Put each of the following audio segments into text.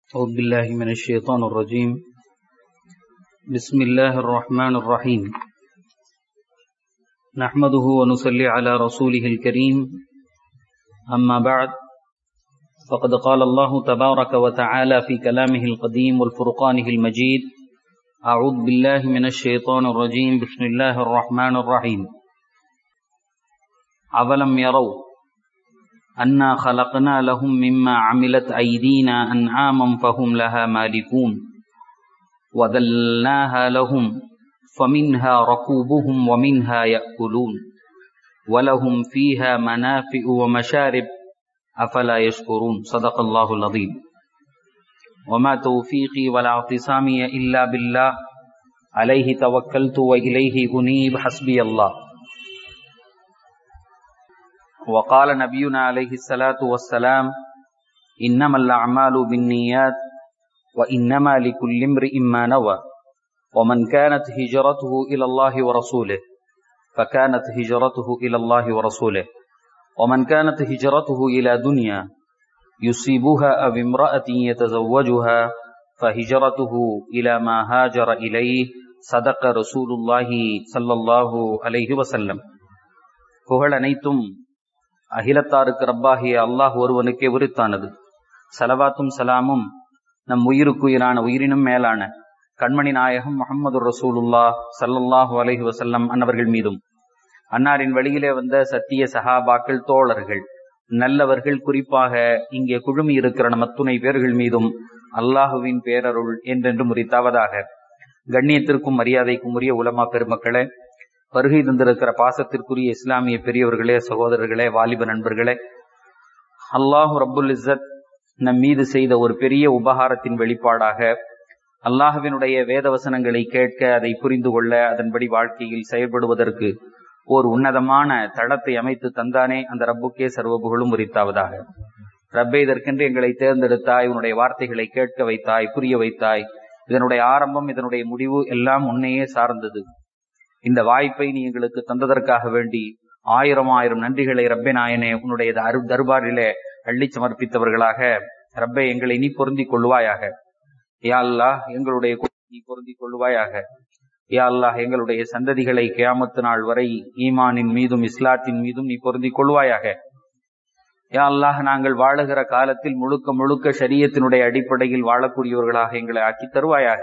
أعوذ بالله من الشيطان الرجيم بسم الله الرحمن الرحيم نحمده ونصلي على رسوله الكريم أما بعد فقد قال الله تبارك وتعالى في كلامه القديم والفرقانه المجيد أعوذ بالله من الشيطان الرجيم بسم الله الرحمن الرحيم أولم يروا أنا خلقنا لهم مما عملت أيدينا أنعاما فهم لها مالكون وذلناها لهم فمنها ركوبهم ومنها يأكلون ولهم فيها منافع ومشارب أفلا يشكرون صدق الله العظيم وما توفيقي ولا اعتصامي إلا بالله عليه توكلت وإليه أنيب حسبي الله وقال نبينا عليه الصلاة والسلام إنما الأعمال بالنيات وإنما لكل امرئ ما نوى ومن كانت هجرته إلى الله ورسوله فكانت هجرته إلى الله ورسوله ومن كانت هجرته إلى دنيا يصيبها أو امرأة يتزوجها فهجرته إلى ما هاجر إليه صدق رسول الله صلى الله عليه وسلم புகழ் அனைத்தும் அகிலத்தாருக்கு ரப்பாகிய அல்லாஹ் ஒருவனுக்கே உரித்தானது சலவாத்தும் சலாமும் நம் உயிருக்குயிரான உயிரினும் மேலான கண்மணி நாயகம் முகமது ரசூலுல்லா சல்லல்லாஹு அலஹி வசல்லம் அன்னவர்கள் மீதும் அன்னாரின் வழியிலே வந்த சத்திய சஹாபாக்கள் தோழர்கள் நல்லவர்கள் குறிப்பாக இங்கே குழுமி இருக்கிற நம் அத்துணை பேர்கள் மீதும் அல்லாஹுவின் பேரருள் என்றென்று முறித்தாவதாக கண்ணியத்திற்கும் மரியாதைக்கும் உரிய உலமா பெருமக்களே வருகை தந்திருக்கிற பாசத்திற்குரிய இஸ்லாமிய பெரியவர்களே சகோதரர்களே வாலிப நண்பர்களே அல்லாஹு ரப்புல் இஸ்ஸத் நம் மீது செய்த ஒரு பெரிய உபகாரத்தின் வெளிப்பாடாக அல்லாஹுவினுடைய வேதவசனங்களை கேட்க அதை புரிந்து கொள்ள அதன்படி வாழ்க்கையில் செயல்படுவதற்கு ஓர் உன்னதமான தளத்தை அமைத்து தந்தானே அந்த ரப்புக்கே சர்வ புகழும் உரித்தாவதாக ரப்பே இதற்கென்று எங்களை தேர்ந்தெடுத்தாய் உன்னுடைய வார்த்தைகளை கேட்க வைத்தாய் புரிய வைத்தாய் இதனுடைய ஆரம்பம் இதனுடைய முடிவு எல்லாம் உன்னையே சார்ந்தது இந்த வாய்ப்பை நீ எங்களுக்கு தந்ததற்காக வேண்டி ஆயிரம் ஆயிரம் நன்றிகளை ரப்பே நாயனே உன்னுடைய அரு தர்பாரிலே அள்ளி சமர்ப்பித்தவர்களாக ரப்பே எங்களை நீ பொருந்திக் கொள்வாயாக யா அல்லா எங்களுடைய நீ பொருந்திக் கொள்வாயாக யா அல்லாஹ் எங்களுடைய சந்ததிகளை கியாமத்து நாள் வரை ஈமானின் மீதும் இஸ்லாத்தின் மீதும் நீ பொருந்திக் கொள்வாயாக யா அல்லாஹ் நாங்கள் வாழுகிற காலத்தில் முழுக்க முழுக்க சரியத்தினுடைய அடிப்படையில் வாழக்கூடியவர்களாக எங்களை ஆக்கி தருவாயாக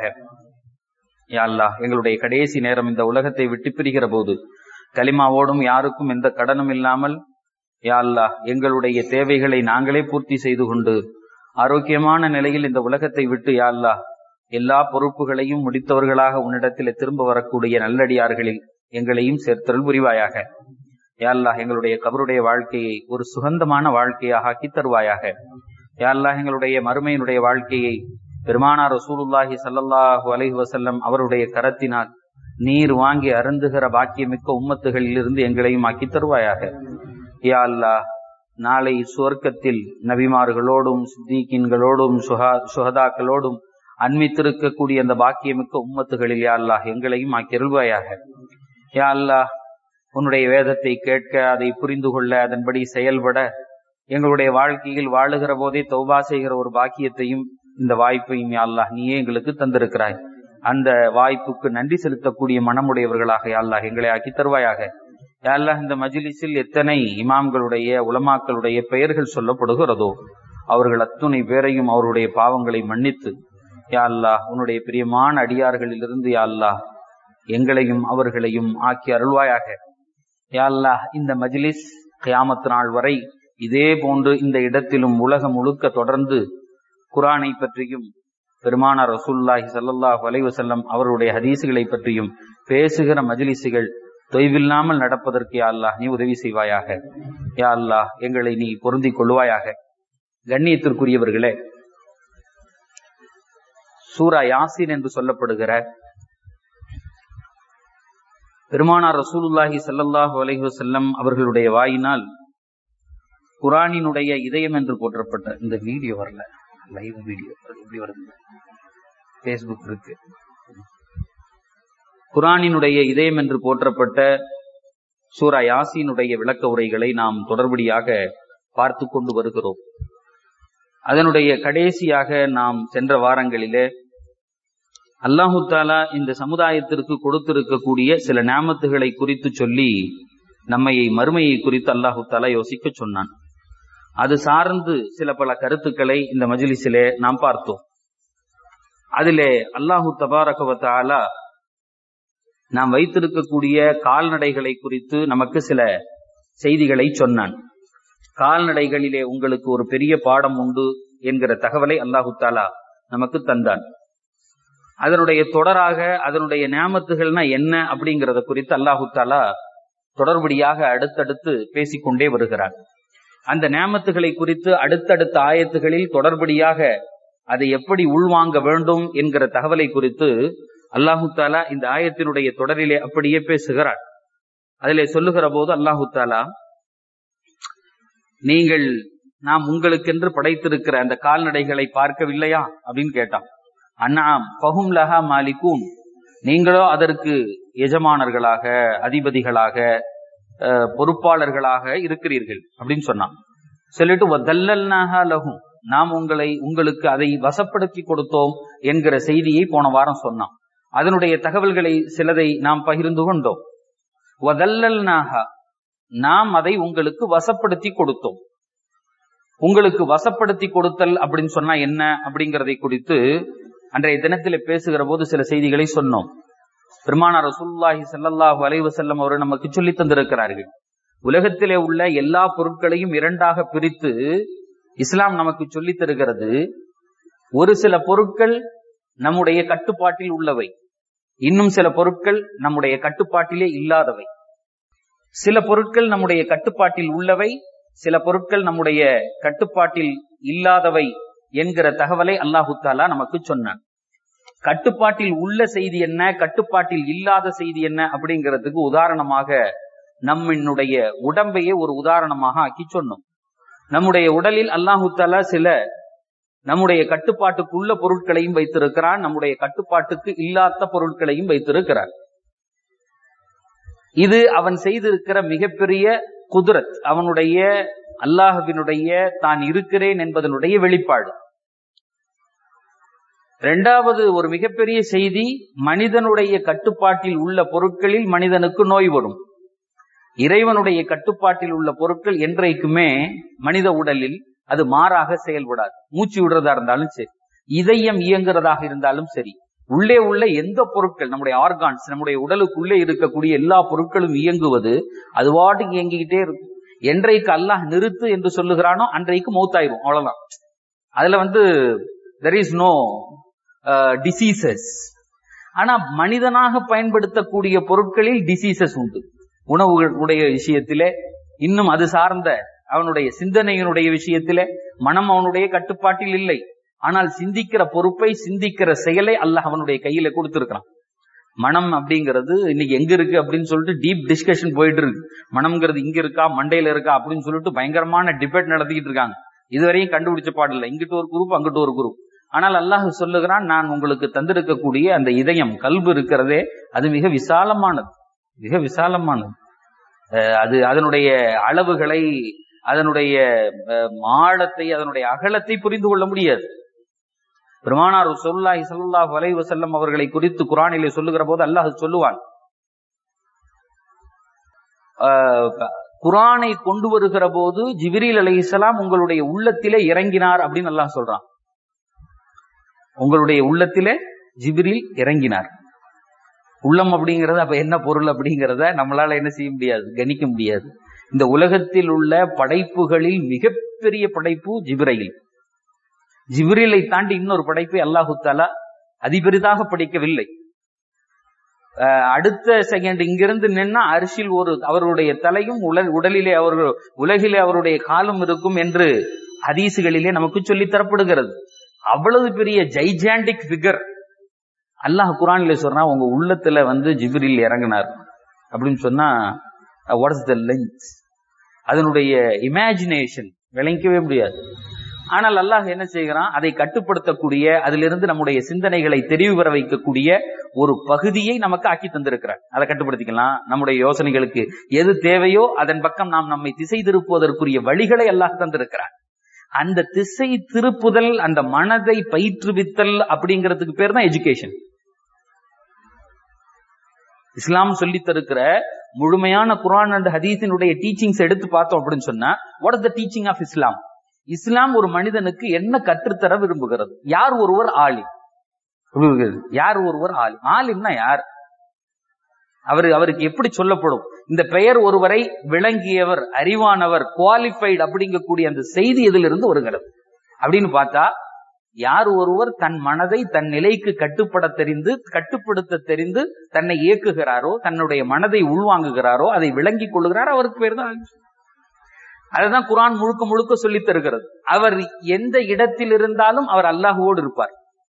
யா அல்லாஹ் எங்களுடைய கடைசி நேரம் இந்த உலகத்தை விட்டு பிரிகிற போது கலிமாவோடும் யாருக்கும் எந்த கடனும் இல்லாமல் யா அல்லாஹ் எங்களுடைய தேவைகளை நாங்களே பூர்த்தி செய்து கொண்டு ஆரோக்கியமான நிலையில் இந்த உலகத்தை விட்டு யா அல்லாஹ் எல்லா பொறுப்புகளையும் முடித்தவர்களாக உன்னிடத்தில் திரும்ப வரக்கூடிய நல்லடியார்களில் எங்களையும் சேர்த்தல் புரிவாயாக யா அல்லாஹ் எங்களுடைய கபருடைய வாழ்க்கையை ஒரு சுகந்தமான வாழ்க்கையாக ஆக்கி தருவாயாக யா அல்லாஹ் எங்களுடைய மறுமையினுடைய வாழ்க்கையை பெருமானார் ரசூலுல்லாஹி சல்லல்லாஹு அலைஹி வசல்லம் அவருடைய கரத்தினால் நீர் வாங்கி அருந்துகிற பாக்கியமிக்க உம்மத்துகளில் இருந்து எங்களையும் ஆக்கி தருவாயாக யா அல்லாஹ் நாளை சுவர்க்கத்தில் நபிமார்களோடும் சித்திகின்களோடும் சுகா சுகதாக்களோடும் அன்மித்திருக்கக்கூடிய அந்த பாக்கியமிக்க உம்மத்துகளில் யா அல்லாஹ் எங்களையும் ஆக்கிருள்வாயாக யா அல்லாஹ் உன்னுடைய வேதத்தை கேட்க அதை புரிந்து கொள்ள அதன்படி செயல்பட எங்களுடைய வாழ்க்கையில் வாழுகிற போதே தௌபா செய்கிற ஒரு பாக்கியத்தையும் இந்த வாய்ப்பையும் அல்லாஹ் நீயே எங்களுக்கு தந்திருக்கிறாய் அந்த வாய்ப்புக்கு நன்றி செலுத்தக்கூடிய மனமுடையவர்களாக அல்லாஹ் எங்களை ஆக்கி தருவாயாக அல்லாஹ் இந்த மஜிலிஸில் எத்தனை இமாம்களுடைய உலமாக்களுடைய பெயர்கள் சொல்லப்படுகிறதோ அவர்கள் அத்துணை பேரையும் அவருடைய பாவங்களை மன்னித்து யா அல்லாஹ் உன்னுடைய பிரியமான அடியார்களிலிருந்து யா அல்லாஹ் எங்களையும் அவர்களையும் ஆக்கி அருள்வாயாக யா அல்லாஹ் இந்த மஜிலிஸ் கியாமத்து நாள் வரை இதே போன்று இந்த இடத்திலும் உலகம் முழுக்க தொடர்ந்து குரானை பற்றியும் பெருமானார் ரசூல்லாஹி சல்லாஹ் வலைவசல்லம் அவருடைய ஹதீசுகளை பற்றியும் பேசுகிற மஜிலிசுகள் தொய்வில்லாமல் நடப்பதற்கு யா அல்லாஹ் நீ உதவி செய்வாயாக யா அல்லாஹ் எங்களை நீ பொருந்திக் கொள்வாயாக கண்ணியத்திற்குரியவர்களே சூரா யாசின் என்று சொல்லப்படுகிற பெருமானார் ரசூலுல்லாஹி சல்லாஹூ அலைஹுசல்லம் அவர்களுடைய வாயினால் குரானினுடைய இதயம் என்று போற்றப்பட்ட இந்த வீடியோ வரல லைவ் வீடியோ எப்படி வருது பேஸ்புக் இருக்கு குரானினுடைய இதயம் என்று போற்றப்பட்ட சூரா யாசினுடைய விளக்க உரைகளை நாம் தொடர்படியாக பார்த்து கொண்டு வருகிறோம் அதனுடைய கடைசியாக நாம் சென்ற வாரங்களிலே அல்லாஹு தாலா இந்த சமுதாயத்திற்கு கொடுத்திருக்கக்கூடிய சில நாமத்துகளை குறித்து சொல்லி நம்மை மறுமையை குறித்து அல்லாஹு தாலா யோசிக்க சொன்னான் அது சார்ந்து சில பல கருத்துக்களை இந்த மஜிலிசிலே நாம் பார்த்தோம் அதிலே அல்லாஹு தபாரகவத்தாலா நாம் வைத்திருக்கக்கூடிய கால்நடைகளை குறித்து நமக்கு சில செய்திகளை சொன்னான் கால்நடைகளிலே உங்களுக்கு ஒரு பெரிய பாடம் உண்டு என்கிற தகவலை அல்லாஹு தாலா நமக்கு தந்தான் அதனுடைய தொடராக அதனுடைய நியாமத்துகள்னா என்ன அப்படிங்கறத குறித்து அல்லாஹு தாலா தொடர்படியாக அடுத்தடுத்து பேசிக்கொண்டே வருகிறார் அந்த நியாமத்துகளை குறித்து அடுத்தடுத்த ஆயத்துகளில் தொடர்படியாக அதை எப்படி உள்வாங்க வேண்டும் என்கிற தகவலை குறித்து அல்லாஹு தாலா இந்த ஆயத்தினுடைய தொடரிலே அப்படியே பேசுகிறார் அதிலே சொல்லுகிற போது அல்லாஹு தாலா நீங்கள் நாம் உங்களுக்கென்று படைத்திருக்கிற அந்த கால்நடைகளை பார்க்கவில்லையா அப்படின்னு கேட்டான் அண்ணாம் பஹும் லஹா மாலிகூன் நீங்களோ அதற்கு எஜமானர்களாக அதிபதிகளாக பொறுப்பாளர்களாக இருக்கிறீர்கள் அப்படின்னு சொன்னான் சொல்லிட்டு தல்லல்னாஹா லஹும் நாம் உங்களை உங்களுக்கு அதை வசப்படுத்தி கொடுத்தோம் என்கிற செய்தியை போன வாரம் சொன்னான் அதனுடைய தகவல்களை சிலதை நாம் பகிர்ந்து கொண்டோம் வதல்லல்னாஹா நாம் அதை உங்களுக்கு வசப்படுத்தி கொடுத்தோம் உங்களுக்கு வசப்படுத்தி கொடுத்தல் அப்படின்னு சொன்னா என்ன அப்படிங்கறதை குறித்து அன்றைய தினத்தில் பேசுகிற போது சில செய்திகளை சொன்னோம் பெருமானார் ரசூல்லாஹி சல்லாஹூ அலைவு செல்லம் அவர் நமக்கு சொல்லி தந்திருக்கிறார்கள் உலகத்திலே உள்ள எல்லா பொருட்களையும் இரண்டாக பிரித்து இஸ்லாம் நமக்கு சொல்லி தருகிறது ஒரு சில பொருட்கள் நம்முடைய கட்டுப்பாட்டில் உள்ளவை இன்னும் சில பொருட்கள் நம்முடைய கட்டுப்பாட்டிலே இல்லாதவை சில பொருட்கள் நம்முடைய கட்டுப்பாட்டில் உள்ளவை சில பொருட்கள் நம்முடைய கட்டுப்பாட்டில் இல்லாதவை என்கிற தகவலை அல்லாஹு தாலா நமக்கு சொன்னான் கட்டுப்பாட்டில் உள்ள செய்தி என்ன கட்டுப்பாட்டில் இல்லாத செய்தி என்ன அப்படிங்கிறதுக்கு உதாரணமாக நம்மினுடைய உடம்பையே ஒரு உதாரணமாக ஆக்கி சொன்னோம் நம்முடைய உடலில் அல்லாஹு தாலா சில நம்முடைய கட்டுப்பாட்டுக்குள்ள பொருட்களையும் வைத்திருக்கிறான் நம்முடைய கட்டுப்பாட்டுக்கு இல்லாத பொருட்களையும் வைத்திருக்கிறான் இது அவன் செய்திருக்கிற மிகப்பெரிய குதிரத் அவனுடைய அல்லாஹுவினுடைய தான் இருக்கிறேன் என்பதனுடைய வெளிப்பாடு இரண்டாவது ஒரு மிகப்பெரிய செய்தி மனிதனுடைய கட்டுப்பாட்டில் உள்ள பொருட்களில் மனிதனுக்கு நோய் வரும் இறைவனுடைய கட்டுப்பாட்டில் உள்ள பொருட்கள் என்றைக்குமே மனித உடலில் அது மாறாக செயல்படாது மூச்சு விடுறதா இருந்தாலும் சரி இதயம் இயங்குறதாக இருந்தாலும் சரி உள்ளே உள்ள எந்த பொருட்கள் நம்முடைய ஆர்கான்ஸ் நம்முடைய உடலுக்குள்ளே இருக்கக்கூடிய எல்லா பொருட்களும் இயங்குவது அது வாட்டுக்கு இயங்கிக்கிட்டே இருக்கும் என்றைக்கு அல்லாஹ் நிறுத்து என்று சொல்லுகிறானோ அன்றைக்கு மௌத்தாயிரும் அவ்வளவுதான் அதுல வந்து தெர் இஸ் நோ டிசீசஸ் ஆனா மனிதனாக பயன்படுத்தக்கூடிய பொருட்களில் டிசீசஸ் உண்டு உணவுகள் உடைய விஷயத்திலே இன்னும் அது சார்ந்த அவனுடைய சிந்தனையினுடைய விஷயத்திலே மனம் அவனுடைய கட்டுப்பாட்டில் இல்லை ஆனால் சிந்திக்கிற பொறுப்பை சிந்திக்கிற செயலை அல்லாஹ் அவனுடைய கையில கொடுத்திருக்கிறான் மனம் அப்படிங்கிறது இன்னைக்கு எங்க இருக்கு அப்படின்னு சொல்லிட்டு டீப் டிஸ்கஷன் போயிட்டு இருக்கு மனம்ங்கிறது இங்க இருக்கா மண்டையில இருக்கா அப்படின்னு சொல்லிட்டு பயங்கரமான டிபேட் நடத்திக்கிட்டு இருக்காங்க இதுவரையும் கண்டுபிடிச்ச பாடல இங்கிட்டு ஒரு குரூப் அங்கிட்டு ஒரு குரூப் ஆனால் அல்லாஹ் சொல்லுகிறான் நான் உங்களுக்கு தந்திருக்கக்கூடிய அந்த இதயம் கல்பு இருக்கிறதே அது மிக விசாலமானது மிக விசாலமானது அது அதனுடைய அளவுகளை அதனுடைய ஆழத்தை அதனுடைய அகலத்தை புரிந்து கொள்ள முடியாது பெருமானார் சொல்லாஹி சல்லாஹ் வலை வசல்லம் அவர்களை குறித்து குரானிலே சொல்லுகிற போது அல்லாஹ் சொல்லுவான் குரானை கொண்டு வருகிற போது ஜிபிரில் அலி இஸ்லாம் உங்களுடைய உள்ளத்திலே இறங்கினார் அப்படின்னு அல்லாஹ் சொல்றான் உங்களுடைய உள்ளத்திலே ஜிபிரில் இறங்கினார் உள்ளம் அப்படிங்கறது அப்ப என்ன பொருள் அப்படிங்கிறத நம்மளால என்ன செய்ய முடியாது கணிக்க முடியாது இந்த உலகத்தில் உள்ள படைப்புகளில் மிகப்பெரிய படைப்பு ஜிப்ரையில் ஜிப்ரிலை தாண்டி இன்னொரு படைப்பை அல்லாஹு தாலா அதிபெரிதாக படிக்கவில்லை அடுத்த செகண்ட் இங்கிருந்து நின்னா அரிசில் ஒரு அவருடைய தலையும் உடலிலே அவர் உலகிலே அவருடைய காலம் இருக்கும் என்று ஹதீசுகளிலே நமக்கு சொல்லி தரப்படுகிறது அவ்வளவு பெரிய ஜைஜாண்டிக் பிகர் அல்லாஹ் குரானில சொல்றா உங்க உள்ளத்துல வந்து ஜிப்ரில் இறங்கினார் அப்படின்னு சொன்னா வாட் இஸ் த லென்த் அதனுடைய இமேஜினேஷன் விளங்கிக்கவே முடியாது ஆனால் அல்லாஹ் என்ன செய்கிறான் அதை கட்டுப்படுத்தக்கூடிய அதிலிருந்து நம்முடைய சிந்தனைகளை தெரிவு பெற வைக்கக்கூடிய ஒரு பகுதியை நமக்கு ஆக்கி தந்திருக்கிறார் அதை கட்டுப்படுத்திக்கலாம் நம்முடைய யோசனைகளுக்கு எது தேவையோ அதன் பக்கம் நாம் நம்மை திசை திருப்புவதற்குரிய வழிகளை அல்லாஹ் தந்திருக்கிறார் அந்த திசை திருப்புதல் அந்த மனதை பயிற்றுவித்தல் அப்படிங்கிறதுக்கு பேர் தான் எஜுகேஷன் இஸ்லாம் சொல்லி தருக்கிற முழுமையான குரான் அண்ட் ஹதீஸினுடைய டீச்சிங்ஸ் எடுத்து பார்த்தோம் அப்படின்னு சொன்னா what is the teaching of Islam இஸ்லாம் ஒரு மனிதனுக்கு என்ன கற்றுத்தர விரும்புகிறது யார் ஒருவர் ஆலிம் யார் ஒருவர் ஆலிம் ஆலிம்னா யார் அவர் அவருக்கு எப்படி சொல்லப்படும் இந்த பெயர் ஒருவரை விளங்கியவர் அறிவானவர் குவாலிஃபைடு அப்படிங்கக்கூடிய அந்த செய்தி இதிலிருந்து வருகிறது அப்படின்னு பார்த்தா யார் ஒருவர் தன் மனதை தன் நிலைக்கு கட்டுப்பட தெரிந்து கட்டுப்படுத்த தெரிந்து தன்னை இயக்குகிறாரோ தன்னுடைய மனதை உள்வாங்குகிறாரோ அதை விளங்கிக் கொள்ளுகிறாரோ அவருக்கு பேர் தான் அதுதான் குரான் முழுக்க முழுக்க சொல்லி தருகிறது அவர் எந்த இடத்தில் இருந்தாலும் அவர் அல்லாஹுவோடு இருப்பார்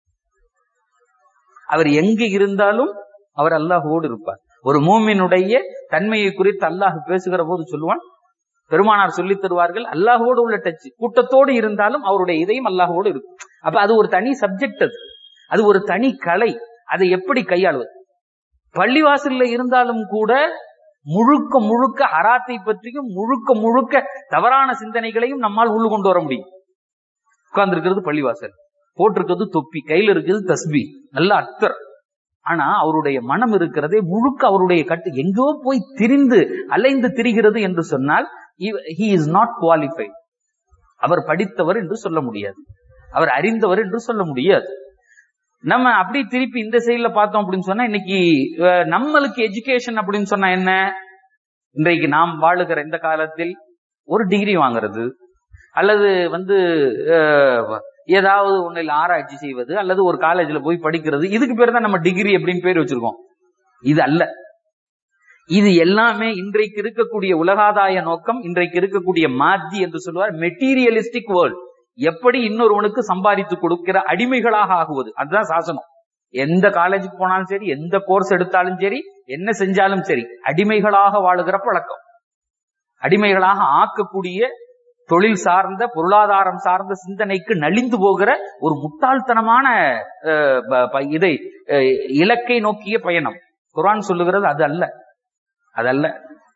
அவர் எங்கு இருந்தாலும் அவர் அல்லாஹுவோடு இருப்பார் ஒரு மூமினுடைய தன்மையை குறித்து அல்லாஹ் பேசுகிற போது சொல்லுவான் பெருமானார் சொல்லி தருவார்கள் அல்லாஹோடு உள்ள டச் கூட்டத்தோடு இருந்தாலும் அவருடைய இதயம் அல்லாஹோடு இருக்கும் அப்ப அது ஒரு தனி சப்ஜெக்ட் அது அது ஒரு தனி கலை அதை எப்படி கையாளுவது பள்ளிவாசல்ல இருந்தாலும் கூட முழுக்க முழுக்க ஹராத்தை பற்றியும் முழுக்க முழுக்க தவறான சிந்தனைகளையும் நம்மால் உள்ள கொண்டு வர முடியும் உட்கார்ந்து இருக்கிறது பள்ளிவாசல் போட்டிருக்கிறது தொப்பி கையில இருக்கிறது தஸ்பி நல்ல அத்தர் ஆனா அவருடைய மனம் இருக்கிறதே முழுக்க அவருடைய கட்டு எங்கோ போய் திரிந்து அலைந்து திரிகிறது என்று சொன்னால் ஹி இஸ் நாட் குவாலிஃபைட் அவர் படித்தவர் என்று சொல்ல முடியாது அவர் அறிந்தவர் என்று சொல்ல முடியாது நம்ம அப்படி திருப்பி இந்த சைட்ல பார்த்தோம் அப்படின்னு சொன்னா இன்னைக்கு நம்மளுக்கு எஜுகேஷன் அப்படின்னு சொன்னா என்ன இன்றைக்கு நாம் வாழுகிற இந்த காலத்தில் ஒரு டிகிரி வாங்குறது அல்லது வந்து ஏதாவது ஒன்றில் ஆராய்ச்சி செய்வது அல்லது ஒரு காலேஜ்ல போய் படிக்கிறது இதுக்கு பேர் தான் நம்ம டிகிரி அப்படின்னு பேர் வச்சிருக்கோம் இது அல்ல இது எல்லாமே இன்றைக்கு இருக்கக்கூடிய உலகாதாய நோக்கம் இன்றைக்கு இருக்கக்கூடிய மாத்தி என்று சொல்லுவார் மெட்டீரியலிஸ்டிக் வேர்ல்ட் எப்படி இன்னொருவனுக்கு சம்பாதித்து கொடுக்கிற அடிமைகளாக ஆகுவது அதுதான் சாசனம் எந்த காலேஜுக்கு போனாலும் சரி எந்த கோர்ஸ் எடுத்தாலும் சரி என்ன செஞ்சாலும் சரி அடிமைகளாக வாழுகிற பழக்கம் அடிமைகளாக ஆக்கக்கூடிய தொழில் சார்ந்த பொருளாதாரம் சார்ந்த சிந்தனைக்கு நலிந்து போகிற ஒரு முட்டாள்தனமான இதை இலக்கை நோக்கிய பயணம் குரான் சொல்லுகிறது அது அல்ல அதல்ல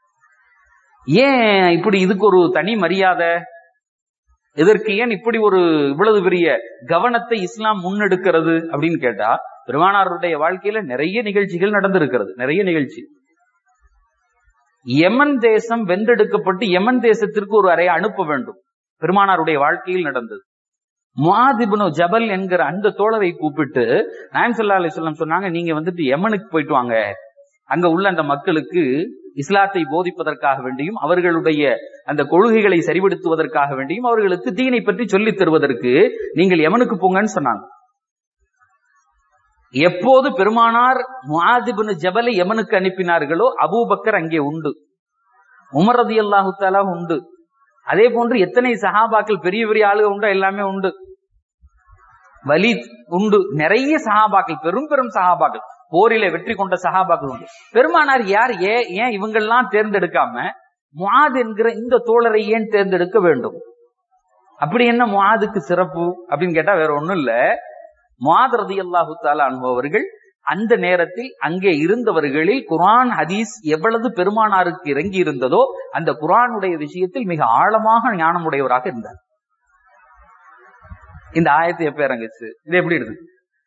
ஏன் இப்படி இதுக்கு ஒரு தனி மரியாதை இதற்கு ஏன் இப்படி ஒரு இவ்வளவு பெரிய கவனத்தை இஸ்லாம் முன்னெடுக்கிறது அப்படின்னு கேட்டா பெருமானாருடைய வாழ்க்கையில நிறைய நிகழ்ச்சிகள் நடந்திருக்கிறது நிறைய நிகழ்ச்சி யமன் தேசம் வென்றெடுக்கப்பட்டு யமன் தேசத்திற்கு ஒரு அறையை அனுப்ப வேண்டும் பெருமானாருடைய வாழ்க்கையில் நடந்தது முவாதிபுனு ஜபல் என்கிற அந்த தோழரை கூப்பிட்டு நாயம் சல்லா அலிஸ்லாம் சொன்னாங்க நீங்க வந்துட்டு யமனுக்கு போயிட்டு வாங்க அங்க உள்ள அந்த மக்களுக்கு இஸ்லாத்தை போதிப்பதற்காக வேண்டியும் அவர்களுடைய அந்த கொள்கைகளை சரிபடுத்துவதற்காக வேண்டியும் அவர்களுக்கு தீனை பற்றி சொல்லித் தருவதற்கு நீங்கள் யமனுக்கு போங்கன்னு சொன்னாங்க எப்போது பெருமானார் முஆதிபின் ஜபலை யமனுக்கு அனுப்பினார்களோ அபூபக்கர் அங்கே உண்டு உமர் ரதி அல்லாஹு தாலா உண்டு அதே போன்று எத்தனை சஹாபாக்கள் பெரிய பெரிய ஆளுக உண்டோ எல்லாமே உண்டு வலித் உண்டு நிறைய சஹாபாக்கள் பெரும் பெரும் சஹாபாக்கள் போரில வெற்றி கொண்ட சஹாபாக்கள் உண்டு பெருமானார் யார் ஏன் ஏன் இவங்கெல்லாம் தேர்ந்தெடுக்காம முஆத் என்கிற இந்த தோழரை ஏன் தேர்ந்தெடுக்க வேண்டும் அப்படி என்ன முஆதுக்கு சிறப்பு அப்படின்னு கேட்டா வேற ஒண்ணும் இல்ல முஆத் ரதி அல்லாஹு தாலா அனுபவர்கள் அந்த நேரத்தில் அங்கே இருந்தவர்களில் குரான் ஹதீஸ் எவ்வளவு பெருமானாருக்கு இறங்கி இருந்ததோ அந்த குரானுடைய விஷயத்தில் மிக ஆழமாக ஞானமுடையவராக இருந்தார் இந்த ஆயத்தை எப்ப இறங்குச்சு இது எப்படி இருக்கு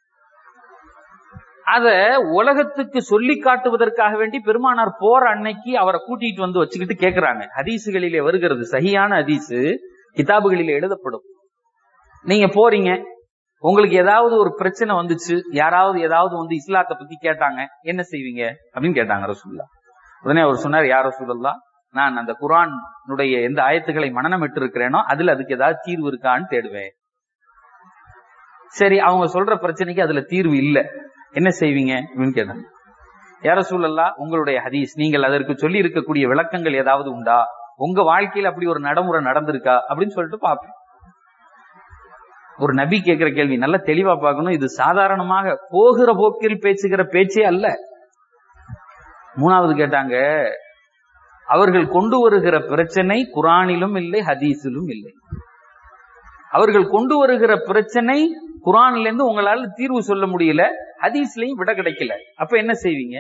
அத உலகத்துக்கு சொல்லி காட்டுவதற்காக வேண்டி பெருமானார் போற அன்னைக்கு அவரை கூட்டிட்டு வந்து வச்சுக்கிட்டு கேக்குறாங்க ஹதீசுகளிலே வருகிறது சகியான ஹதீசு கிதாபுகளிலே எழுதப்படும் நீங்க போறீங்க உங்களுக்கு ஏதாவது ஒரு பிரச்சனை வந்துச்சு யாராவது ஏதாவது வந்து இஸ்லாத்தை பத்தி கேட்டாங்க என்ன செய்வீங்க அப்படின்னு கேட்டாங்க ரசூல்லா உடனே அவர் சொன்னார் யார் ரசூல்லா நான் அந்த குரானுடைய எந்த ஆயத்துக்களை மனநமிட்டு இருக்கிறேனோ அதுல அதுக்கு ஏதாவது தீர்வு இருக்கான்னு தேடுவேன் சரி அவங்க சொல்ற பிரச்சனைக்கு அதுல தீர்வு இல்ல என்ன செய்வீங்க அப்படின்னு கேட்டாங்க யார சூழல்லா உங்களுடைய ஹதீஸ் நீங்கள் அதற்கு சொல்லி இருக்கக்கூடிய விளக்கங்கள் ஏதாவது உண்டா உங்க வாழ்க்கையில் அப்படி ஒரு நடைமுறை நடந்திருக்கா அப்படின்னு சொல்லிட்டு பார்ப்பேன் ஒரு நபி கேட்கிற கேள்வி நல்ல தெளிவா பார்க்கணும் இது சாதாரணமாக போகிற போக்கில் பேசுகிற பேச்சே அல்ல மூணாவது கேட்டாங்க அவர்கள் கொண்டு வருகிற பிரச்சனை குரானிலும் இல்லை ஹதீஸிலும் இல்லை அவர்கள் கொண்டு வருகிற பிரச்சனை குரான்ல இருந்து உங்களால தீர்வு சொல்ல முடியல ஹதீஸ்லயும் விட கிடைக்கல அப்ப என்ன செய்வீங்க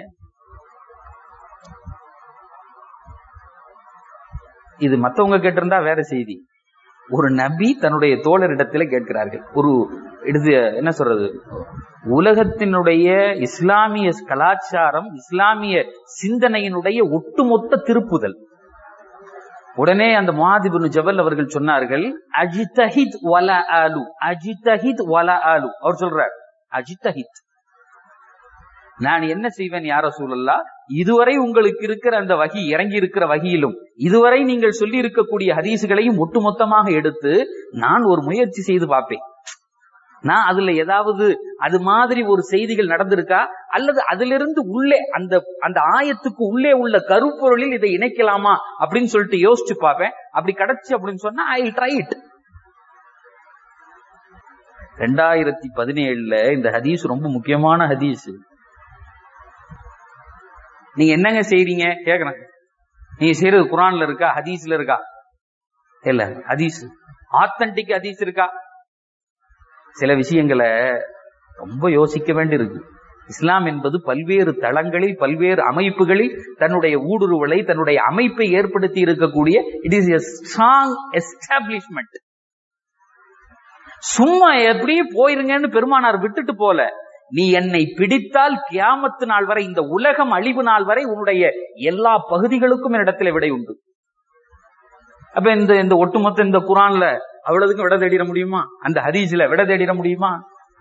இது மத்தவங்க கேட்டிருந்தா வேற செய்தி ஒரு நபி தன்னுடைய தோழரிடத்துல கேட்கிறார்கள் ஒரு இது என்ன சொல்றது உலகத்தினுடைய இஸ்லாமிய கலாச்சாரம் இஸ்லாமிய சிந்தனையினுடைய ஒட்டுமொத்த திருப்புதல் உடனே அந்த மாதிபுன் ஜபல் அவர்கள் சொன்னார்கள் அஜிதஹித் வல ஆலு அஜிதஹித் வல ஆலு அவர் சொல்றார் அஜிதஹித் நான் என்ன செய்வேன் யார சூழல்லா இதுவரை உங்களுக்கு இருக்கிற அந்த வகி இறங்கி இருக்கிற வகியிலும் இதுவரை நீங்கள் சொல்லி இருக்கக்கூடிய ஹதீசுகளையும் ஒட்டுமொத்தமாக எடுத்து நான் ஒரு முயற்சி செய்து பார்ப்பேன் நான் அதுல ஏதாவது அது மாதிரி ஒரு செய்திகள் நடந்திருக்கா அல்லது அதிலிருந்து உள்ளே அந்த அந்த ஆயத்துக்கு உள்ளே உள்ள கருப்பொருளில் இதை இணைக்கலாமா அப்படின்னு சொல்லிட்டு யோசிச்சு பார்ப்பேன் அப்படி கிடைச்சு அப்படின்னு சொன்னா ஐ ட்ரை இட் ரெண்டாயிரத்தி பதினேழுல இந்த ஹதீஸ் ரொம்ப முக்கியமான ஹதீஸ் நீங்க என்னங்க செய்றீங்க கேக்குறேன் நீங்க செய்யறது குரான்ல இருக்கா ஹதீஸ்ல இருக்கா இல்ல ஹதீஸ் ஆத்தன்டிக் ஹதீஸ் இருக்கா சில விஷயங்களை ரொம்ப யோசிக்க வேண்டியிருக்கு இஸ்லாம் என்பது பல்வேறு தளங்களில் பல்வேறு அமைப்புகளில் தன்னுடைய ஊடுருவலை தன்னுடைய அமைப்பை ஏற்படுத்தி இருக்கக்கூடிய it is a strong establishment சும்மா எப்படியே போயிருங்கன்னு பெருமானார் விட்டுட்டு போல நீ என்னை பிடித்தால் கியாமத்து நாள் வரை இந்த உலகம் அழிவு நாள் வரை உன்னுடைய எல்லா பகுதிகளுக்கும் என்னிடத்துல விடை உண்டு அப்ப இந்த இந்த ஒட்டுமொத்த இந்த குரான்ல அவ்வளவுக்கும் விட தேடிட முடியுமா அந்த ஹதீஸ்ல விட தேடிட முடியுமா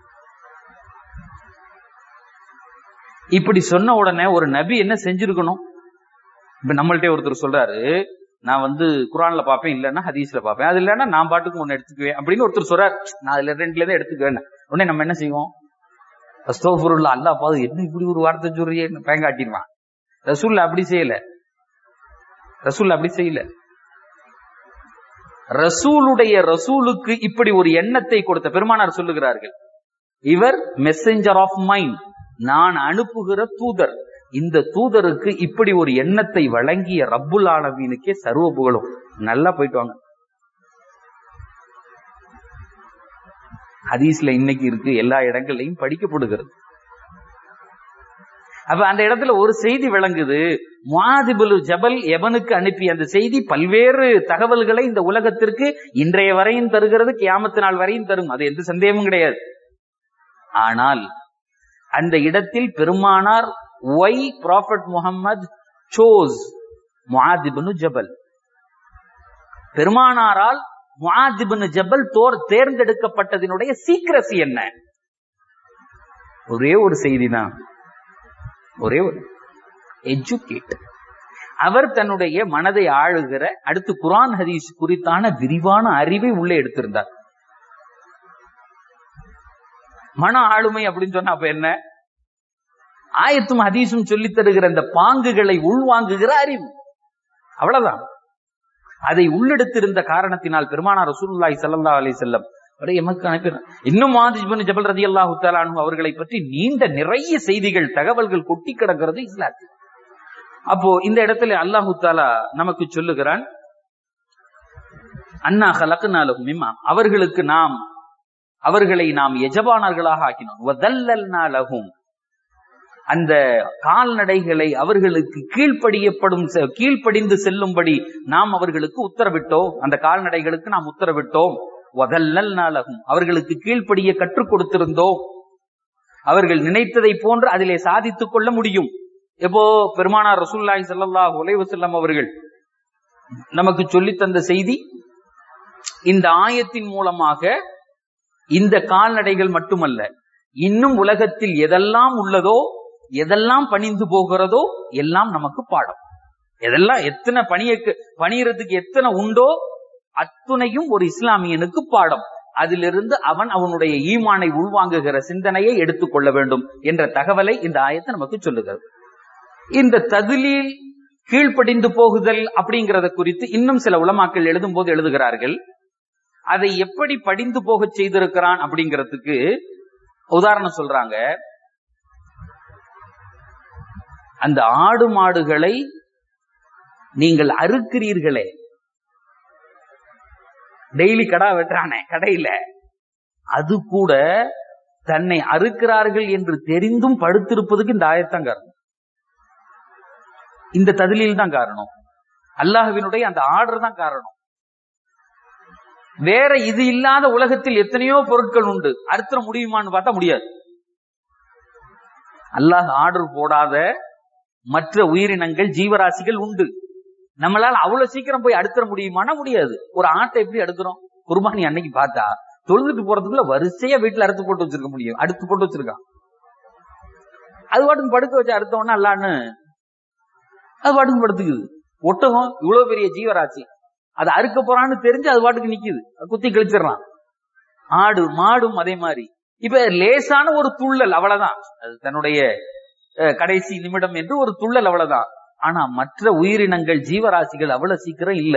இப்படி சொன்ன உடனே ஒரு நபி என்ன செஞ்சிருக்கணும் இப்ப நம்மள்ட்ட ஒருத்தர் சொல்றாரு நான் வந்து குரான்ல பாப்பேன் இல்லன்னா ஹதீஸ்ல பாப்பேன் அது இல்லன்னா நான் பாட்டுக்கு ஒன்னு எடுத்துக்குவேன் அப்படின்னு ஒருத்தர் சொல்றாரு நான் அதுல ரெண்டுல இருந்து எடுத்துக்குவேன் உடனே நம்ம என்ன செய்வோம் அஸ்தோபுருல்லா அல்லா பாது என்ன இப்படி ஒரு வார்த்தை சொல்றியே பயங்காட்டிடுவான் ரசூல்ல அப்படி செய்யல ரசூல் அப்படி செய்யல ரசூலுடைய ரசூலுக்கு இப்படி ஒரு எண்ணத்தை கொடுத்த பெருமானார் சொல்லுகிறார்கள் இவர் மெசஞ்சர் ஆஃப் மைண்ட் நான் அனுப்புகிற தூதர் இந்த தூதருக்கு இப்படி ஒரு எண்ணத்தை வழங்கிய ரப்புல் ஆலமீனுக்கே சர்வ புகழும் நல்லா போயிட்டு வாங்க ஹதீஸ்ல இன்னைக்கு இருக்கு எல்லா இடங்கள்லையும் படிக்கப்படுகிறது அப்ப அந்த இடத்துல ஒரு செய்தி விளங்குது முவாதிபுல் ஜபல் எவனுக்கு அனுப்பிய அந்த செய்தி பல்வேறு தகவல்களை இந்த உலகத்திற்கு இன்றைய வரையும் தருகிறது கியாமத்து நாள் வரையும் தரும் அது எந்த சந்தேகமும் கிடையாது ஆனால் அந்த இடத்தில் பெருமானார் ஒய் ப்ராஃபட் முகமது சோஸ் முஆதிபனு ஜபல் பெருமானாரால் முஆதிபனு ஜபல் தோர் தேர்ந்தெடுக்கப்பட்டதினுடைய சீக்கிரசி என்ன ஒரே ஒரு செய்தி தான் ஒரே ஒரு எஜுகேட் அவர் தன்னுடைய மனதை ஆளுகிற அடுத்து குரான் ஹதீஸ் குறித்தான விரிவான அறிவை உள்ளே எடுத்திருந்தார் மன ஆளுமை அப்படின்னு சொன்னா அப்ப என்ன ஆயத்தும் ஹதீஸும் சொல்லித் தருகிற இந்த பாங்குகளை உள்வாங்குகிற அறிவு அவ்வளவுதான் அதை உள்ளெடுத்திருந்த காரணத்தினால் பெருமானார் ரசூலுல்லாஹி ஸல்லல்லாஹு அலைஹி வஸல்லம் அவரை எமக்கு அனுப்பினார் இன்னும் மாதிரி ஜபல் ரதி அல்லாஹு தாலானு அவர்களை பற்றி நீண்ட நிறைய செய்திகள் தகவல்கள் கொட்டி கிடக்கிறது இஸ்லாத்தில் அப்போ இந்த இடத்துல அல்லாஹு தாலா நமக்கு சொல்லுகிறான் அண்ணா ஹலக்குனாலும் மிம்மா அவர்களுக்கு நாம் அவர்களை நாம் எஜபானர்களாக ஆக்கினோம் அந்த கால்நடைகளை அவர்களுக்கு கீழ்ப்படியப்படும் கீழ்ப்படிந்து செல்லும்படி நாம் அவர்களுக்கு உத்தரவிட்டோம் அந்த கால்நடைகளுக்கு நாம் உத்தரவிட்டோம் வதல்லல் நாளகும் அவர்களுக்கு கீழ்ப்படிய கற்றுக் கொடுத்திருந்தோம் அவர்கள் நினைத்ததை போன்று அதிலே சாதித்துக் கொள்ள முடியும் எப்போ பெருமானார் ரசூல்லாய் சல்லாஹ் உலைவசல்லம் அவர்கள் நமக்கு சொல்லி தந்த செய்தி இந்த ஆயத்தின் மூலமாக இந்த கால்நடைகள் மட்டுமல்ல இன்னும் உலகத்தில் எதெல்லாம் உள்ளதோ எதெல்லாம் பணிந்து போகிறதோ எல்லாம் நமக்கு பாடம் எதெல்லாம் எத்தனை பணியக்கு பணியறதுக்கு எத்தனை உண்டோ அத்துணையும் ஒரு இஸ்லாமியனுக்கு பாடம் அதிலிருந்து அவன் அவனுடைய ஈமானை உள்வாங்குகிற சிந்தனையை எடுத்துக்கொள்ள வேண்டும் என்ற தகவலை இந்த ஆயத்தை நமக்கு சொல்லுகிறது இந்த ததிலில் கீழ்ப்படிந்து போகுதல் அப்படிங்கறத குறித்து இன்னும் சில உலமாக்கள் எழுதும் போது எழுதுகிறார்கள் அதை எப்படி படிந்து போக செய்திருக்கிறான் அப்படிங்கிறதுக்கு உதாரணம் சொல்றாங்க அந்த ஆடு மாடுகளை நீங்கள் அறுக்கிறீர்களே டெய்லி கடா வெட்டுறானே கடையில அது கூட தன்னை அறுக்கிறார்கள் என்று தெரிந்தும் படுத்திருப்பதுக்கு இந்த ஆயத்தான் காரணம் இந்த ததிலில் தான் காரணம் அல்லாஹுவினுடைய அந்த ஆர்டர் தான் காரணம் வேற இது இல்லாத உலகத்தில் எத்தனையோ பொருட்கள் உண்டு அறுத்துற முடியுமான்னு பார்த்தா முடியாது அல்லாஹ் ஆர்டர் போடாத மற்ற உயிரினங்கள் ஜீவராசிகள் உண்டு நம்மளால அவ்வளவு சீக்கிரம் போய் அடுத்துற முடியுமானா முடியாது ஒரு ஆட்டை எப்படி அடுக்கிறோம் குர்பானி அன்னைக்கு பார்த்தா தொழுதுட்டு போறதுக்குள்ள வரிசையா வீட்டுல அறுத்து போட்டு வச்சிருக்க முடியும் அடுத்து போட்டு வச்சிருக்கான் அது பாட்டுக்கு படுக்க வச்சு அறுத்தவொன்னா அல்லான்னு அது பாட்டுக்கு படுத்துக்குது ஒட்டகம் இவ்வளவு பெரிய ஜீவராசி அது அறுக்க போறான்னு தெரிஞ்சு அது பாட்டுக்கு நிக்குது குத்தி கழிச்சிடறான் ஆடு மாடும் அதே மாதிரி இப்ப லேசான ஒரு துள்ளல் அவ்வளவுதான் அது தன்னுடைய கடைசி நிமிடம் என்று ஒரு துள்ளல் அவ்வளவுதான் ஆனா மற்ற உயிரினங்கள் ஜீவராசிகள் அவ்வளவு சீக்கிரம் இல்ல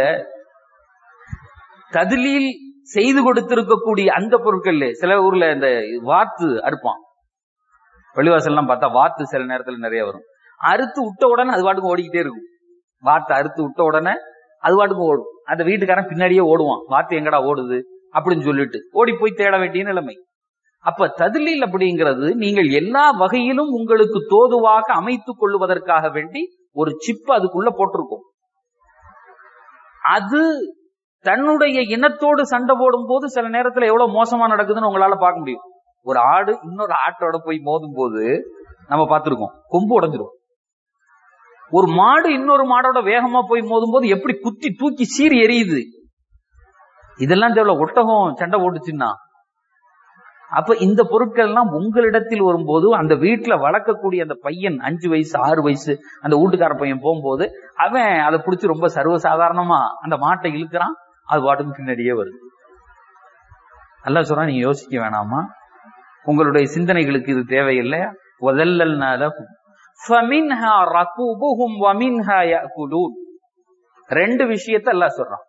ததிலில் செய்து கொடுத்திருக்கக்கூடிய அந்த பொருட்கள் சில ஊர்ல இந்த வாத்து அறுப்பான் வெளிவாசல்லாம் பார்த்தா வாத்து சில நேரத்துல நிறைய வரும் அறுத்து விட்ட உடனே அது பாட்டுக்கு ஓடிக்கிட்டே இருக்கும் வாத்தை அறுத்து விட்ட உடனே அது பாட்டுக்கு ஓடும் அந்த வீட்டுக்காரன் பின்னாடியே ஓடுவான் வாத்து எங்கடா ஓடுது அப்படின்னு சொல்லிட்டு ஓடி போய் தேட வேண்டிய நிலைமை அப்ப ததிலில் அப்படிங்கிறது நீங்கள் எல்லா வகையிலும் உங்களுக்கு தோதுவாக அமைத்துக் கொள்வதற்காக வேண்டி ஒரு சிப் அதுக்குள்ள போட்டிருக்கும் அது தன்னுடைய இனத்தோடு சண்டை போடும் போது சில நேரத்துல எவ்வளவு மோசமா நடக்குதுன்னு உங்களால பார்க்க முடியும் ஒரு ஆடு இன்னொரு ஆட்டோட போய் மோதும் போது நம்ம பார்த்திருக்கோம் கொம்பு உடஞ்சிரும் ஒரு மாடு இன்னொரு மாடோட வேகமா போய் மோதும் போது எப்படி குத்தி தூக்கி சீறி எரியுது இதெல்லாம் தேவையில்ல ஒட்டகம் சண்டை போட்டுச்சுன்னா அப்ப இந்த பொருட்கள் எல்லாம் உங்களிடத்தில் வரும்போது அந்த வீட்டுல வளர்க்கக்கூடிய அந்த பையன் அஞ்சு வயசு ஆறு வயசு அந்த வீட்டுக்கார பையன் போகும்போது அவன் அதை பிடிச்சி ரொம்ப சர்வசாதாரணமா அந்த மாட்டை இழுக்கிறான் அது பாட்டுக்கு பின்னாடியே வருது அல்ல சொல்றா நீங்க யோசிக்க வேணாமா உங்களுடைய சிந்தனைகளுக்கு இது தேவையில்லை ரெண்டு விஷயத்த எல்லாம் சொல்றான்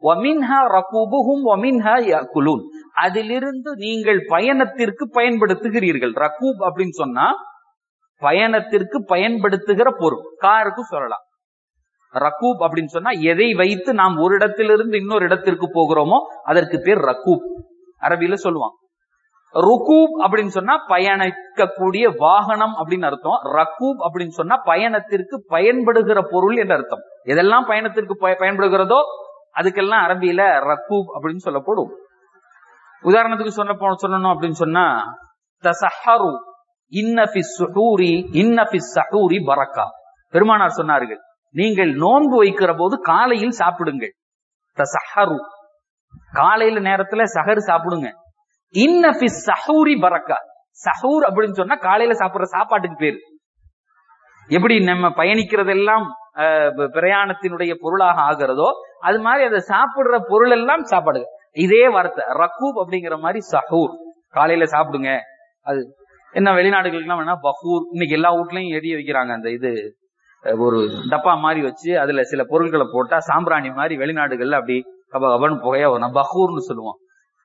அதிலிருந்து நீங்கள் பயணத்திற்கு பயன்படுத்துகிறீர்கள் ரக்கூப் அப்படின்னு சொன்னா பயணத்திற்கு பயன்படுத்துகிற பொருள் காருக்கு சொல்லலாம் ரக்கூப் அப்படின்னு சொன்னா எதை வைத்து நாம் ஒரு இடத்திலிருந்து இன்னொரு இடத்திற்கு போகிறோமோ அதற்கு பேர் ரக்கூப் அரபியில சொல்லுவான் ருகூப் அப்படின்னு சொன்னா பயணிக்கக்கூடிய வாகனம் அப்படின்னு அர்த்தம் ரக்கூப் அப்படின்னு சொன்னா பயணத்திற்கு பயன்படுகிற பொருள் என்று அர்த்தம் எதெல்லாம் பயணத்திற்கு பயன்படுகிறதோ அதுக்கெல்லாம் அரபியில ரக்கூப் அப்படின்னு சொல்லப்படும் உதாரணத்துக்கு சொன்ன சொல்லணும் அப்படின்னு சொன்னா தசஹரு இன்னபி சுஹூரி இன்னபி சஹூரி பரக்கா பெருமானார் சொன்னார்கள் நீங்கள் நோன்பு வைக்கிற போது காலையில் சாப்பிடுங்கள் தசஹரு காலையில நேரத்துல சஹர் சாப்பிடுங்க இன்னபி சஹூரி பரக்கா சஹூர் அப்படின்னு சொன்னா காலையில சாப்பிடுற சாப்பாட்டுக்கு பேரு எப்படி நம்ம பயணிக்கிறதெல்லாம் பிரயாணத்தினுடைய பொருளாக ஆகிறதோ அது மாதிரி அதை சாப்பிடுற பொருள் எல்லாம் சாப்பாடு இதே வார்த்தை ரக்கூப் அப்படிங்கிற மாதிரி சஹூர் காலையில சாப்பிடுங்க அது என்ன வெளிநாடுகளுக்கு வேணா பஹூர் இன்னைக்கு எல்லா வீட்லயும் எரிய வைக்கிறாங்க அந்த இது ஒரு டப்பா மாதிரி வச்சு அதுல சில பொருட்களை போட்டா சாம்பிராணி மாதிரி வெளிநாடுகள்ல அப்படி கப கபன் புகையா வரும் பஹூர்னு சொல்லுவோம்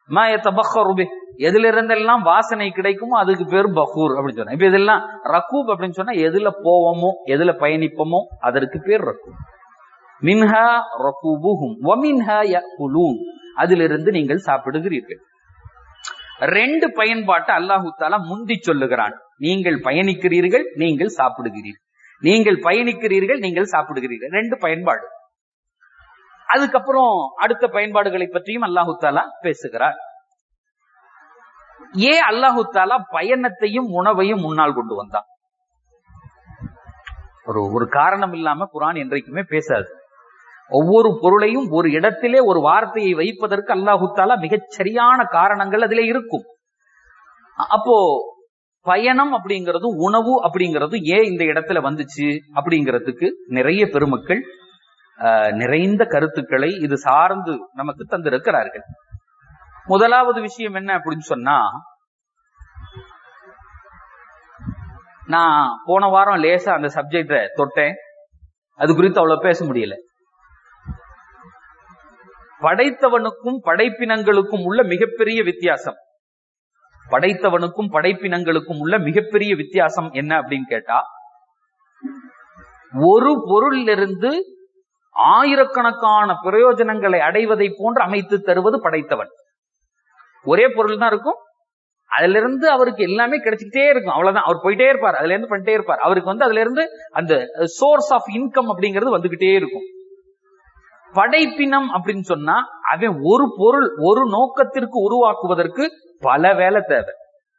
எதுல இருந்தெல்லாம் வாசனை கிடைக்குமோ அதுக்கு பேர் பஹூர் அப்படின்னு சொன்னா இப்ப இதெல்லாம் ரக்கூப் அப்படின்னு சொன்னா எதுல போவோமோ எதுல பயணிப்போமோ அதற்கு பேர் ரக்கூப் மின்ஹா ரக்கூபுஹும் வமின்ஹா யகுலூன் அதிலிருந்து நீங்கள் சாப்பிடுகிறீர்கள் ரெண்டு பயன்பாட்டை அல்லாஹு தாலா முந்தி சொல்லுகிறான் நீங்கள் பயணிக்கிறீர்கள் நீங்கள் சாப்பிடுகிறீர்கள் நீங்கள் பயணிக்கிறீர்கள் நீங்கள் சாப்பிடுகிறீர்கள் ரெண்டு பயன்பாடு அதுக்கப்புறம் அடுத்த பயன்பாடுகளை பற்றியும் அல்லாஹு தாலா பேசுகிறார் ஏன் அல்லாஹு தாலா பயணத்தையும் உணவையும் முன்னால் கொண்டு வந்தான் ஒரு ஒரு காரணம் இல்லாம குரான் என்றைக்குமே பேசாது ஒவ்வொரு பொருளையும் ஒரு இடத்திலே ஒரு வார்த்தையை வைப்பதற்கு அல்லாஹு தாலா மிகச் சரியான காரணங்கள் அதிலே இருக்கும் அப்போ பயணம் அப்படிங்கிறது உணவு அப்படிங்கிறது ஏன் இந்த இடத்துல வந்துச்சு அப்படிங்கிறதுக்கு நிறைய பெருமக்கள் நிறைந்த கருத்துக்களை இது சார்ந்து நமக்கு தந்திருக்கிறார்கள் முதலாவது விஷயம் என்ன அப்படின்னு சொன்னா நான் போன வாரம் லேசா அந்த சப்ஜெக்ட தொட்டேன் அது குறித்து அவ்வளவு பேச முடியல படைத்தவனுக்கும் படைப்பினங்களுக்கும் உள்ள மிகப்பெரிய வித்தியாசம் படைத்தவனுக்கும் படைப்பினங்களுக்கும் உள்ள மிகப்பெரிய வித்தியாசம் என்ன அப்படின்னு கேட்டா ஒரு பொருளிலிருந்து ஆயிரக்கணக்கான பிரயோஜனங்களை அடைவதை போன்று அமைத்து தருவது படைத்தவன் ஒரே பொருள் தான் இருக்கும் அதுல இருந்து அவருக்கு எல்லாமே கிடைச்சிக்கிட்டே இருக்கும் அவ்வளவுதான் அவர் போயிட்டே இருப்பார் அதுல இருந்து பண்ணிட்டே இருப்பார் அவருக்கு வந்து அதுல இருந்து அந்த சோர்ஸ் ஆஃப் இன்கம் அப்படிங்கிறது வந்துகிட்டே இருக்கும் படைப்பினம் அப்படின்னு சொன்னா அவன் ஒரு பொருள் ஒரு நோக்கத்திற்கு உருவாக்குவதற்கு பல வேலை தேவை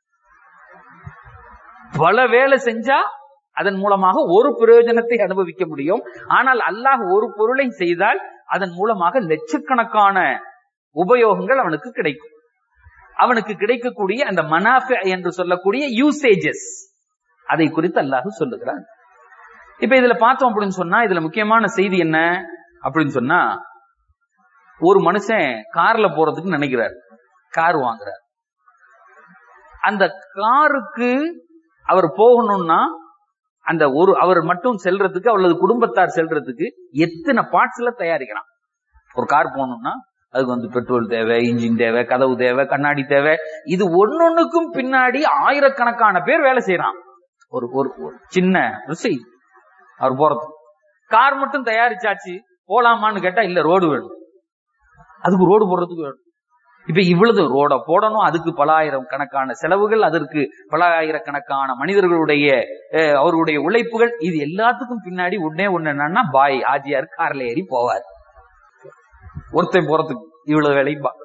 பல வேலை செஞ்சா அதன் மூலமாக ஒரு பிரயோஜனத்தை அனுபவிக்க முடியும் ஆனால் அல்லாஹ் ஒரு பொருளை செய்தால் அதன் மூலமாக லட்சக்கணக்கான உபயோகங்கள் அவனுக்கு கிடைக்கும் அவனுக்கு கிடைக்கக்கூடிய அந்த மனாஃப என்று சொல்லக்கூடிய யூசேஜஸ் அதை குறித்து அல்லாஹ் சொல்லுகிறான் இப்ப இதுல பார்த்தோம் அப்படின்னு சொன்னா இதுல முக்கியமான செய்தி என்ன அப்படின்னு சொன்னா ஒரு மனுஷன் கார்ல போறதுக்கு நினைக்கிறார் கார் வாங்குறார் அந்த காருக்கு அவர் போகணும்னா அந்த ஒரு அவர் மட்டும் செல்றதுக்கு அவளது குடும்பத்தார் செல்றதுக்கு எத்தனை பார்ட்ஸ்ல தயாரிக்கிறான் ஒரு கார் போகணும்னா அதுக்கு வந்து பெட்ரோல் தேவை இன்ஜின் தேவை கதவு தேவை கண்ணாடி தேவை இது ஒன்னொன்னுக்கும் பின்னாடி ஆயிரக்கணக்கான பேர் வேலை செய்யறான் ஒரு ஒரு ஒரு சின்ன ஒரு செய்தி அவர் போறது கார் மட்டும் தயாரிச்சாச்சு போலாமான்னு கேட்டா இல்ல ரோடு வேணும் அதுக்கு ரோடு போடுறதுக்கு வேணும் இப்ப இவ்வளவு ரோட போடணும் அதுக்கு பல ஆயிரம் கணக்கான செலவுகள் அதற்கு பல ஆயிரக்கணக்கான மனிதர்களுடைய அஹ், அவர்களுடைய உழைப்புகள் இது எல்லாத்துக்கும் பின்னாடி ஒன்னே ஒண்ணு என்னன்னா பாய் ஆஜியார் கார்ல ஏறி போவார் ஒருத்தன் போறதுக்கு இவ்வளவு வேலை பா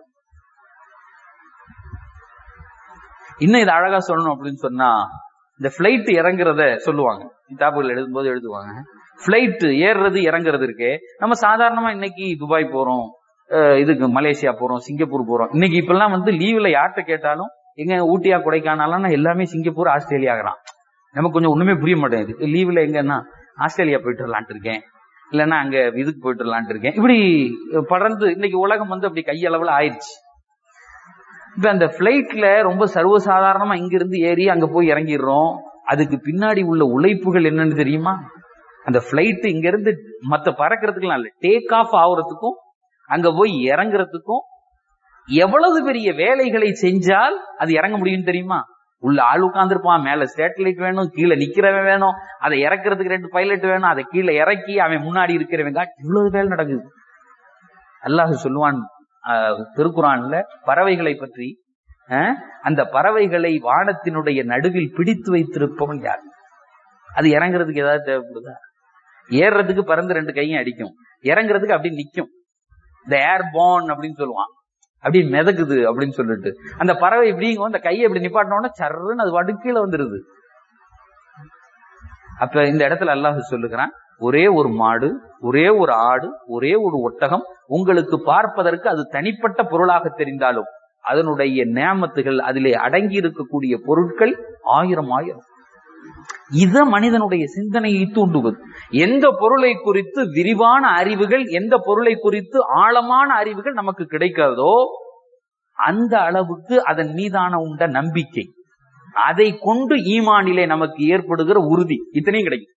இன்னும் இது அழகா சொல்லணும் அப்படின்னு சொன்னா இந்த பிளைட் இறங்குறத சொல்லுவாங்க கிதாபுகள் எழுதும்போது எழுதுவாங்க பிளைட் ஏறுறது இறங்குறது இருக்கே நம்ம சாதாரணமா இன்னைக்கு துபாய் போறோம் அஹ் இதுக்கு மலேசியா போறோம் சிங்கப்பூர் போறோம் இன்னைக்கு இப்பெல்லாம் வந்து லீவ்ல யார்கிட்ட கேட்டாலும் எங்க ஊட்டியா கொடைக்கானலாம் எல்லாமே சிங்கப்பூர் ஆஸ்திரேலியா ஆகிறான் நமக்கு கொஞ்சம் ஒண்ணுமே புரிய மாட்டேங்குது லீவ்ல எங்கன்னா ஆஸ்திரேலியா போயிட்டு வரலான்ட்டு இருக்கேன் இல்லைன்னா அங்க இதுக்கு போயிட்டு வரலான்ட்டு இருக்கேன் இப்படி படர்ந்து இன்னைக்கு உலகம் வந்து அப்படி கையளவுல ஆயிடுச்சு இப்ப அந்த பிளைட்ல ரொம்ப சர்வசாதாரணமா இங்க இருந்து ஏறி அங்க போய் இறங்கிடுறோம் அதுக்கு பின்னாடி உள்ள உழைப்புகள் என்னன்னு தெரியுமா அந்த பிளைட் இங்க இருந்து மத்த பறக்கிறதுக்குலாம் இல்ல டேக் ஆஃப் ஆகுறதுக்கும் அங்க போய் இறங்குறதுக்கும் எவ்வளவு பெரிய வேலைகளை செஞ்சால் அது இறங்க முடியும் தெரியுமா உள்ள ஆள் உட்கார்ந்துருப்பான் மேல சேட்டலைட் வேணும் கீழே நிக்கிறவன் வேணும் அதை இறக்குறதுக்கு ரெண்டு பைலட் வேணும் அதை கீழே இறக்கி அவன் முன்னாடி இருக்கிறவன் காட்டி இவ்வளவு வேலை நடக்குது அல்லாஹ் சொல்லுவான் ஆஹ், திருக்குறான்ல பறவைகளை பற்றி ஆஹ், அந்த பறவைகளை வானத்தினுடைய நடுவில் பிடித்து வைத்திருப்பவன் யார் அது இறங்குறதுக்கு ஏதாவது தேவைப்படுதா ஏறுறதுக்கு பறந்து ரெண்டு கையும் அடிக்கும் இறங்குறதுக்கு அப்படி நிக்கும் இந்த ஏர் பார்ன் அப்படின்னு சொல்லுவான் அப்படி மிதக்குது அப்படின்னு சொல்லிட்டு அந்த பறவை இப்படிங்க அந்த கையை இப்படி நிப்பாட்டினோட சர்ன்னு அது வடுக்கீழ வந்துருது அப்ப இந்த இடத்துல அல்லாஹ் சொல்லுகிறான் ஒரே ஒரு மாடு ஒரே ஒரு ஆடு ஒரே ஒரு ஒட்டகம் உங்களுக்கு பார்ப்பதற்கு அது தனிப்பட்ட பொருளாக தெரிந்தாலும் அதனுடைய நேமத்துகள் அதிலே அடங்கி இருக்கக்கூடிய பொருட்கள் ஆயிரம் ஆயிரம் இத மனிதனுடைய சிந்தனையை தூண்டுவது எந்த பொருளை குறித்து விரிவான அறிவுகள் எந்த பொருளை குறித்து ஆழமான அறிவுகள் நமக்கு கிடைக்காதோ அந்த அளவுக்கு அதன் மீதான உண்ட நம்பிக்கை அதை கொண்டு ஈமானிலே நமக்கு ஏற்படுகிற உறுதி இத்தனையும் கிடைக்கும்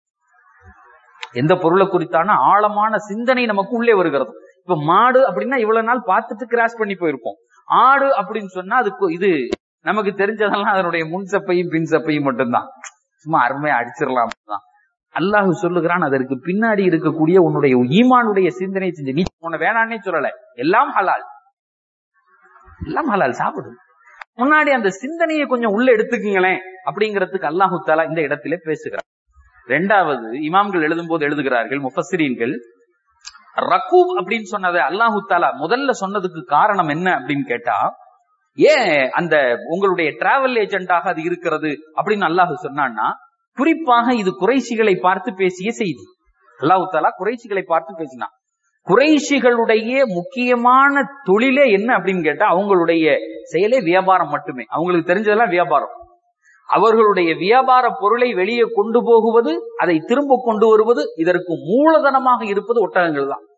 எந்த பொருளை குறித்தான ஆழமான சிந்தனை நமக்கு உள்ளே வருகிறது இப்ப மாடு அப்படின்னா இவ்வளவு நாள் பார்த்துட்டு கிராஸ் பண்ணி போயிருப்போம் ஆடு அப்படின்னு சொன்னா அதுக்கு இது நமக்கு தெரிஞ்சதெல்லாம் அதனுடைய முன் சப்பையும் பின் சப்பையும் மட்டும்தான் சும்மா அருமையா அடிச்சிடலாம் தான் அல்லாஹ் சொல்லுகிறான் அதற்கு பின்னாடி இருக்கக்கூடிய உன்னுடைய ஈமானுடைய சிந்தனை செஞ்சு நீ உன்னை வேணான்னே சொல்லல எல்லாம் ஹலால் எல்லாம் ஹலால் சாப்பிடு முன்னாடி அந்த சிந்தனையை கொஞ்சம் உள்ள எடுத்துக்கங்களேன் அப்படிங்கிறதுக்கு அல்லாஹு தாலா இந்த இடத்திலே பேசுகிறார் ரெண்டாவது இமாம்கள் எழுதும் போது எழுதுகிறார்கள் முஃபஸ்ஸிரீன்கள் ரக்கூப் அப்படின்னு சொன்னதை அல்லாஹு தாலா முதல்ல சொன்னதுக்கு காரணம் என்ன அப்படின்னு கேட்டா ஏன் அந்த உங்களுடைய டிராவல் ஏஜென்டாக அது இருக்கிறது அப்படின்னு அல்லாஹ் சொன்னான்னா குறிப்பாக இது குறைசிகளை பார்த்து பேசிய செய்தி அல்லாஹு தாலா குறைசிகளை பார்த்து பேசினான் குறைஷிகளுடைய முக்கியமான தொழிலே என்ன அப்படின்னு கேட்டா அவங்களுடைய செயலே வியாபாரம் மட்டுமே அவங்களுக்கு தெரிஞ்சதெல்லாம் வியாபாரம் அவர்களுடைய வியாபார பொருளை வெளியே கொண்டு போகுவது அதை திரும்ப கொண்டு வருவது இதற்கு மூலதனமாக இருப்பது ஒட்டகங்கள் தான்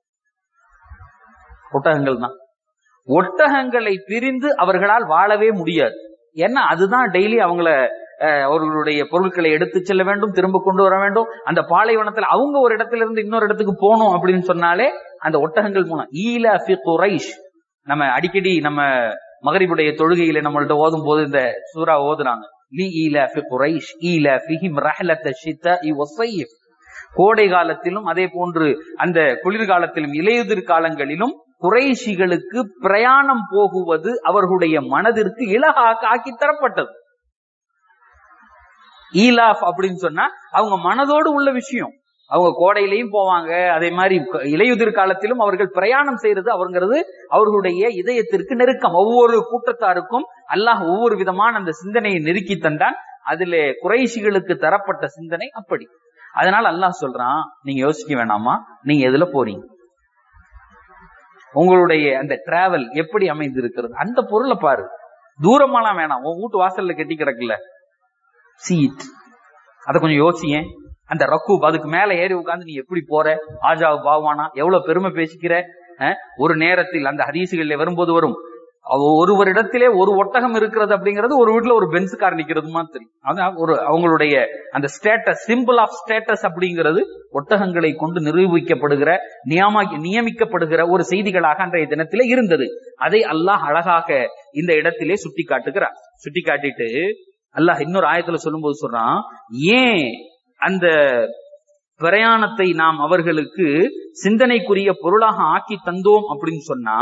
ஒட்டகங்கள் தான் ஒட்டகங்களை பிரிந்து அவர்களால் வாழவே முடியாது ஏன்னா அதுதான் டெய்லி அவங்கள அஹ், அவர்களுடைய பொருட்களை எடுத்து செல்ல வேண்டும் திரும்ப கொண்டு வர வேண்டும் அந்த பாலைவனத்துல அவங்க ஒரு இடத்துல இருந்து இன்னொரு இடத்துக்கு போகணும் அப்படின்னு சொன்னாலே அந்த ஒட்டகங்கள் மூலம் ஈல ஃபி குரைஷ் நம்ம அடிக்கடி நம்ம மகரிபுடைய தொழுகையில நம்மள்ட்ட ஓதும் போது இந்த சூரா ஓதுறாங்க லி ஈல ஃபி குரைஷ் ஈல ஃபிஹிம் ரஹலத்த ஷித்தாஇ வஸைஃப் கோடை காலத்திலும் அதே போன்று அந்த குளிர்காலத்திலும் இலையுதிர் காலங்களிலும் குறைஷிகளுக்கு பிரயாணம் போகுவது அவர்களுடைய மனதிற்கு இலகாக ஆக்கி தரப்பட்டது ஈலாஃப் அப்படின்னு சொன்னா அவங்க மனதோடு உள்ள விஷயம் அவங்க கோடையிலையும் போவாங்க அதே மாதிரி இலையுதிர் காலத்திலும் அவர்கள் பிரயாணம் செய்யறது அவங்கிறது அவர்களுடைய இதயத்திற்கு நெருக்கம் ஒவ்வொரு கூட்டத்தாருக்கும் அல்லாஹ் ஒவ்வொரு விதமான அந்த சிந்தனையை நெருக்கி தந்தான் அதுல குறைசிகளுக்கு தரப்பட்ட சிந்தனை அப்படி அதனால அல்லாஹ் சொல்றான் நீங்க யோசிக்க வேணாமா நீங்க எதுல போறீங்க உங்களுடைய அந்த டிராவல் எப்படி அமைந்திருக்கிறது அந்த பொருளை பாரு தூரமாலாம் வேணாம் உன் வீட்டு வாசல்ல கட்டி கிடக்குல சீட் அதை கொஞ்சம் யோசியேன் அந்த ரக்கூப் அதுக்கு மேல ஏறி உட்கார்ந்து நீ எப்படி போற ஆஜாவு பாவானா எவ்வளவு பெருமை பேசிக்கிற அஹ், ஒரு நேரத்தில் அந்த ஹதீசுகள்ல வரும்போது வரும் அவ- ஒருவரிடத்திலே ஒரு ஒட்டகம் இருக்கிறது அப்படிங்கிறது ஒரு வீட்டுல ஒரு பென்ஸ் கார் நிக்கிறது மாதிரி தெரியும் அதான் ஒரு அவங்களுடைய அந்த ஸ்டேட்டஸ் சிம்பிள் ஆஃப் ஸ்டேட்டஸ் அப்படிங்கிறது ஒட்டகங்களை கொண்டு நிரூபிக்கப்படுகிற நியமா நியமிக்கப்படுகிற ஒரு செய்திகளாக அன்றைய தினத்திலே இருந்தது அதை அல்லாஹ் அழகாக இந்த இடத்திலே சுட்டி காட்டுகிறார் சுட்டி காட்டிட்டு அல்லாஹ் இன்னொரு ஆயத்துல சொல்லும்போது சொல்றான் ஏன் அந்த பிரயாணத்தை நாம் அவர்களுக்கு சிந்தனைக்குரிய பொருளாக ஆக்கி தந்தோம் அப்படின்னு சொன்னா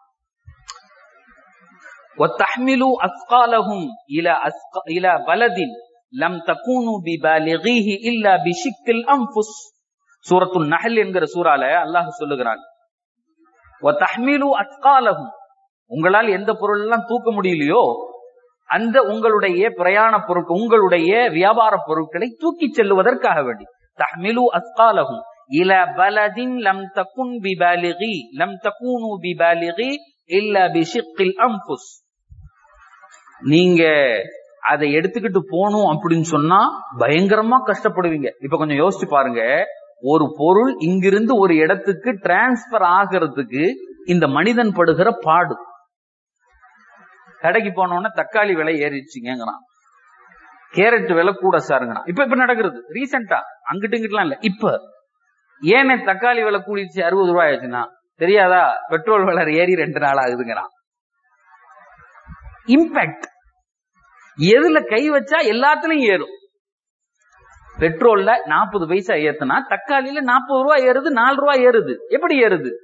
وَتَحْمِلُوا أَثْقَالَهُمْ إِلَى أَثْق- إِلَى بَلَدٍ لَمْ تَكُونُوا بِبَالِغِيهِ إِلَّا بِشِقِّ الْأَنفُسِ சூரத்து நஹல் என்கிற சூறால அல்லாஹ் சொல்லுகிறான் وَتَحْمِلُوا أَثْقَالَهُمْ உங்களால் எந்த பொருள் எல்லாம் தூக்க முடியலையோ அந்த உங்களுடைய பிரயாண பொருட்கள் உங்களுடைய வியாபார பொருட்களை தூக்கி செல்லுவதற்காக வேண்டி தஹ்மிலு அஸ்காலஹும் இல பலதின் லம் தகுன் பிபாலிகி லம் தகுனு பிபாலிகி இல்ல பிஷிக்கில் அம்புஸ் நீங்க அதை எடுத்துக்கிட்டு போகணும் அப்படின்னு சொன்னா பயங்கரமா கஷ்டப்படுவீங்க இப்ப கொஞ்சம் யோசிச்சு பாருங்க ஒரு பொருள் இங்கிருந்து ஒரு இடத்துக்கு டிரான்ஸ்பர் ஆகிறதுக்கு இந்த மனிதன் படுகிற பாடு கடைக்கு போனோடனே தக்காளி விலை ஏறிடுச்சுங்கிறான் கேரட் விலை கூட சாருங்கண்ணா இப்ப இப்ப நடக்கிறது ரீசெண்டா அங்கிட்டு இங்கிட்டுலாம் இல்ல இப்ப ஏன் தக்காளி விலை கூடிடுச்சு அறுபது ரூபாய் ஆச்சுன்னா தெரியாதா பெட்ரோல் விலை ஏறி ரெண்டு நாள் ஆகுதுங்கிறான் இம்பாக்ட் எதுல கை வச்சா எல்லாத்துலயும் ஏறும் பெட்ரோல்ல நாற்பது பைசா ஏத்துனா தக்காளியில நாற்பது ரூபாய் ஏறுது நாலு ரூபாய் ஏறுது எப்படி ஏறுது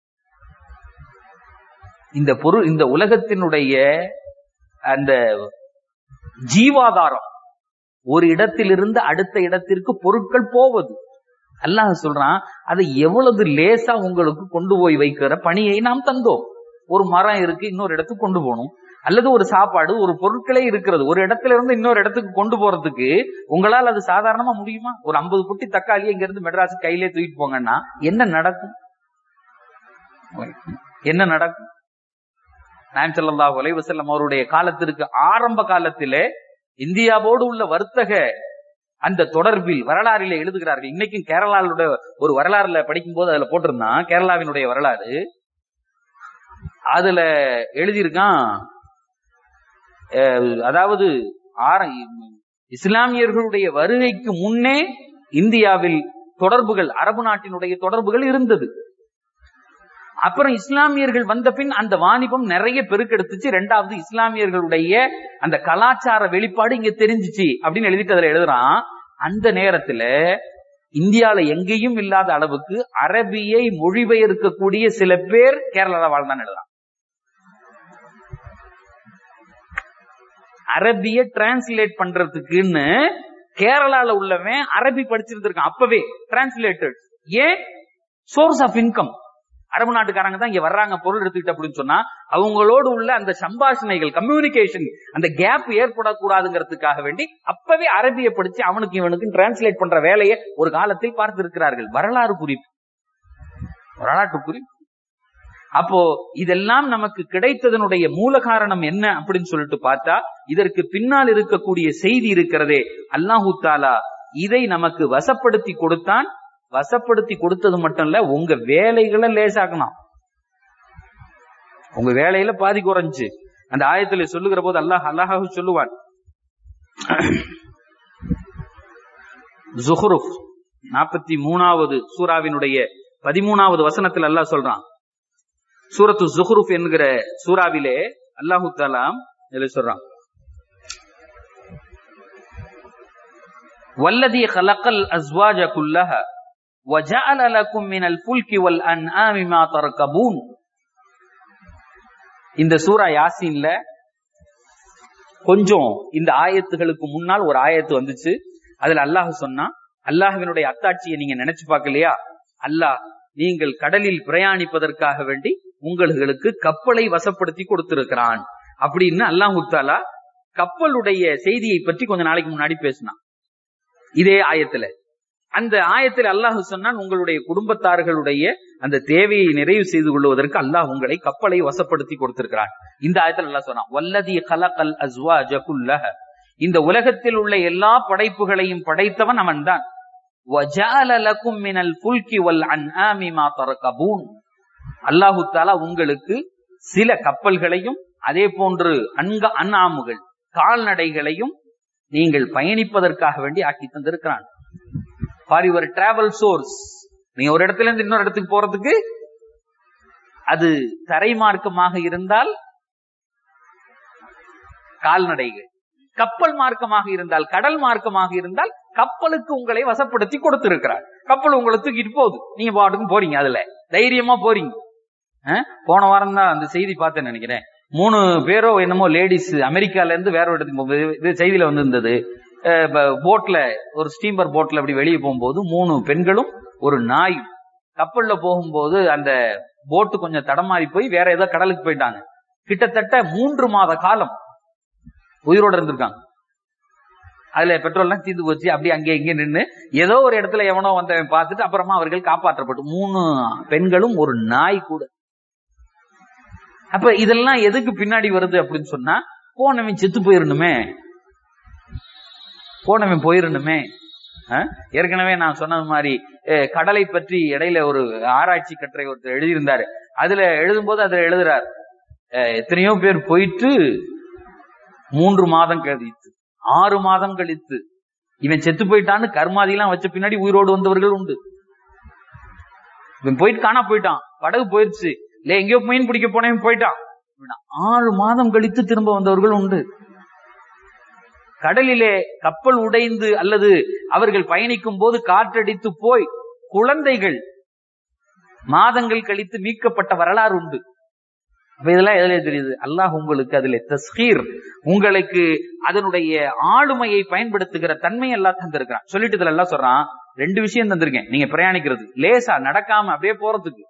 இந்த பொருள் இந்த உலகத்தினுடைய அந்த ஜீவாதாரம் ஒரு இடத்திலிருந்து அடுத்த இடத்திற்கு பொருட்கள் போவது அல்லாஹ் சொல்றான் அதை எவ்வளவு லேசா உங்களுக்கு கொண்டு போய் வைக்கிற பணியை நாம் தந்தோம் ஒரு மரம் இருக்கு இன்னொரு இடத்துக்கு கொண்டு போகணும் அல்லது ஒரு சாப்பாடு ஒரு பொருட்களே இருக்கிறது ஒரு இடத்துல இருந்து இன்னொரு இடத்துக்கு கொண்டு போறதுக்கு உங்களால் அது சாதாரணமா முடியுமா ஒரு ஐம்பது புட்டி தக்காளி இங்க இருந்து மெட்ராஸ் கையிலே தூக்கிட்டு போங்கன்னா என்ன நடக்கும் என்ன நடக்கும் நாயம் ஸல்லல்லாஹு அலைஹி வஸல்லம் அவருடைய காலத்திற்கு ஆரம்ப காலத்திலே இந்தியாவோடு உள்ள வர்த்தக அந்த தொடர்பில் வரலாறிலே எழுதுகிறார்கள் இன்னைக்கும் கேரளாவுடைய ஒரு வரலாறுல படிக்கும் போது அதுல போட்டிருந்தான் கேரளாவினுடைய வரலாறு அதுல எழுதியிருக்கான் அஹ், அதாவது ஆர- இஸ்லாமியர்களுடைய வருகைக்கு முன்னே இந்தியாவில் தொடர்புகள் அரபு நாட்டினுடைய தொடர்புகள் இருந்தது அப்புறம் இஸ்லாமியர்கள் வந்த பின் அந்த வாணிபம் நிறைய பெருக்கெடுத்துச்சு ரெண்டாவது இஸ்லாமியர்களுடைய அந்த கலாச்சார வெளிப்பாடு இங்க தெரிஞ்சுச்சு அப்படின்னு எழுதிட்டு அதுல எழுதுறான் அந்த நேரத்துல இந்தியால எங்கேயும் இல்லாத அளவுக்கு அரபியை மொழிபெயர்க்கக்கூடிய சில பேர் கேரளால வாழ்ந்தான்னு எழுதுறான் அரபிய டிரான்ஸ்லேட் பண்றதுக்குன்னு கேரளால உள்ளவன் அரபி படிச்சிருந்திருக்கான் அப்பவே டிரான்ஸ்லேட்டட் ஏன் சோர்ஸ் ஆஃப் இன்கம் அரபு நாட்டுக்காரங்க தான் இங்க வர்றாங்க பொருள் எடுத்துக்கிட்டு அப்படின்னு சொன்னா அவங்களோடு உள்ள அந்த சம்பாஷணைகள் கம்யூனிகேஷன் அந்த கேப் ஏற்படக்கூடாதுங்கிறதுக்காக வேண்டி அப்பவே அரபியை படிச்சு அவனுக்கு இவனுக்கு டிரான்ஸ்லேட் பண்ற வேலையை ஒரு காலத்தில் பார்த்திருக்கிறார்கள் வரலாறு குறிப்பு வரலாற்று குறிப்பு அப்போ இதெல்லாம் நமக்கு கிடைத்ததனுடைய மூல காரணம் என்ன அப்படின்னு சொல்லிட்டு பார்த்தா இதற்கு பின்னால் இருக்கக்கூடிய செய்தி இருக்கிறதே அல்லாஹு தாலா இதை நமக்கு வசப்படுத்தி கொடுத்தான் வசப்படுத்தி கொடுத்தது மட்டும் இல்ல உங்க வேலைகளை லேசாக்கணும் உங்க வேலையில பாதி குறைஞ்சு அந்த ஆயத்துல சொல்லுகிற போது அல்லாஹ் அல்லாஹாவு சொல்லுவான் ஜுஹ்ருஃப் நாற்பத்தி மூணாவது சூராவினுடைய பதிமூணாவது வசனத்தில் அல்லாஹ் சொல்றான் சூரத்து ஜுஹ்ருஃப் என்கிற சூறாவிலே அல்லாஹு தாலா இதுல சொல்றான் والذي خلق الأزواج كلها وجعل لكم من الفلك والأنعام ما تركبون இந்த சூரா யாசீன்ல கொஞ்சம் இந்த ஆயத்துகளுக்கு முன்னால் ஒரு ஆயத்து வந்துச்சு அதுல அல்லாஹ் சொன்னா அல்லாஹ்வினுடைய அத்தாட்சியை நீங்க நினைச்சு பார்க்கலையா அல்லாஹ் நீங்கள் கடலில் பிரயாணிப்பதற்காக வேண்டி உங்களுக்கு கப்பலை வசப்படுத்தி கொடுத்திருக்கிறான் அப்படின்னு அல்லாஹு தாலா கப்பலுடைய செய்தியை பற்றி கொஞ்ச நாளைக்கு முன்னாடி பேசினான் இதே ஆயத்துல அந்த ஆயத்தில் அல்லாஹ் சொன்னான் உங்களுடைய குடும்பத்தார்களுடைய அந்த தேவையை நிறைவு செய்து கொள்வதற்கு அல்லாஹ் உங்களை கப்பலை வசப்படுத்தி கொடுத்திருக்கிறான் இந்த ஆயத்தில் அல்லாஹ் சொன்னான் வல்லதி கலகல் அஸ்வாஜ குல்லஹ இந்த உலகத்தில் உள்ள எல்லா படைப்புகளையும் படைத்தவன் அவன்தான் وَجَعَلَ لَكُم مِّنَ الْفُلْكِ وَالْأَنْعَامِ مَا تَرْكَبُونَ அல்லாஹு தாலா உங்களுக்கு சில கப்பல்களையும் அதே போன்று அன்க அன்னாமுகள் கால்நடைகளையும் நீங்கள் பயணிப்பதற்காக வேண்டி ஆக்கி தந்திருக்கிறான் ஃபார் யுவர் டிராவல் சோர்ஸ் நீங்க ஒரு இடத்துல இருந்து இன்னொரு இடத்துக்கு போறதுக்கு அது தரை மார்க்கமாக இருந்தால் கால்நடைகள் கப்பல் மார்க்கமாக இருந்தால் கடல் மார்க்கமாக இருந்தால் கப்பலுக்கு உங்களை வசப்படுத்தி கொடுத்திருக்கிறார் கப்பல் உங்களை தூக்கிட்டு போகுது நீங்க பாட்டுக்கும் போறீங்க அதுல தைரியமா போறீங்க அஹ்? போன வாரம் தான் அந்த செய்தி பார்த்தேன் நினைக்கிறேன் மூணு பேரோ என்னமோ லேடிஸ் அமெரிக்கால இருந்து வேற ஒரு இடத்துக்கு போகும்போது இது செய்தியில வந்து இருந்தது போட்ல ஒரு ஸ்டீமர் போட்ல அப்படி வெளியே போகும்போது மூணு பெண்களும் ஒரு நாய் கப்பல்ல போகும்போது அந்த போட்டு கொஞ்சம் தடமாறி போய் வேற ஏதோ கடலுக்கு போயிட்டாங்க கிட்டத்தட்ட மூன்று மாத காலம் உயிரோட இருந்திருக்காங்க அதுல பெட்ரோல்லாம் தீர்ந்து போச்சு அப்படியே அங்கே இங்கே நின்று ஏதோ ஒரு இடத்துல எவனோ வந்தவன் பார்த்துட்டு அப்புறமா அவர்கள் காப்பாற்றப்பட்டு மூணு பெண்களும் ஒரு நாய் கூட அப்ப இதெல்லாம் எதுக்கு பின்னாடி வருது அப்படின்னு சொன்னா போனவன் செத்து போயிடணுமே போனவன் போயிடணுமே அஹ்? ஏற்கனவே நான் சொன்னது மாதிரி அஹ், கடலை பற்றி இடையில ஒரு ஆராய்ச்சி கட்டுரை ஒருத்தர் எழுதியிருந்தாரு அதுல எழுதும்போது அதுல எழுதுறார் அஹ், எத்தனையோ பேர் போயிட்டு மூன்று மாதம் கழித்து ஆறு மாதம் கழித்து இவன் செத்து போயிட்டான்னு கர்மாதிலாம் வச்ச பின்னாடி உயிரோடு வந்தவர்கள் உண்டு இவன் போயிட்டு காணா போயிட்டான் படகு போயிருச்சு இல்ல எங்கேயோ மீன் பிடிக்க போனவன் போயிட்டான் இவன் ஆறு மாதம் கழித்து திரும்ப வந்தவர்கள் உண்டு கடலிலே கப்பல் உடைந்து அல்லது அவர்கள் பயணிக்கும் போது காற்றடித்து போய் குழந்தைகள் மாதங்கள் கழித்து மீட்கப்பட்ட வரலாறு உண்டு அப்ப இதெல்லாம் எதுல தெரியுது அல்லாஹ் உங்களுக்கு அதுல தஸ்கீர் உங்களுக்கு அதனுடைய ஆளுமையை பயன்படுத்துகிற தன்மை எல்லாம் தந்திருக்கிறான் சொல்லிட்டு இதுல எல்லாம் சொல்றான் ரெண்டு விஷயம் தந்திருக்கேன் நீங்க பிரயாணிக்கிறது லேசா நடக்காம அப்படியே போறதுக்கு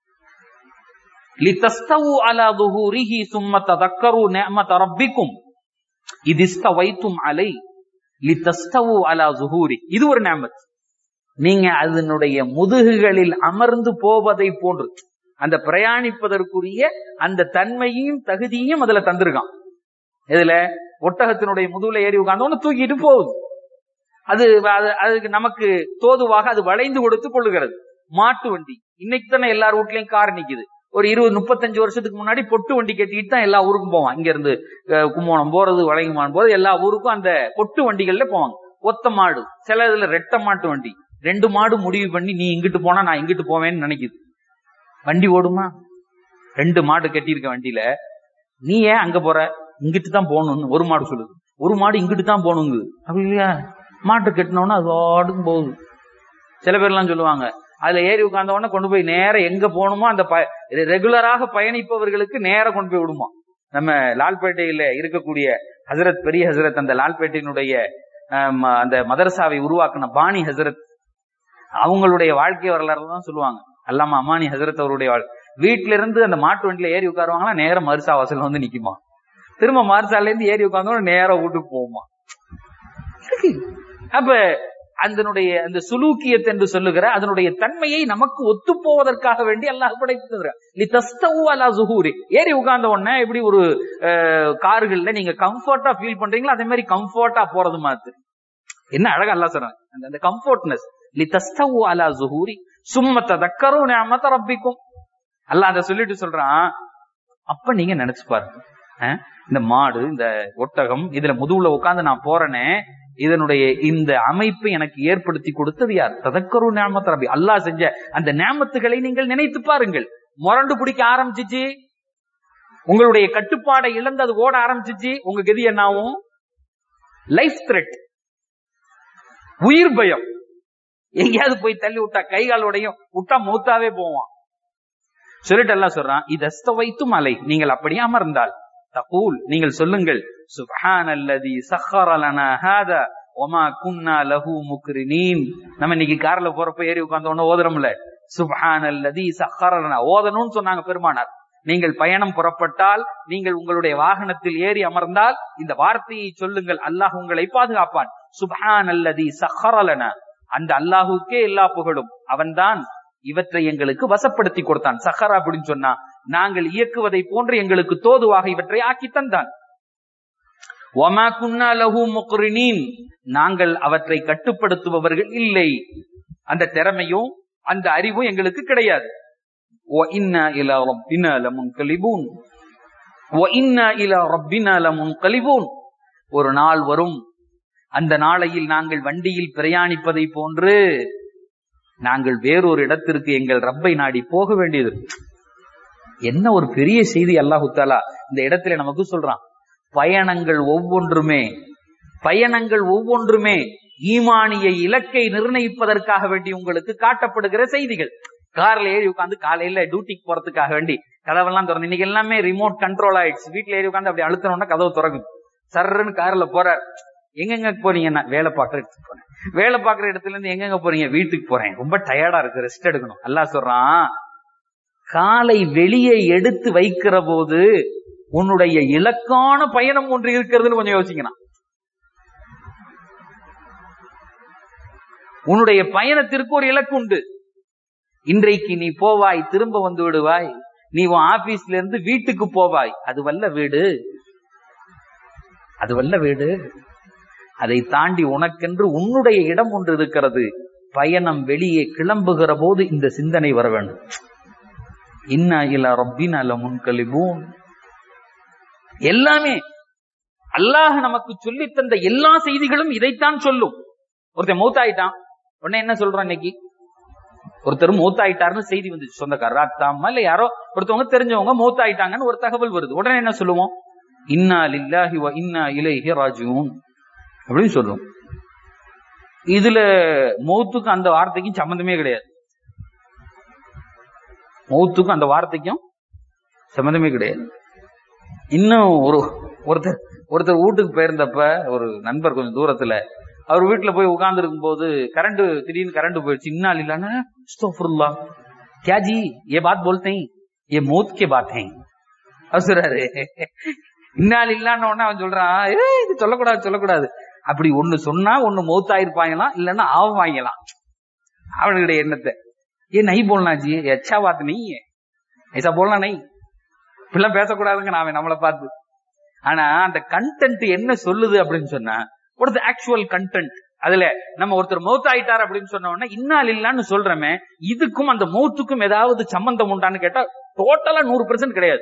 லிதஸ்தவு அலா துஹூரிஹி சும்ம ததக்கரு நிஅமத ரப்பிக்கும் இதிஸ்தவைத்தும் அலை லிதஸ்தவு அலா zuhuri இது ஒரு நியமத் நீங்க அதனுடைய முதுகுகளில் அமர்ந்து போவதை போன்று அந்த பிரயாணிப்பதற்குரிய அந்த தன்மையும் தகுதியும் அதுல தந்திருக்கான் இதுல ஒட்டகத்தினுடைய முதுகுல ஏறி உட்கார்ந்தோன்னு தூக்கிட்டு போகுது அது அது- அதுக்கு நமக்கு தோதுவாக அது வளைந்து கொடுத்து கொள்ளுகிறது மாட்டு வண்டி இன்னைக்கு தானே எல்லார் வீட்லயும் கார் நிக்குது ஒரு இருபது முப்பத்தஞ்சு வருஷத்துக்கு முன்னாடி பொட்டு வண்டி கட்டிட்டு தான் எல்லா ஊருக்கும் போவான் இங்க இருந்து அஹ், கும்போணம் போறது வளைங்குமான் போறது எல்லா ஊருக்கும் அந்த பொட்டு வண்டிகள்ல போவாங்க ஒத்த மாடு சில இதுல ரெட்ட மாட்டு வண்டி ரெண்டு மாடு முடிவு பண்ணி நீ இங்கிட்டு போனா நான் இங்கிட்டு போவேன்னு நினைக்குது வண்டி ஓடுமா ரெண்டு மாடு கட்டியிருக்க வண்டியில நீ ஏன் அங்க போற இங்கிட்டு தான் போகணும்னு ஒரு மாடு சொல்லுது ஒரு மாடு இங்கிட்டு தான் போகணுங்குது அப்படி இல்லையா மாட்டு கட்டினோன்னா அது வாட்டுக்கும் போகுது சில பேர்லாம் சொல்லுவாங்க அதுல ஏறி உட்கார்ந்த உடனே கொண்டு போய் நேரா எங்க போகணுமோ அந்த ரெகுலராக பயணிப்பவர்களுக்கு நேரா கொண்டு போய் விடுமா நம்ம லால்பேட்டையில இருக்கக்கூடிய ஹசரத் பெரிய ஹசரத் அந்த லால்பேட்டையினுடைய ஆம், அந்த மதரசாவை உருவாக்கின பாணி ஹசரத் அவங்களுடைய வாழ்க்கை வரலாறு தான் சொல்லுவாங்க அல்லாம அமானி ஹசரத் அவருடைய வாழ் வீட்ல இருந்து அந்த மாட்டு வண்டியில ஏறி உட்காருவாங்களா நேரம் மருசா வாசல்ல வந்து நிக்குமா திரும்ப மருசால இருந்து ஏறி உட்கார்ந்தோம் நேரம் வீட்டுக்கு போகுமா இருக்கு. அப்ப அதனுடைய அந்த சுலூக்கியத் என்று சொல்லுகிற அதனுடைய தன்மையை நமக்கு ஒத்து போவதற்காக வேண்டி அல்லாஹ் படைத்து ஏறி உட்கார்ந்த உடனே எப்படி ஒரு அஹ், கார்கள்ல நீங்க கம்ஃபர்ட்டா ஃபீல் பண்றீங்களோ அதே மாதிரி கம்ஃபர்ட்டா போறது மாதிரி என்ன அழகா அல்லாஹ் சொல்றாங்க அந்த அந்த கம்ஃபர்ட்னஸ் லிதஸ்தவு அலா ஜுஹூரி சும்ம ததக்கரு நிஅமத ரப்பிக்கும் அல்லாஹ் அதை சொல்லிட்டு சொல்றான் அப்ப நீங்க நினைச்சு பாருங்க அஹ், இந்த மாடு இந்த ஒட்டகம் இதுல முதுகுல உட்கார்ந்து நான் போறேனே இதனுடைய இந்த அமைப்பை எனக்கு ஏற்படுத்தி கொடுத்தது யார் ததக்கரு நியாமத் ரபி அல்லாஹ் செஞ்ச அந்த நியாமத்துகளை நீங்கள் நினைத்து பாருங்கள் முரண்டு பிடிக்க ஆரம்பிச்சிச்சு உங்களுடைய கட்டுப்பாடை இழந்து அது ஓட ஆரம்பிச்சிச்சு உங்க கதி என்ன ஆகும் லைஃப் த்ரெட் உயிர் பயம் எங்கேயாவது போய் தள்ளி விட்டா கை கால் உடையும் விட்டா மூத்தாவே போவான் சொல்லிட்டு எல்லாம் சொல்றான் இது வைத்தும் அலை நீங்கள் அப்படியே அமர்ந்தால் தகூல் நீங்கள் சொல்லுங்கள் சுப்ஹானல்லதி சஹர லனா ஹாதா ஒமா குன்னா லஹு முக்ரினீன் நம்ம இன்னைக்கு கார்ல போறப்ப ஏறி உட்கார்ந்த உடனே ஓதுறோம்ல சுப்ஹானல்லதி சஹரனா ஓதணும்னு சொன்னாங்க பெருமானார் நீங்கள் பயணம் புறப்பட்டால் நீங்கள் உங்களுடைய வாகனத்தில் ஏறி அமர்ந்தால் இந்த வார்த்தையை சொல்லுங்கள் அல்லாஹ் உங்களை பாதுகாப்பான் சுப்ஹான் அல்லதி சஹரலன அந்த அல்லாஹுக்கே எல்லா புகழும் அவன்தான் இவற்றை எங்களுக்கு வசப்படுத்தி கொடுத்தான் சஹரா அப்படின்னு சொன்னா நாங்கள் இயக்குவதை போன்று எங்களுக்கு தோதுவாக இவற்றை ஆக்கி தந்தான் ஒமா குன்னா லஹு முக்ரினீன் நாங்கள் அவற்றை கட்டுப்படுத்துபவர்கள் இல்லை அந்த திறமையும் அந்த அறிவும் எங்களுக்கு கிடையாது وَإِنَّا إِلَى رَبِّنَا لَمُنْقَلِبُونَ وَإِنَّا إِلَى رَبِّنَا لَمُنْقَلِبُونَ ஒரு நாள் வரும் அந்த நாளையில் நாங்கள் வண்டியில் பிரயாணிப்பதை போன்று நாங்கள் வேறொரு இடத்திற்கு எங்கள் ரப்பை நாடி போக வேண்டியது என்ன ஒரு பெரிய செய்தி அல்லாஹு தாலா இந்த இடத்துல நமக்கு சொல்றான் பயணங்கள் ஒவ்வொன்றுமே பயணங்கள் ஒவ்வொன்றுமே ஈமானிய இலக்கை நிர்ணயிப்பதற்காக வேண்டி உங்களுக்கு காட்டப்படுகிற செய்திகள் கார்ல ஏறி உட்காந்து காலையில டியூட்டிக்கு போறதுக்காக வேண்டி கதவெல்லாம் திறந்து இன்னைக்கு எல்லாமே ரிமோட் கண்ட்ரோல் ஆயிடுச்சு வீட்டுல ஏறி உட்காந்து அப்படி அழுத்தணும்னா கதவு திறக்குது சர்ன்னு கார்ல போறார் எங்கெங்க போறீங்கன்னா வேலை பார்க்குற இடத்துக்கு போறேன் வேலை பார்க்குற இடத்துல இருந்து எங்கெங்க போறீங்க வீட்டுக்கு போறேன் ரொம்ப டயர்டா இருக்கு ரெஸ்ட் எடுக்கணும் அல்லாஹ் சொல்றான் காலை வெளியே எடுத்து வைக்கிற போது உன்னுடைய இலக்கான பயணம் ஒன்று இருக்கிறதுன்னு கொஞ்சம் யோசிக்கணும் உன்னுடைய பயணத்திற்கு ஒரு இலக்கு உண்டு இன்றைக்கு நீ போவாய் திரும்ப வந்து விடுவாய் நீ உன் ஆபீஸ்ல இருந்து வீட்டுக்கு போவாய் அது வல்ல வீடு அது வல்ல வீடு அதை தாண்டி உனக்கென்று உன்னுடைய இடம் ஒன்று இருக்கிறது பயணம் வெளியே கிளம்புகிற போது இந்த சிந்தனை வர வேண்டும் இன்னா இல ரப்பின முன்கலிபூன் எல்லாமே அல்லாஹ் நமக்கு சொல்லி தந்த எல்லா செய்திகளும் இதைத்தான் சொல்லும் ஒருத்தன் மௌத்தாயிட்டான் உடனே என்ன சொல்றான் இன்னைக்கு ஒருத்தர் மூத்தாயிட்டாருன்னு செய்தி வந்துச்சு சொந்தக்காரர் அத்தாமா இல்ல யாரோ ஒருத்தவங்க தெரிஞ்சவங்க மூத்தாயிட்டாங்கன்னு ஒரு தகவல் வருது உடனே என்ன சொல்லுவோம் இன்னா லில்லாஹி வ இன்னா இலைஹி ராஜிஊன் அப்படின்னு சொல்லுவோம் இதுல மௌத்துக்கும் அந்த வார்த்தைக்கும் சம்பந்தமே கிடையாது மௌத்துக்கும் அந்த வார்த்தைக்கும் சம்பந்தமே கிடையாது இன்னும் ஒரு ஒருத்தர் ஒருத்தர் வீட்டுக்கு போயிருந்தப்ப ஒரு நண்பர் கொஞ்சம் தூரத்துல அவர் வீட்டுல போய் உட்கார்ந்து இருக்கும் போது கரண்ட் திடீர்னு கரண்ட் போயிடுச்சு இன்னால் இல்லன்னா அஸ்தோஃபுல்லா क्या जी ये बात बोलते हैं ये मौत के बात है அவர் சொல்றாரு இன்னால் இல்லான்னு உடனே அவன் சொல்றான் ஏ இது சொல்லக்கூடாது சொல்லக்கூடாது அப்படி ஒண்ணு சொன்னா ஒண்ணு மௌத்தாயிருப்பாங்களாம் இல்லன்னா ஆவாங்கலாம் அவனுடைய எண்ணத்தை ஏ நை போலனா ஜி எச்சா பாத்து நீ ஐசா போலனா நை இப்பெல்லாம் பேசக்கூடாதுங்க நாம நம்மளை பார்த்து ஆனா அந்த கண்டென்ட் என்ன சொல்லுது அப்படின்னு சொன்னா what is the actual content அதுல நம்ம ஒருத்தர் மௌத் ஆயிட்டார் அப்படின்னு சொன்ன உடனே இன்னால் இல்லான்னு சொல்றமே இதுக்கும் அந்த மௌத்துக்கும் ஏதாவது சம்பந்தம் உண்டான்னு கேட்டா டோட்டலா நூறு பெர்சன்ட் கிடையாது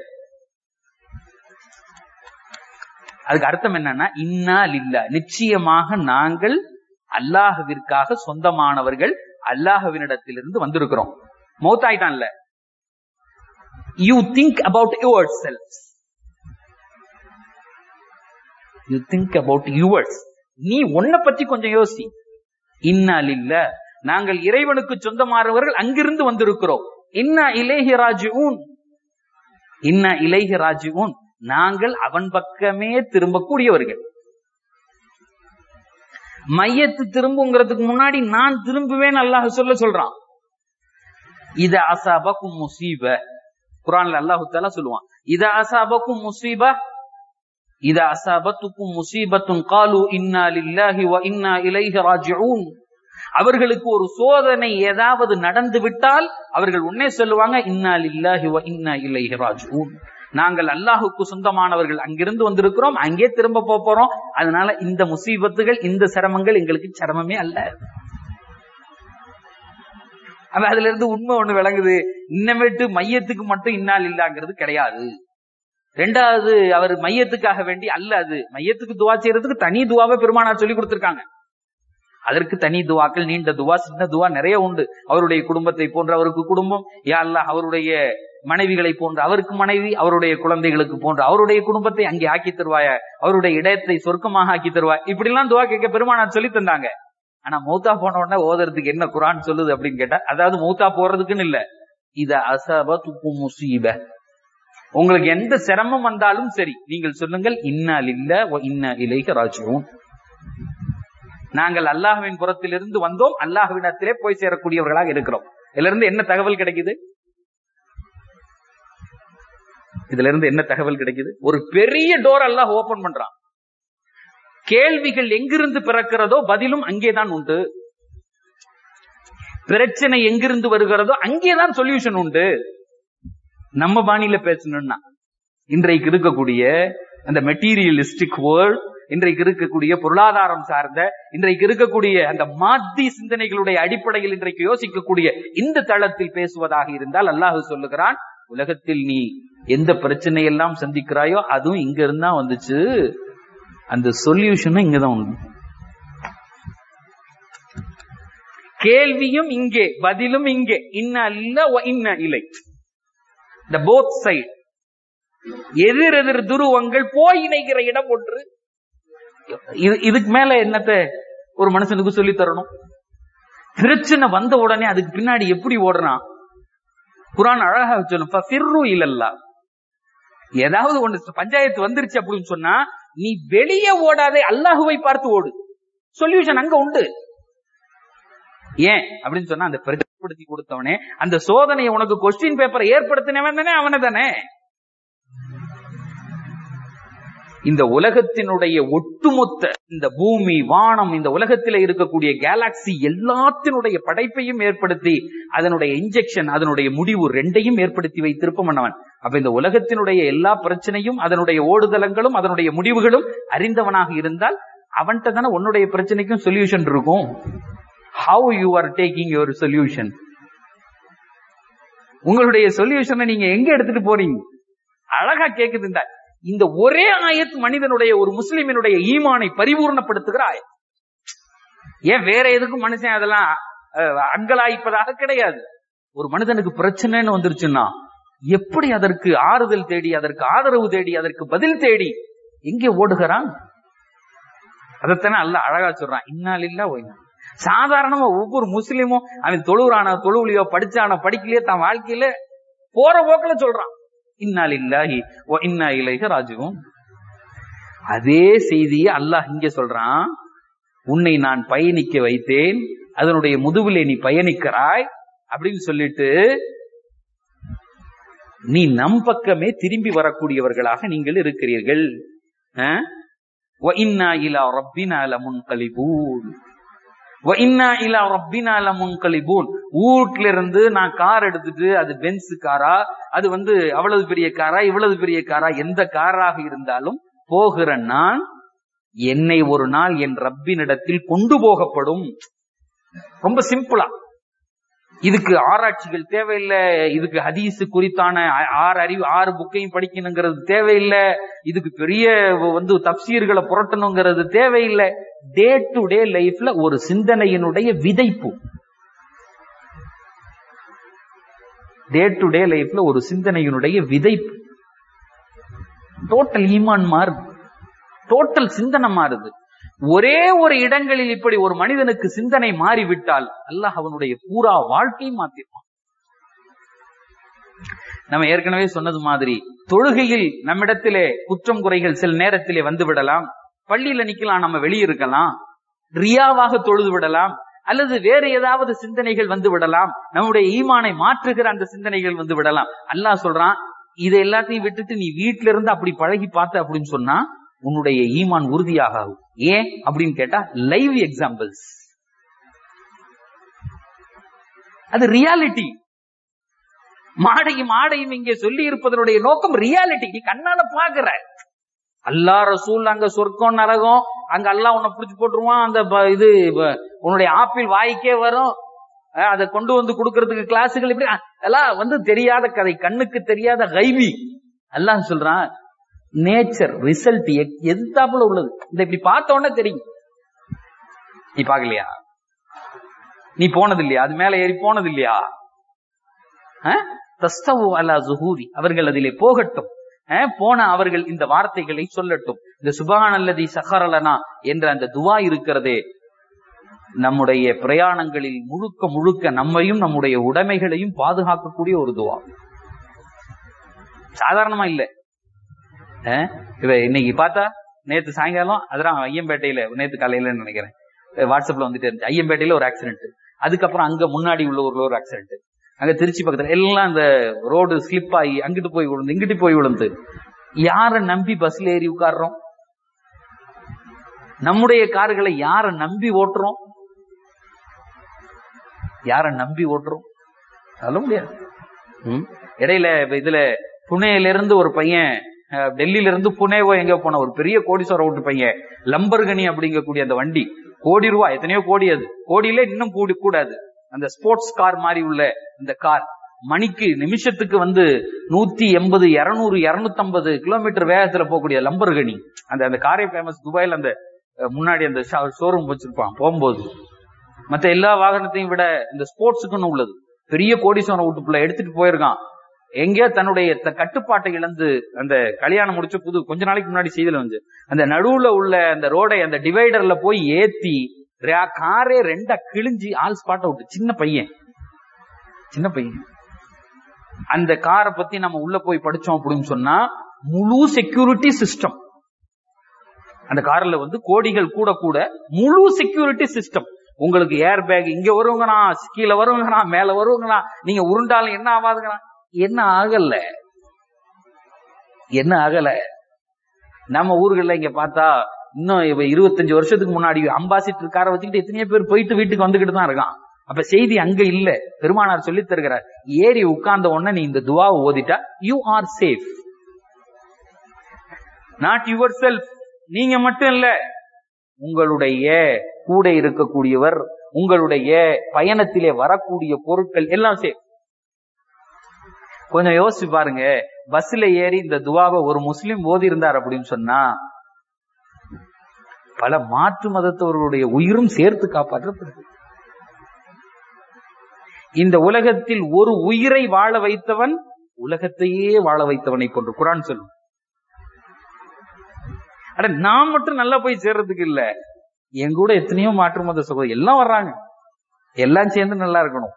அதுக்கு அர்த்தம் என்னன்னா இன்னால் இல்ல நிச்சயமாக நாங்கள் அல்லாஹுவிற்காக சொந்தமானவர்கள் அல்லாஹுவினிடத்திலிருந்து வந்திருக்கிறோம் மௌத் ஆயிட்டான்ல you think about your self you think about yours நீ உன்னை பத்தி கொஞ்சம் யோசி இன்னால் இல்ல நாங்கள் இறைவனுக்கு சொந்தமானவர்கள் அங்கிருந்து வந்திருக்கிறோம் இன்னா இலேஹி ராஜுன் இன்னா இலேஹி ராஜுன் நாங்கள் அவன் பக்கமே திரும்பக்கூடியவர்கள் மையத்து திரும்புங்கிறதுக்கு முன்னாடி நான் திரும்புவேன் அல்லாஹ் சொல்ல சொல்றான் இத அசாபக்கும் முசீப குரான்ல அல்லாஹு தாலா சொல்லுவான் இத அசாபக்கும் முசீப இத அசாபத்துக்கும் முசீபத்தும் காலு இன்னா லில்லாஹி வ இன்னா இலைஹி ராஜிஊன் அவர்களுக்கு ஒரு சோதனை ஏதாவது நடந்து விட்டால் அவர்கள் உன்னே சொல்லுவாங்க இன்னா லில்லாஹி வ இன்னா இலைஹி ராஜிஊன் நாங்கள் அல்லாஹுக்கு சொந்தமானவர்கள் அங்கிருந்து வந்திருக்கிறோம் அங்கே திரும்ப போக போறோம் அதனால இந்த முசீபத்துகள் இந்த சிரமங்கள் எங்களுக்கு சிரமமே அல்ல அப்ப அதுல இருந்து உண்மை ஒண்ணு விளங்குது இன்னமேட்டு மையத்துக்கு மட்டும் இன்னால் இல்லாங்கிறது கிடையாது ரெண்டாவது அவர் மையத்துக்காக வேண்டி அல்ல அது மையத்துக்கு துவா செய்யறதுக்கு தனி துவாவை பெருமானார் சொல்லி கொடுத்திருக்காங்க அதற்கு தனி துவாக்கள் நீண்ட துவா சின்ன துவா நிறைய உண்டு அவருடைய குடும்பத்தை போன்ற அவருக்கு குடும்பம் யா அல்லாஹ் அவருடைய மனைவிகளை போன்ற அவருக்கு மனைவி அவருடைய குழந்தைகளுக்கு போன்ற அவருடைய குடும்பத்தை அங்கே ஆக்கி தருவாய அவருடைய இடத்தை சொர்க்கமாக ஆக்கி தருவாய் இப்படி எல்லாம் துவா கேட்க பெருமானார் சொல்லி தந்தாங்க ஆனா மௌத்தா போன உடனே ஓதுறதுக்கு என்ன குரான் சொல்லுது அப்படின்னு கேட்டா அதாவது மௌத்தா போறதுக்குன்னு இல்ல இத அசப துப்பு முசீப உங்களுக்கு எந்த சிரமம் வந்தாலும் சரி நீங்கள் சொல்லுங்கள் இன்னா இல்ல இன்னா இலைக ராஜுவும் நாங்கள் அல்லாஹ்வின் புறத்திலிருந்து வந்தோம் அல்லாஹ்விடத்திலே போய் சேரக்கூடியவர்களாக இருக்கிறோம் இதுல இருந்து என்ன தகவல் கிடைக்குது இதுல இருந்து என்ன தகவல் கிடைக்குது ஒரு பெரிய டோர் அல்லாஹ் ஓபன் பண்றான் கேள்விகள் எங்கிருந்து பிறக்கிறதோ பதிலும் அங்கேதான் உண்டு பிரச்சனை எங்கிருந்து வருகிறதோ அங்கேதான் சொல்யூஷன் உண்டு நம்ம பாணியில பேசணும்னா இன்றைக்கு இருக்கக்கூடிய அந்த மெட்டீரியலிஸ்டிக் வேர்ல்ட் இன்றைக்கு இருக்கக்கூடிய பொருளாதாரம் சார்ந்த இன்றைக்கு இருக்கக்கூடிய அந்த மாத்தி சிந்தனைகளுடைய அடிப்படையில் இன்றைக்கு யோசிக்கக்கூடிய இந்த தளத்தில் பேசுவதாக இருந்தால் அல்லாஹ் சொல்லுகிறான் உலகத்தில் நீ எந்த பிரச்சனையெல்லாம் சந்திக்கிறாயோ அதுவும் இங்க இருந்தா வந்துச்சு அந்த சொல்யூஷனும் இங்கதான் உண்டு கேள்வியும் இங்கே பதிலும் இங்கே இன்ன இல்ல ஒ இன்ன இல்லை இந்த போத் சைடு எதிர் எதிர் துருவங்கள் போய் இணைகிற இடம் ஒன்று இது- இதுக்கு மேல என்னத்த ஒரு மனுஷனுக்கு சொல்லி தரணும் பிரச்சனை வந்த உடனே அதுக்கு பின்னாடி எப்படி ஓடுறான் குரான் அழகா சொல்லணும் "ஃபஃபிர்ரு இலல்லா ஏதாவது ஒண்ணு பஞ்சாயத்து வந்துருச்சு அப்படின்னு சொன்னா நீ வெளியே ஓடாதே அல்லாஹுவை பார்த்து ஓடு சொல்யூஷன் அங்க உண்டு ஏன் அப்படின்னு சொன்னா அந்த பிரச்சனைப்படுத்தி கொடுத்தவனே அந்த சோதனையை உனக்கு கொஸ்டின் பேப்பரை ஏற்படுத்தினவன் தானே அவனை தானே இந்த உலகத்தினுடைய ஒட்டுமொத்த இந்த பூமி வானம் இந்த உலகத்தில இருக்கக்கூடிய கேலாக்சி எல்லாத்தினுடைய படைப்பையும் ஏற்படுத்தி அதனுடைய இன்ஜெக்ஷன் அதனுடைய முடிவு ரெண்டையும் ஏற்படுத்தி வைத்திருப்பவன் அவன் அப்ப இந்த உலகத்தினுடைய எல்லா பிரச்சனையும் அதனுடைய ஓடுதலங்களும் அதனுடைய முடிவுகளும் அறிந்தவனாக இருந்தால் அவன்கிட்ட தானே உன்னுடைய பிரச்சனைக்கும் சொல்யூஷன் இருக்கும் how you are taking your solution உங்களுடைய சொல்யூஷனை நீங்க எங்க எடுத்துட்டு போறீங்க அழகா கேக்குது இந்த இந்த ஒரே ஆயத் மனிதனுடைய ஒரு முஸ்லிமினுடைய ஈமானை பரிபூர்ணப்படுத்துகிற ஆயத் ஏன் வேற எதுக்கும் மனுஷன் அதெல்லாம் அஹ், அங்கலாய்ப்பதாக கிடையாது ஒரு மனிதனுக்கு பிரச்சனைன்னு வந்துருச்சுன்னா எப்படி அதற்கு ஆறுதல் தேடி அதற்கு ஆதரவு தேடி அதற்கு பதில் தேடி எங்கே ஓடுகிறான் அதைத்தானே அல்ல அழகா சொல்றான் இன்னால் இல்ல ஒய்னா சாதாரணமா ஒவ்வொரு முஸ்லீமும் அவன் தொழுறானா தொழுவுலையோ படிச்சானோ படிக்கலையோ தன் வாழ்க்கையில போற போக்குல சொல்றான் இன்னால் இல்லாஹி ஓ இன்னா இலைக ராஜுவும் அதே செய்தியை அல்லாஹ் இங்க சொல்றான் உன்னை நான் பயணிக்க வைத்தேன் அதனுடைய முதுவிலே நீ பயணிக்கிறாய் அப்படின்னு சொல்லிட்டு நீ நம் பக்கமே திரும்பி வரக்கூடியவர்களாக நீங்கள் இருக்கிறீர்கள் அஹ்? وَإِنَّا إِلَى رَبِّنَا لَمُنْقَلِبُونَ وَإِنَّا إِلَى رَبِّنَا لَمُنْقَلِبُونَ வீட்ல இருந்து நான் கார் எடுத்துட்டு அது பென்ஸ் காரா அது வந்து அவ்வளவு பெரிய காரா இவ்வளவு பெரிய காரா எந்த காராக இருந்தாலும் போகிற நான் என்னை ஒரு நாள் என் ரப்பினிடத்தில் கொண்டு போகப்படும் ரொம்ப சிம்பிளா இதுக்கு ஆராய்ச்சிகள் தேவையில்லை இதுக்கு ஹதீஸ் குறித்தான ஆ- ஆறு அறிவு ஆறு புக்கையும் படிக்கணுங்கிறது தேவையில்லை இதுக்கு பெரிய வந்து தப்சீர்களை புரட்டணுங்கிறது தேவையில்லை டே டு டே லைஃப்ல ஒரு சிந்தனையினுடைய விதைப்பு டே டு டே லைஃப்ல ஒரு சிந்தனையினுடைய விதைப்பு டோட்டல் ஈமான் மாறுது டோட்டல் சிந்தனை மாறுது ஒரே ஒரு இடங்களில் இப்படி ஒரு மனிதனுக்கு சிந்தனை மாறிவிட்டால் அல்லாஹ் அவனுடைய பூரா வாழ்க்கையை மாத்திருப்பான் நம்ம ஏற்கனவே சொன்னது மாதிரி தொழுகையில் நம்மிடத்திலே குற்றம் குறைகள் சில நேரத்திலே வந்து விடலாம் பள்ளியில நிக்கலாம் நம்ம வெளியே இருக்கலாம் ரியாவாக தொழுது விடலாம் அல்லது வேற ஏதாவது சிந்தனைகள் வந்து விடலாம் நம்முடைய ஈமானை மாற்றுகிற அந்த சிந்தனைகள் வந்து விடலாம் அல்லாஹ் சொல்றான் இதை எல்லாத்தையும் விட்டுட்டு நீ வீட்ல இருந்து அப்படி பழகி பார்த்த அப்படின்னு சொன்னா உன்னுடைய ஈமான் உறுதியாக ஆகும் ஏன் அப்படின்னு கேட்டா லைவ் எக்ஸாம்பிள்ஸ் அது ரியாலிட்டி மாடையும் ஆடையும் இங்கே சொல்லி இருப்பதனுடைய நோக்கம் ரியாலிட்டி நீ கண்ணால பாக்குற அல்லா ரசூல் அங்க சொர்க்கம் நரகம் அங்க அல்லாஹ் உன்னை புடிச்சு போட்டுருவான் அந்த ப- இது ப- உன்னுடைய ஆப்பிள் வாய்க்கே வரும் அஹ் அதை கொண்டு வந்து கொடுக்கறதுக்கு கிளாஸுகள் இப்படி அஹ், அதெல்லாம் வந்து தெரியாத கதை கண்ணுக்கு தெரியாத கைவி அல்லாஹ் சொல்றான் நேச்சர் ரிசல்ட் எதிர்த்தாப்புல உள்ளது இந்த இப்படி பார்த்த உடனே தெரியும் நீ பாக்கலையா நீ போனது இல்லையா அது மேல ஏறி போனது இல்லையா அஹ்? தஸ்தவு அலா ஜுஹூரி அவர்கள் அதிலே போகட்டும் அஹ், போன அவர்கள் இந்த வார்த்தைகளை சொல்லட்டும் இந்த சுபான் அல்லதி சஹரலனா என்ற அந்த துவா இருக்கிறதே நம்முடைய பிரயாணங்களில் முழுக்க முழுக்க நம்மையும் நம்முடைய உடைமைகளையும் பாதுகாக்கக்கூடிய ஒரு துவா சாதாரணமா இல்ல அஹ், இவ இன்னைக்கு பார்த்தா நேத்து சாயங்காலம் அதான் ஐயம்பேட்டையில நேத்து காலையில நினைக்கிறேன் வாட்ஸ்அப்ல வந்துட்டே இருந்துச்சு ஐயம்பேட்டையில ஒரு ஆக்சிடென்ட் அதுக்கப்புறம் அங்க முன்னாடி உள்ள ஊர்ல ஒரு ஆக்சிடென்ட் அங்க திருச்சி பக்கத்துல எல்லாம் இந்த ரோடு ஸ்லிப் ஆகி அங்கிட்டு போய் விழுந்து இங்கிட்டு போய் விழுந்து யார நம்பி பஸ்ல ஏறி உட்கார்றோம் நம்முடைய கார்களை யார நம்பி ஓட்டுறோம் யார நம்பி ஓட்டுறோம் சொல்ல முடியாது ம்? இடையில இப்ப இதுல புனேல இருந்து ஒரு பையன் அஹ், டெல்லியில இருந்து புனேவோ எங்க போன ஒரு பெரிய கோடீஸ்வர ஓட்டு பையன் லம்பர்கனி அப்படிங்கக்கூடிய அந்த வண்டி கோடி ரூபாய் எத்தனையோ கோடி அது கோடியில இன்னும் கூடி கூடாது அந்த ஸ்போர்ட்ஸ் கார் மாதிரி உள்ள இந்த கார் மணிக்கு நிமிஷத்துக்கு வந்து நூத்தி எண்பது இருநூறு இருநூத்தம்பது கிலோமீட்டர் வேகத்துல போகக்கூடிய லம்பர்கனி அந்த அந்த காரே ஃபேமஸ் துபாயில அந்த அஹ், முன்னாடி அந்த ஷோரூம் வச்சிருப்பான் போகும்போது மத்த எல்லா வாகனத்தையும் விட இந்த ஸ்போர்ட்ஸுக்குன்னு உள்ளது பெரிய கோடீஸ்வரன் வீட்டுக்குள்ள எடுத்துட்டு போயிருக்கான் எங்கேயோ தன்னுடைய த- கட்டுப்பாட்டை இழந்து அந்த கல்யாணம் முடிச்ச புது கொஞ்ச நாளைக்கு முன்னாடி செய்தியில வந்து அந்த நடுவுல உள்ள அந்த ரோடை அந்த டிவைடர்ல போய் ஏத்தி ரா- காரே ரெண்டா கிழிஞ்சி ஆள் ஸ்பாட் அவுட் சின்ன பையன் சின்ன பையன் அந்த காரை பத்தி நம்ம உள்ள போய் படிச்சோம் அப்படின்னு சொன்னா முழு செக்யூரிட்டி சிஸ்டம் அந்த கார்ல வந்து கோடிகள் கூட கூட முழு செக்யூரிட்டி சிஸ்டம் உங்களுக்கு ஏர் பேக் இங்க வருவங்கண்ணா கீழே வருவங்கண்ணா மேல வருவங்கண்ணா நீங்க உருண்டாலும் என்ன ஆகாதுங்கண்ணா என்ன ஆகல என்ன ஆகல நம்ம ஊர்கள்ல இங்க பார்த்தா இன்னும் இப்ப இருபத்தஞ்சு வருஷத்துக்கு முன்னாடி அம்பாசிடர் காரை வச்சுக்கிட்டு எத்தனையோ பேர் போயிட்டு வீட்டுக்கு வந்துகிட்டு தான் இருக்கான் அப்ப செய்தி அங்க இல்ல பெருமானார் சொல்லி தருகிறார் ஏறி உட்கார்ந்த உடனே நீ இந்த துவாவை ஓதிட்டா you are safe not yourself நீங்க மட்டும் இல்ல உங்களுடைய கூட இருக்கக்கூடியவர் உங்களுடைய பயணத்திலே வரக்கூடிய பொருட்கள் எல்லாம் சேஃப் கொஞ்சம் யோசிச்சு பாருங்க பஸ்ல ஏறி இந்த துவாவை ஒரு முஸ்லிம் ஓதி இருந்தார் அப்படின்னு சொன்னா பல மாற்று மதத்தவர்களுடைய உயிரும் சேர்த்து காப்பாற்றப்படுது இந்த உலகத்தில் ஒரு உயிரை வாழ வைத்தவன் உலகத்தையே வாழ வைத்தவனை போன்று குரான் சொல்லும் அட நான் மட்டும் நல்லா போய் சேர்றதுக்கு இல்ல என் கூட எத்தனையோ மாற்று மத சகோதரி எல்லாம் வர்றாங்க எல்லாம் சேர்ந்து நல்லா இருக்கணும்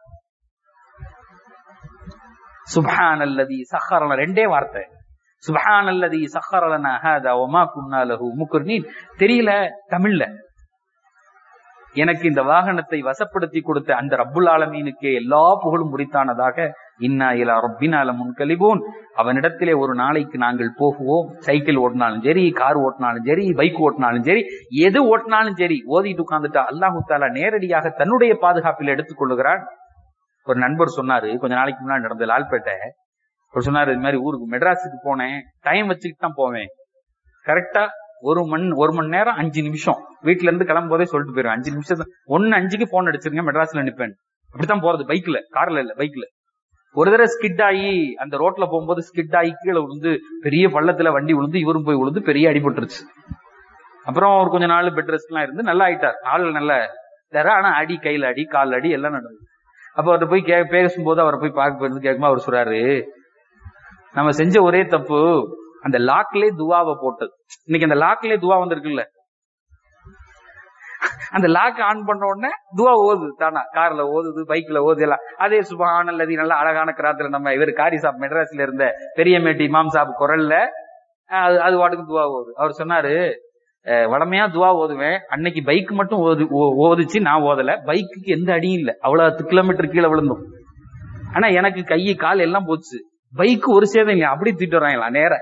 சுப்ஹான் அல்லதி சஹரன ரெண்டே வார்த்தை சுப்ஹான் அல்லதி சஹரலனா ஹாதா ஒமா குன்னா லஹு முக்ரினீன் தெரியல தமிழ்ல எனக்கு இந்த வாகனத்தை வசப்படுத்தி கொடுத்த அந்த ரப்புல் ஆலமீனுக்கே எல்லா புகழும் முடித்தானதாக இன்னா இலா ரப்பினால முன்கலிபோன் அவனிடத்திலே ஒரு நாளைக்கு நாங்கள் போகுவோம் சைக்கிள் ஓட்டினாலும் சரி கார் ஓட்டினாலும் சரி பைக் ஓட்டினாலும் சரி எது ஓட்டினாலும் சரி ஓதிட்டு உட்கார்ந்துட்டா அல்லாஹு தாலா நேரடியாக தன்னுடைய பாதுகாப்பில் எடுத்துக் கொள்ளுகிறான் ஒரு நண்பர் சொன்னாரு கொஞ்ச நாளைக்கு முன்னாடி நடந்த லால்பேட்டை அவர் சொன்னாரு இது மாதிரி ஊருக்கு மெட்ராஸுக்கு போனேன் டைம் வச்சுக்கிட்டு தான் போவேன் கரெக்டா ஒரு மணி ஒரு மணி நேரம் அஞ்சு நிமிஷம் வீட்ல இருந்து கிளம்பும் போதே சொல்லிட்டு போயிருவேன் அஞ்சு நிமிஷம் ஒன்னு அஞ்சுக்கு போன் அடிச்சிருங்க மெட்ராஸ்ல நிப்பேன் அப்படித்தான் போறது பைக்ல கார்ல இல்ல பைக்ல ஒரு தடவை ஸ்கிட் ஆகி அந்த ரோட்ல போகும்போது ஸ்கிட் ஆகி கீழே விழுந்து பெரிய பள்ளத்துல வண்டி விழுந்து இவரும் போய் விழுந்து பெரிய அடிபட்டுருச்சு அப்புறம் ஒரு கொஞ்ச நாள் பெட் ரெஸ்ட் எல்லாம் இருந்து நல்லா ஆயிட்டார் ஆள் நல்ல தர ஆனா அடி கையில அடி கால் அடி எல்லாம் நடந்தது அப்ப அவர்கிட்ட போய் கே பேசும்போது அவரை போய் பார்க்க போயிருந்து கேட்கும்போது அவர் சொல்றாரு நம்ம செஞ்ச ஒரே தப்பு அந்த லாக்லே துவாவை போட்டது இன்னைக்கு அந்த லாக்லே துவா வந்திருக்குல்ல அந்த லாக் ஆன் பண்ண உடனே துவா ஓதுது தானா கார்ல ஓதுது பைக்ல ஓது எல்லாம் அதே சுபஹான் அல்லது நல்ல அழகான கிராத்துல நம்ம இவர் காரி சாப் மெட்ராஸ்ல இருந்த பெரியமேட்டி இமாம் சாப் குரல்ல அஹ், அது அது வாட்டுக்கு துவா ஓது அவர் சொன்னாரு அஹ், வடமையா துவா ஓதுவேன் அன்னைக்கு பைக் மட்டும் ஓது ஓ- ஓதுச்சு நான் ஓதல பைக்குக்கு எந்த அடியும் இல்ல அவ்வளவு பத்து கிலோமீட்டர் கீழே விழுந்தோம் ஆனா எனக்கு கை கால் எல்லாம் போச்சு பைக் ஒரு சேதம் இல்லையா அப்படி தூக்கிட்டு வராங்களா நேர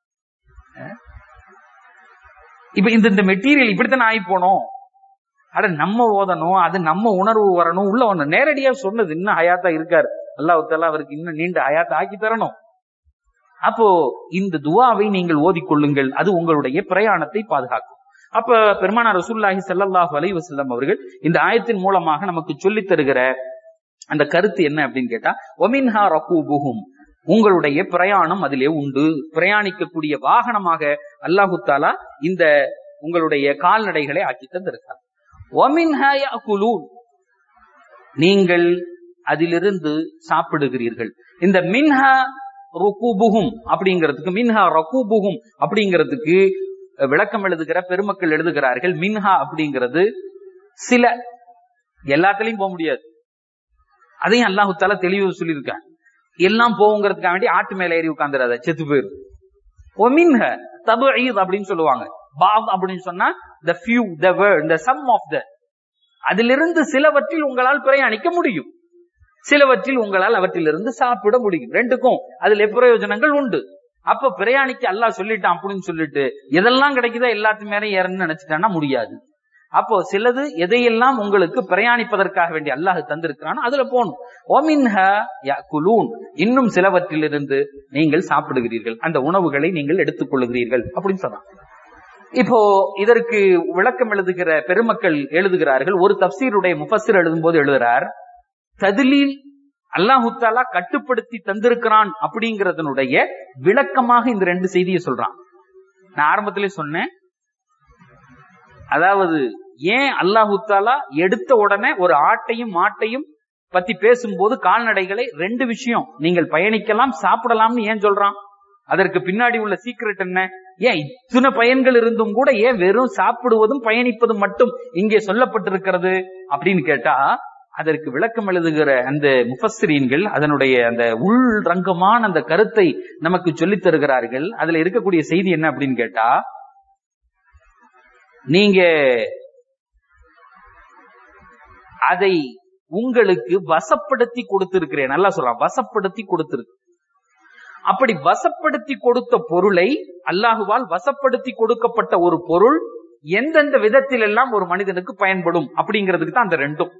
இப்ப இந்த இந்த மெட்டீரியல் இப்படித்தானே ஆகி போனோம் அட நம்ம ஓதணும் அது நம்ம உணர்வு வரணும் உள்ள வரணும் நேரடியா சொன்னது இன்னும் ஹயாத்தா இருக்காரு அல்லாஹ் தாலா அவருக்கு இன்னும் நீண்ட ஹயாத்தா ஆக்கி தரணும் அப்போ இந்த துவாவை நீங்கள் ஓதிக்கொள்ளுங்கள் அது உங்களுடைய பிரயாணத்தை பாதுகாக்கும் அப்ப பெருமானார் ரசூலுல்லாஹி ஸல்லல்லாஹு அலைஹி வஸல்லம் அவர்கள் இந்த ஆயத்தின் மூலமாக நமக்கு சொல்லித் தருகிற அந்த கருத்து என்ன அப்படின்னு கேட்டா ஒமின்ஹா ரகூபுஹும் உங்களுடைய பிரயாணம் அதிலே உண்டு பிரயாணிக்கக்கூடிய வாகனமாக அல்லாஹு தாலா இந்த உங்களுடைய கால்நடைகளை ஆக்கி தந்திருக்கார் ஒமின்ஹா யஅகுலூன் நீங்கள் அதிலிருந்து சாப்பிடுகிறீர்கள் இந்த மின்ஹா ருகுபுகும் அப்படிங்கிறதுக்கு மின்ஹா ரகூபுகும் அப்படிங்கிறதுக்கு விளக்கம் எழுதுகிற பெருமக்கள் எழுதுகிறார்கள் மின்ஹா அப்படிங்கிறது சில எல்லாத்துலயும் போக முடியாது அதையும் அல்லாஹு தாலா தெளிவு சொல்லியிருக்காங்க எல்லாம் போகுங்கிறதுக்காக வேண்டி ஆட்டு மேல ஏறி உட்காந்துடாத செத்து போயிரும் ஒமின்ஹ தபு அப்படின்னு சொல்லுவாங்க பாப் அப்படின்னு சொன்னா the few the word the some of the அதிலிருந்து சிலவற்றில் உங்களால் பிரயாணிக்க முடியும் சிலவற்றில் உங்களால் அவற்றிலிருந்து சாப்பிட முடியும் ரெண்டுக்கும் அதுல பிரயோஜனங்கள் உண்டு அப்ப பிரயாணிக்கு அல்லாஹ் சொல்லிட்டான் அப்படின்னு சொல்லிட்டு எதெல்லாம் கிடைக்குதோ எல்லாத்து மேலே ஏறன்னு நினைச்சிட்டான்னா முடியாது அப்போ சிலது எதையெல்லாம் உங்களுக்கு பிரயாணிப்பதற்காக வேண்டி அல்லாஹ் தந்திருக்கிறானோ அதுல போகணும் ஒமின்ஹ குலூன் இன்னும் சிலவற்றிலிருந்து நீங்கள் சாப்பிடுகிறீர்கள் அந்த உணவுகளை நீங்கள் எடுத்துக் கொள்ளுகிறீர்கள் அப்படின்னு சொன்னான் இப்போ இதற்கு விளக்கம் எழுதுகிற பெருமக்கள் எழுதுகிறார்கள் ஒரு தப்சீருடைய முஃபஸிர் எழுதும் போது எழுதுறார் ததிலீல் அல்லாஹு தாலா கட்டுப்படுத்தி தந்திருக்கிறான் அப்படிங்கறதனுடைய விளக்கமாக இந்த ரெண்டு செய்தியை சொல்றான் நான் ஆரம்பத்திலே சொன்னேன் அதாவது ஏன் அல்லாஹு தாலா எடுத்த உடனே ஒரு ஆட்டையும் மாட்டையும் பத்தி பேசும்போது கால்நடைகளை ரெண்டு விஷயம் நீங்கள் பயணிக்கலாம் சாப்பிடலாம்னு ஏன் சொல்றான் அதற்கு பின்னாடி உள்ள சீக்கிரட் என்ன ஏன் இத்தனை பயன்கள் இருந்தும் கூட ஏன் வெறும் சாப்பிடுவதும் பயணிப்பதும் மட்டும் இங்கே சொல்லப்பட்டிருக்கிறது அப்படின்னு கேட்டா அதற்கு விளக்கம் எழுதுகிற அந்த முஃபஸ்ரீன்கள் அதனுடைய அந்த உள் ரங்கமான அந்த கருத்தை நமக்கு சொல்லித் தருகிறார்கள் அதுல இருக்கக்கூடிய செய்தி என்ன அப்படின்னு கேட்டா நீங்க அதை உங்களுக்கு வசப்படுத்தி கொடுத்திருக்கிறேன் நல்லா சொல்லலாம் வசப்படுத்தி கொடுத்திருக்கு அப்படி வசப்படுத்தி கொடுத்த பொருளை அல்லாஹுவால் வசப்படுத்தி கொடுக்கப்பட்ட ஒரு பொருள் எந்தெந்த விதத்தில் எல்லாம் ஒரு மனிதனுக்கு பயன்படும் அப்படிங்கிறதுக்கு தான் அந்த ரெண்டும்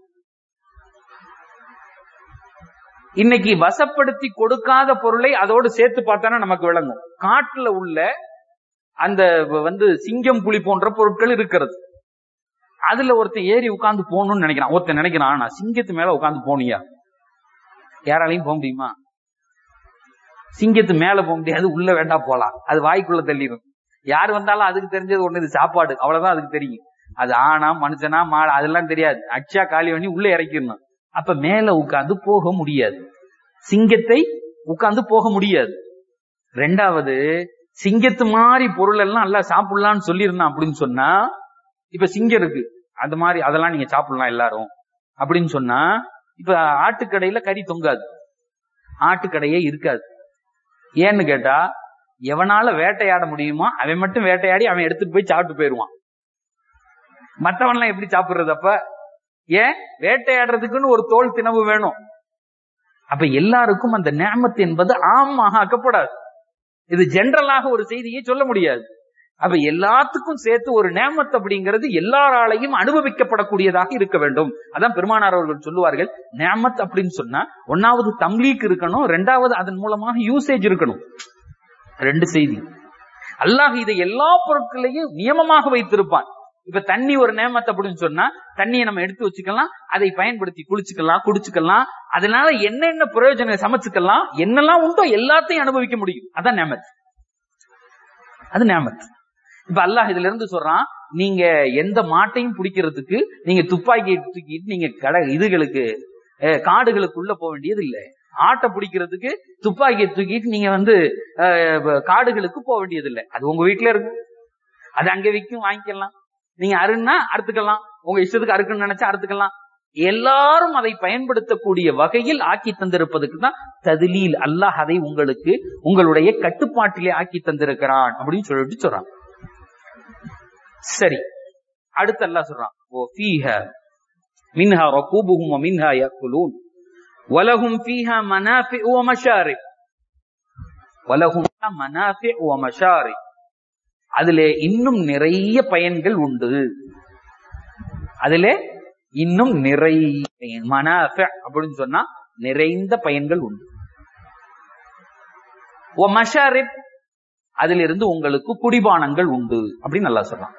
இன்னைக்கு வசப்படுத்தி கொடுக்காத பொருளை அதோடு சேர்த்து பார்த்தானா நமக்கு விளங்கும் காட்டுல உள்ள அந்த வந்து சிங்கம் புலி போன்ற பொருட்கள் இருக்கிறது அதுல ஒருத்தன் ஏறி உட்கார்ந்து போகணும்னு நினைக்கிறான் ஒருத்தன் நினைக்கிறான் நான் சிங்கத்து மேல உட்கார்ந்து போனியா யாராலையும் போக முடியுமா சிங்கத்து மேல போக முடியாது உள்ள வேண்டாம் போலாம் அது வாய்க்குள்ள தள்ளிடும் யார் வந்தாலும் அதுக்கு தெரிஞ்சது ஒண்ணு இது சாப்பாடு அவ்வளவுதான் அதுக்கு தெரியும் அது ஆனா மனுஷனா மாடு அதெல்லாம் தெரியாது அச்சா காலி பண்ணி உள்ள இறக்கிடணும் அப்ப மேல உட்கார்ந்து போக முடியாது சிங்கத்தை உட்கார்ந்து போக முடியாது ரெண்டாவது சிங்கத்து மாதிரி பொருள் எல்லாம் நல்லா சாப்பிடலாம்னு சொல்லியிருந்தான் அப்படின்னு சொன்னா இப்ப சிங்கம் இருக்கு அந்த மாதிரி அதெல்லாம் நீங்க சாப்பிடலாம் எல்லாரும் அப்படின்னு சொன்னா இப்ப ஆட்டுக்கடையில கறி தொங்காது ஆட்டுக்கடையே இருக்காது ஏன்னு கேட்டா எவனால வேட்டையாட முடியுமோ அவன் மட்டும் வேட்டையாடி அவன் எடுத்துட்டு போய் சாப்பிட்டு போயிருவான் மற்றவன்லாம் எப்படி சாப்பிடுறது அப்ப ஏன் வேட்டையாடுறதுக்குன்னு ஒரு தோல் தினவு வேணும் அப்ப எல்லாருக்கும் அந்த நேமத்து என்பது ஆமாக ஆக்கப்படாது இது ஜென்ரலாக ஒரு செய்தியை சொல்ல முடியாது அப்ப எல்லாத்துக்கும் சேர்த்து ஒரு நேமத் அப்படிங்கிறது எல்லாராலையும் அனுபவிக்கப்படக்கூடியதாக இருக்க வேண்டும் அதான் பெருமானார் அவர்கள் சொல்லுவார்கள் நேமத் அப்படின்னு சொன்னா ஒன்னாவது தம்லீக் இருக்கணும் ரெண்டாவது அதன் மூலமாக யூசேஜ் இருக்கணும் ரெண்டு செய்தி அல்லாஹ் இதை எல்லா பொருட்களையும் நியமமாக வைத்திருப்பான் இப்ப தண்ணி ஒரு நேமத் அப்படின்னு சொன்னா தண்ணியை நம்ம எடுத்து வச்சுக்கலாம் அதை பயன்படுத்தி குளிச்சுக்கலாம் குடிச்சுக்கலாம் அதனால என்னென்ன பிரயோஜனம் சமைச்சுக்கலாம் என்னெல்லாம் உண்டோ எல்லாத்தையும் அனுபவிக்க முடியும் அதான் நேமத் அது நேமத் இப்ப அல்லாஹ் இதுல இருந்து சொல்றான் நீங்க எந்த மாட்டையும் பிடிக்கிறதுக்கு நீங்க துப்பாக்கி தூக்கிட்டு நீங்க கடை இதுகளுக்கு காடுகளுக்குள்ள போக வேண்டியது இல்லை ஆட்டை பிடிக்கிறதுக்கு துப்பாக்கியை தூக்கிட்டு நீங்க வந்து காடுகளுக்கு போக வேண்டியது இல்லை அது உங்க வீட்டுல இருக்கு அது அங்க விற்கும் வாங்கிக்கலாம் நீங்க அருன்னா அறுத்துக்கலாம் உங்க இஷ்டத்துக்கு அறுக்குன்னு நினைச்சா அறுத்துக்கலாம் எல்லாரும் அதை பயன்படுத்தக்கூடிய வகையில் ஆக்கி தந்திருப்பதுக்கு தான் ததிலீல் அல்லாஹ் அதை உங்களுக்கு உங்களுடைய கட்டுப்பாட்டிலே ஆக்கி தந்திருக்கிறான் அப்படின்னு சொல்லிட்டு சொல்றான் சரி அடுத்து அல்லாஹ் சொல்றான் ஓ ஃபீஹ மின்ஹா ரகூபுஹும் வமின்ஹா யக்குலூன் வலஹும் ஃபீஹா மனாஃபிஉ வமஷாரிப் வலஹும் மனாஃபிஉ வமஷாரிப் அதிலே இன்னும் நிறைய பயன்கள் உண்டு அதிலே இன்னும் நிறைய மனாஃப அப்படின்னு சொன்னா நிறைந்த பயன்கள் உண்டு ஓ மஷாரிப் அதிலிருந்து உங்களுக்கு குடிபானங்கள் உண்டு அப்படின்னு நல்லா சொல்றான்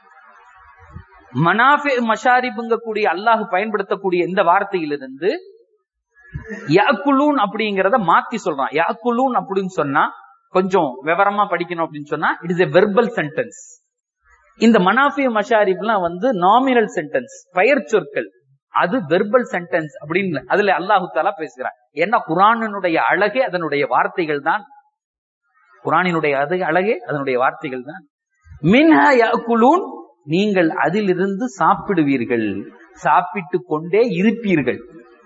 மனாஃபி மஷாரிப்புங்கக்கூடிய அல்லாஹ் பயன்படுத்தக்கூடிய இந்த வார்த்தையிலிருந்து யாக்குலூன் அப்படிங்கறத மாத்தி சொல்றான் யாக்குலூன் அப்படின்னு சொன்னா கொஞ்சம் விவரமா படிக்கணும் அப்படின்னு சொன்னா it is a verbal sentence இந்த மனாஃபி மஷாரிப்லாம் வந்து நாமினல் சென்டென்ஸ் பெயர் சொற்கள் அது வெர்பல் சென்டென்ஸ் அப்படின்னு அதுல அல்லாஹு தாலா பேசுகிறான் ஏன்னா குரானினுடைய அழகே அதனுடைய வார்த்தைகள் தான் குரானினுடைய அது அழகே அதனுடைய வார்த்தைகள் தான் மின்ஹா யாக்குலூன் நீங்கள் அதிலிருந்து சாப்பிடுவீர்கள் சாப்பிட்டு கொண்டே இருப்பீர்கள்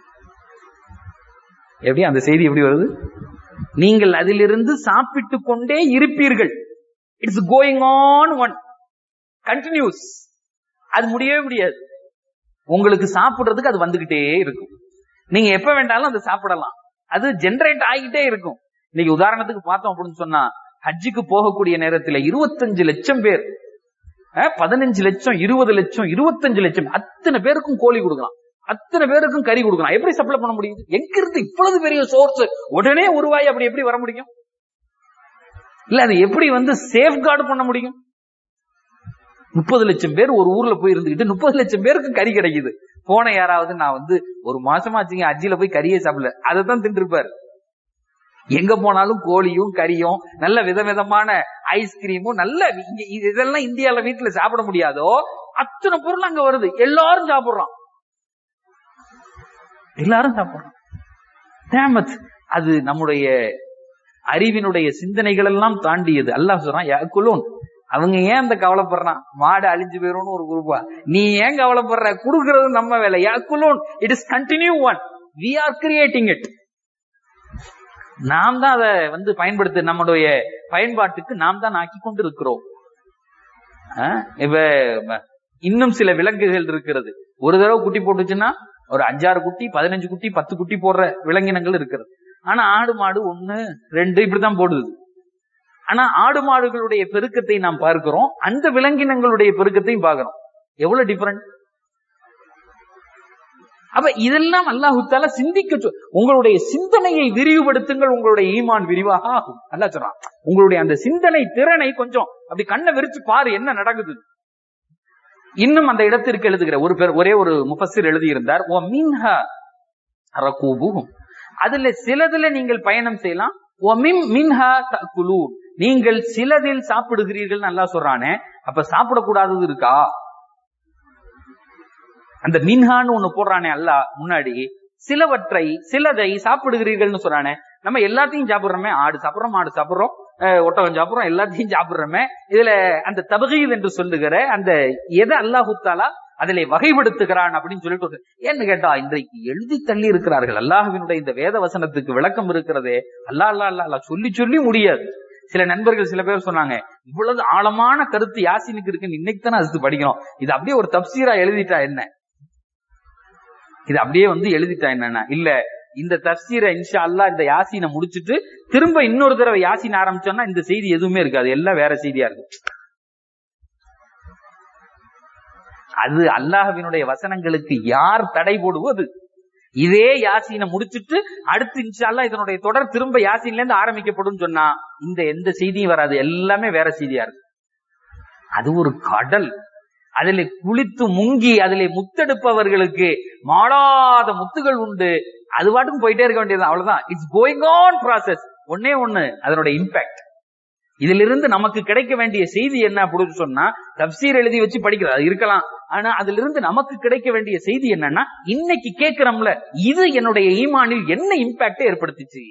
எப்படி அந்த செய்தி எப்படி வருது நீங்கள் அதிலிருந்து சாப்பிட்டு கொண்டே இருப்பீர்கள் it's going on one continuous அது முடியவே முடியாது உங்களுக்கு சாப்பிடுறதுக்கு அது வந்துகிட்டே இருக்கும் நீங்க எப்ப வேண்டாலும் அதை சாப்பிடலாம் அது ஜெனரேட் ஆகிட்டே இருக்கும் இன்னைக்கு உதாரணத்துக்கு பார்த்தோம் அப்படின்னு சொன்னா ஹஜ்ஜுக்கு போகக்கூடிய நேரத்துல இருபத்தஞ்சு லட்சம் பேர் அஹ், பதினஞ்சு லட்சம் இருபது லட்சம் இருபத்தஞ்சு லட்சம் அத்தனை பேருக்கும் கோழி கொடுக்கலாம் அத்தனை பேருக்கும் கறி கொடுக்கலாம் எப்படி சப்ளை பண்ண முடியுது எங்க இருந்து இவ்வளவு பெரிய சோர்ஸ் உடனே உருவாகி அப்படி எப்படி வர முடியும் இல்ல அது எப்படி வந்து சேஃப் கார்டு பண்ண முடியும் முப்பது லட்சம் பேர் ஒரு ஊர்ல போய் இருந்துகிட்டு முப்பது லட்சம் பேருக்கு கறி கிடைக்குது போன யாராவது நான் வந்து ஒரு மாசமாச்சுங்க அஜில போய் கறியே சாப்பிடல அதை தான் தின்றுப்பாரு எங்க போனாலும் கோழியும் கறியும் நல்ல விதவிதமான ஐஸ்கிரீமும் நல்ல இங்க இது- இதெல்லாம் இந்தியால வீட்டுல சாப்பிட முடியாதோ அத்தனை பொருள் அங்க வருது எல்லாரும் சாப்பிடுறோம் எல்லாரும் சாப்பிடுறோம் தேமத் அது நம்முடைய அறிவினுடைய சிந்தனைகள் எல்லாம் தாண்டியது அல்லாஹ் சொல்றான் யாக்குலூன் அவங்க ஏன் அந்த கவலைப்படுறான் மாடு அழிஞ்சு போயிரும்னு ஒரு குரூப்பா நீ ஏன் கவலைப்படுற குடுக்கிறது நம்ம வேலை யாக்குலூன் it is continue one we are creating it நாம் தான் அதை வந்து பயன்படுத்த நம்முடைய பயன்பாட்டுக்கு நாம் தான் ஆக்கி கொண்டு இருக்கிறோம் ஆ? இப்ப ம- இன்னும் சில விலங்குகள் இருக்கிறது ஒரு தடவை குட்டி போட்டுச்சுன்னா ஒரு அஞ்சாறு குட்டி பதினஞ்சு குட்டி பத்து குட்டி போடுற விலங்கினங்கள் இருக்கிறது ஆனா ஆடு மாடு ஒண்ணு ரெண்டு இப்படித்தான் போடுது ஆனா ஆடு மாடுகளுடைய பெருக்கத்தை நாம் பார்க்கிறோம் அந்த விலங்கினங்களுடைய பெருக்கத்தையும் பார்க்கிறோம் எவ்வளவு டிஃபரெண்ட் அப்ப இதெல்லாம் அல்லாஹு தாலா சிந்திக்க சொ- உங்களுடைய சிந்தனையை விரிவுபடுத்துங்கள் உங்களுடைய ஈமான் விரிவாக ஆகும் அல்லா சொல்றான் உங்களுடைய அந்த சிந்தனை திறனை கொஞ்சம் அப்படி கண்ணை விரிச்சு பாரு என்ன நடக்குது இன்னும் அந்த இடத்திற்கு எழுதுகிற ஒரு பேர் ஒரே ஒரு முஃபஸிர் எழுதியிருந்தார் ஓ மின்ஹா ரகூபுஹும் அதுல சிலதுல நீங்கள் பயணம் செய்யலாம் ஓ மின் மின்ஹா தகுலூன் நீங்கள் சிலதில் சாப்பிடுகிறீர்கள் நல்லா சொல்றானே அப்ப சாப்பிடக்கூடாதது இருக்கா அந்த மின்ஹான்னு ஒண்ணு போடுறானே அல்ல முன்னாடி சிலவற்றை சிலதை சாப்பிடுகிறீர்கள்னு சொல்றானே நம்ம எல்லாத்தையும் சாப்பிடுறோமே ஆடு சாப்பிடுறோம் மாடு சாப்பிடுறோம் அஹ், ஒட்டகம் சாப்பிடுறோம் எல்லாத்தையும் சாப்பிடுறோமே இதுல அந்த தபகீத் என்று சொல்லுகிற அந்த எதை அல்லாஹு தாலா அதிலே வகைப்படுத்துகிறான் அப்படின்னு சொல்லிட்டு ஒரு- ஏன்னு கேட்டா இன்றைக்கு எழுதி தள்ளி இருக்கிறார்கள் அல்லாஹ்வினுடைய இந்த வேத வசனத்துக்கு விளக்கம் இருக்கிறதே அல்லா அல்லா அல்லா அல்லா சொல்லி சொல்லி முடியாது சில நண்பர்கள் சில பேர் சொன்னாங்க இவ்வளவு ஆழமான கருத்து யாசினுக்கு இருக்குன்னு இன்னைக்கு தானே அது படிக்கிறோம் இது அப்படியே ஒரு தப்சீரா எழுதிட்டா என்ன இது அப்படியே வந்து எழுதிட்டா என்னன்னா இல்ல இந்த தப்சீரை இன்ஷா அல்லாஹ் இந்த யாசீனை முடிச்சிட்டு திரும்ப இன்னொரு தடவை யாசீன் ஆரம்பிச்சோம்னா இந்த செய்தி எதுவுமே இருக்காது எல்லாம் வேற செய்தியா இருக்கு அது அல்லாஹ்வினுடைய வசனங்களுக்கு யார் தடை போடுவது இதே யாசீனை முடிச்சிட்டு அடுத்து இன்ஷா அல்லாஹ் இதனுடைய தொடர் திரும்ப யாசீன்ல இருந்து ஆரம்பிக்கப்படும் சொன்னா இந்த எந்த செய்தியும் வராது எல்லாமே வேற செய்தியா இருக்கு அது ஒரு கடல் அதிலே குளித்து முங்கி அதிலே முத்தெடுப்பவர்களுக்கு மாளாத முத்துகள் உண்டு அது பாட்டுக்கும் போயிட்டே இருக்க வேண்டியது அவ்வளவுதான் இட்ஸ் கோயிங் ஆன் ப்ராசஸ் ஒன்னே ஒண்ணு அதனுடைய இம்பாக்ட் இதிலிருந்து நமக்கு கிடைக்க வேண்டிய செய்தி என்ன அப்படின்னு சொன்னா தப்சீர் எழுதி வச்சு படிக்கிறது அது இருக்கலாம் ஆனா அதிலிருந்து நமக்கு கிடைக்க வேண்டிய செய்தி என்னன்னா இன்னைக்கு கேட்கிறோம்ல இது என்னுடைய ஈமானில் என்ன இம்பாக்ட் ஏற்படுத்திச்சு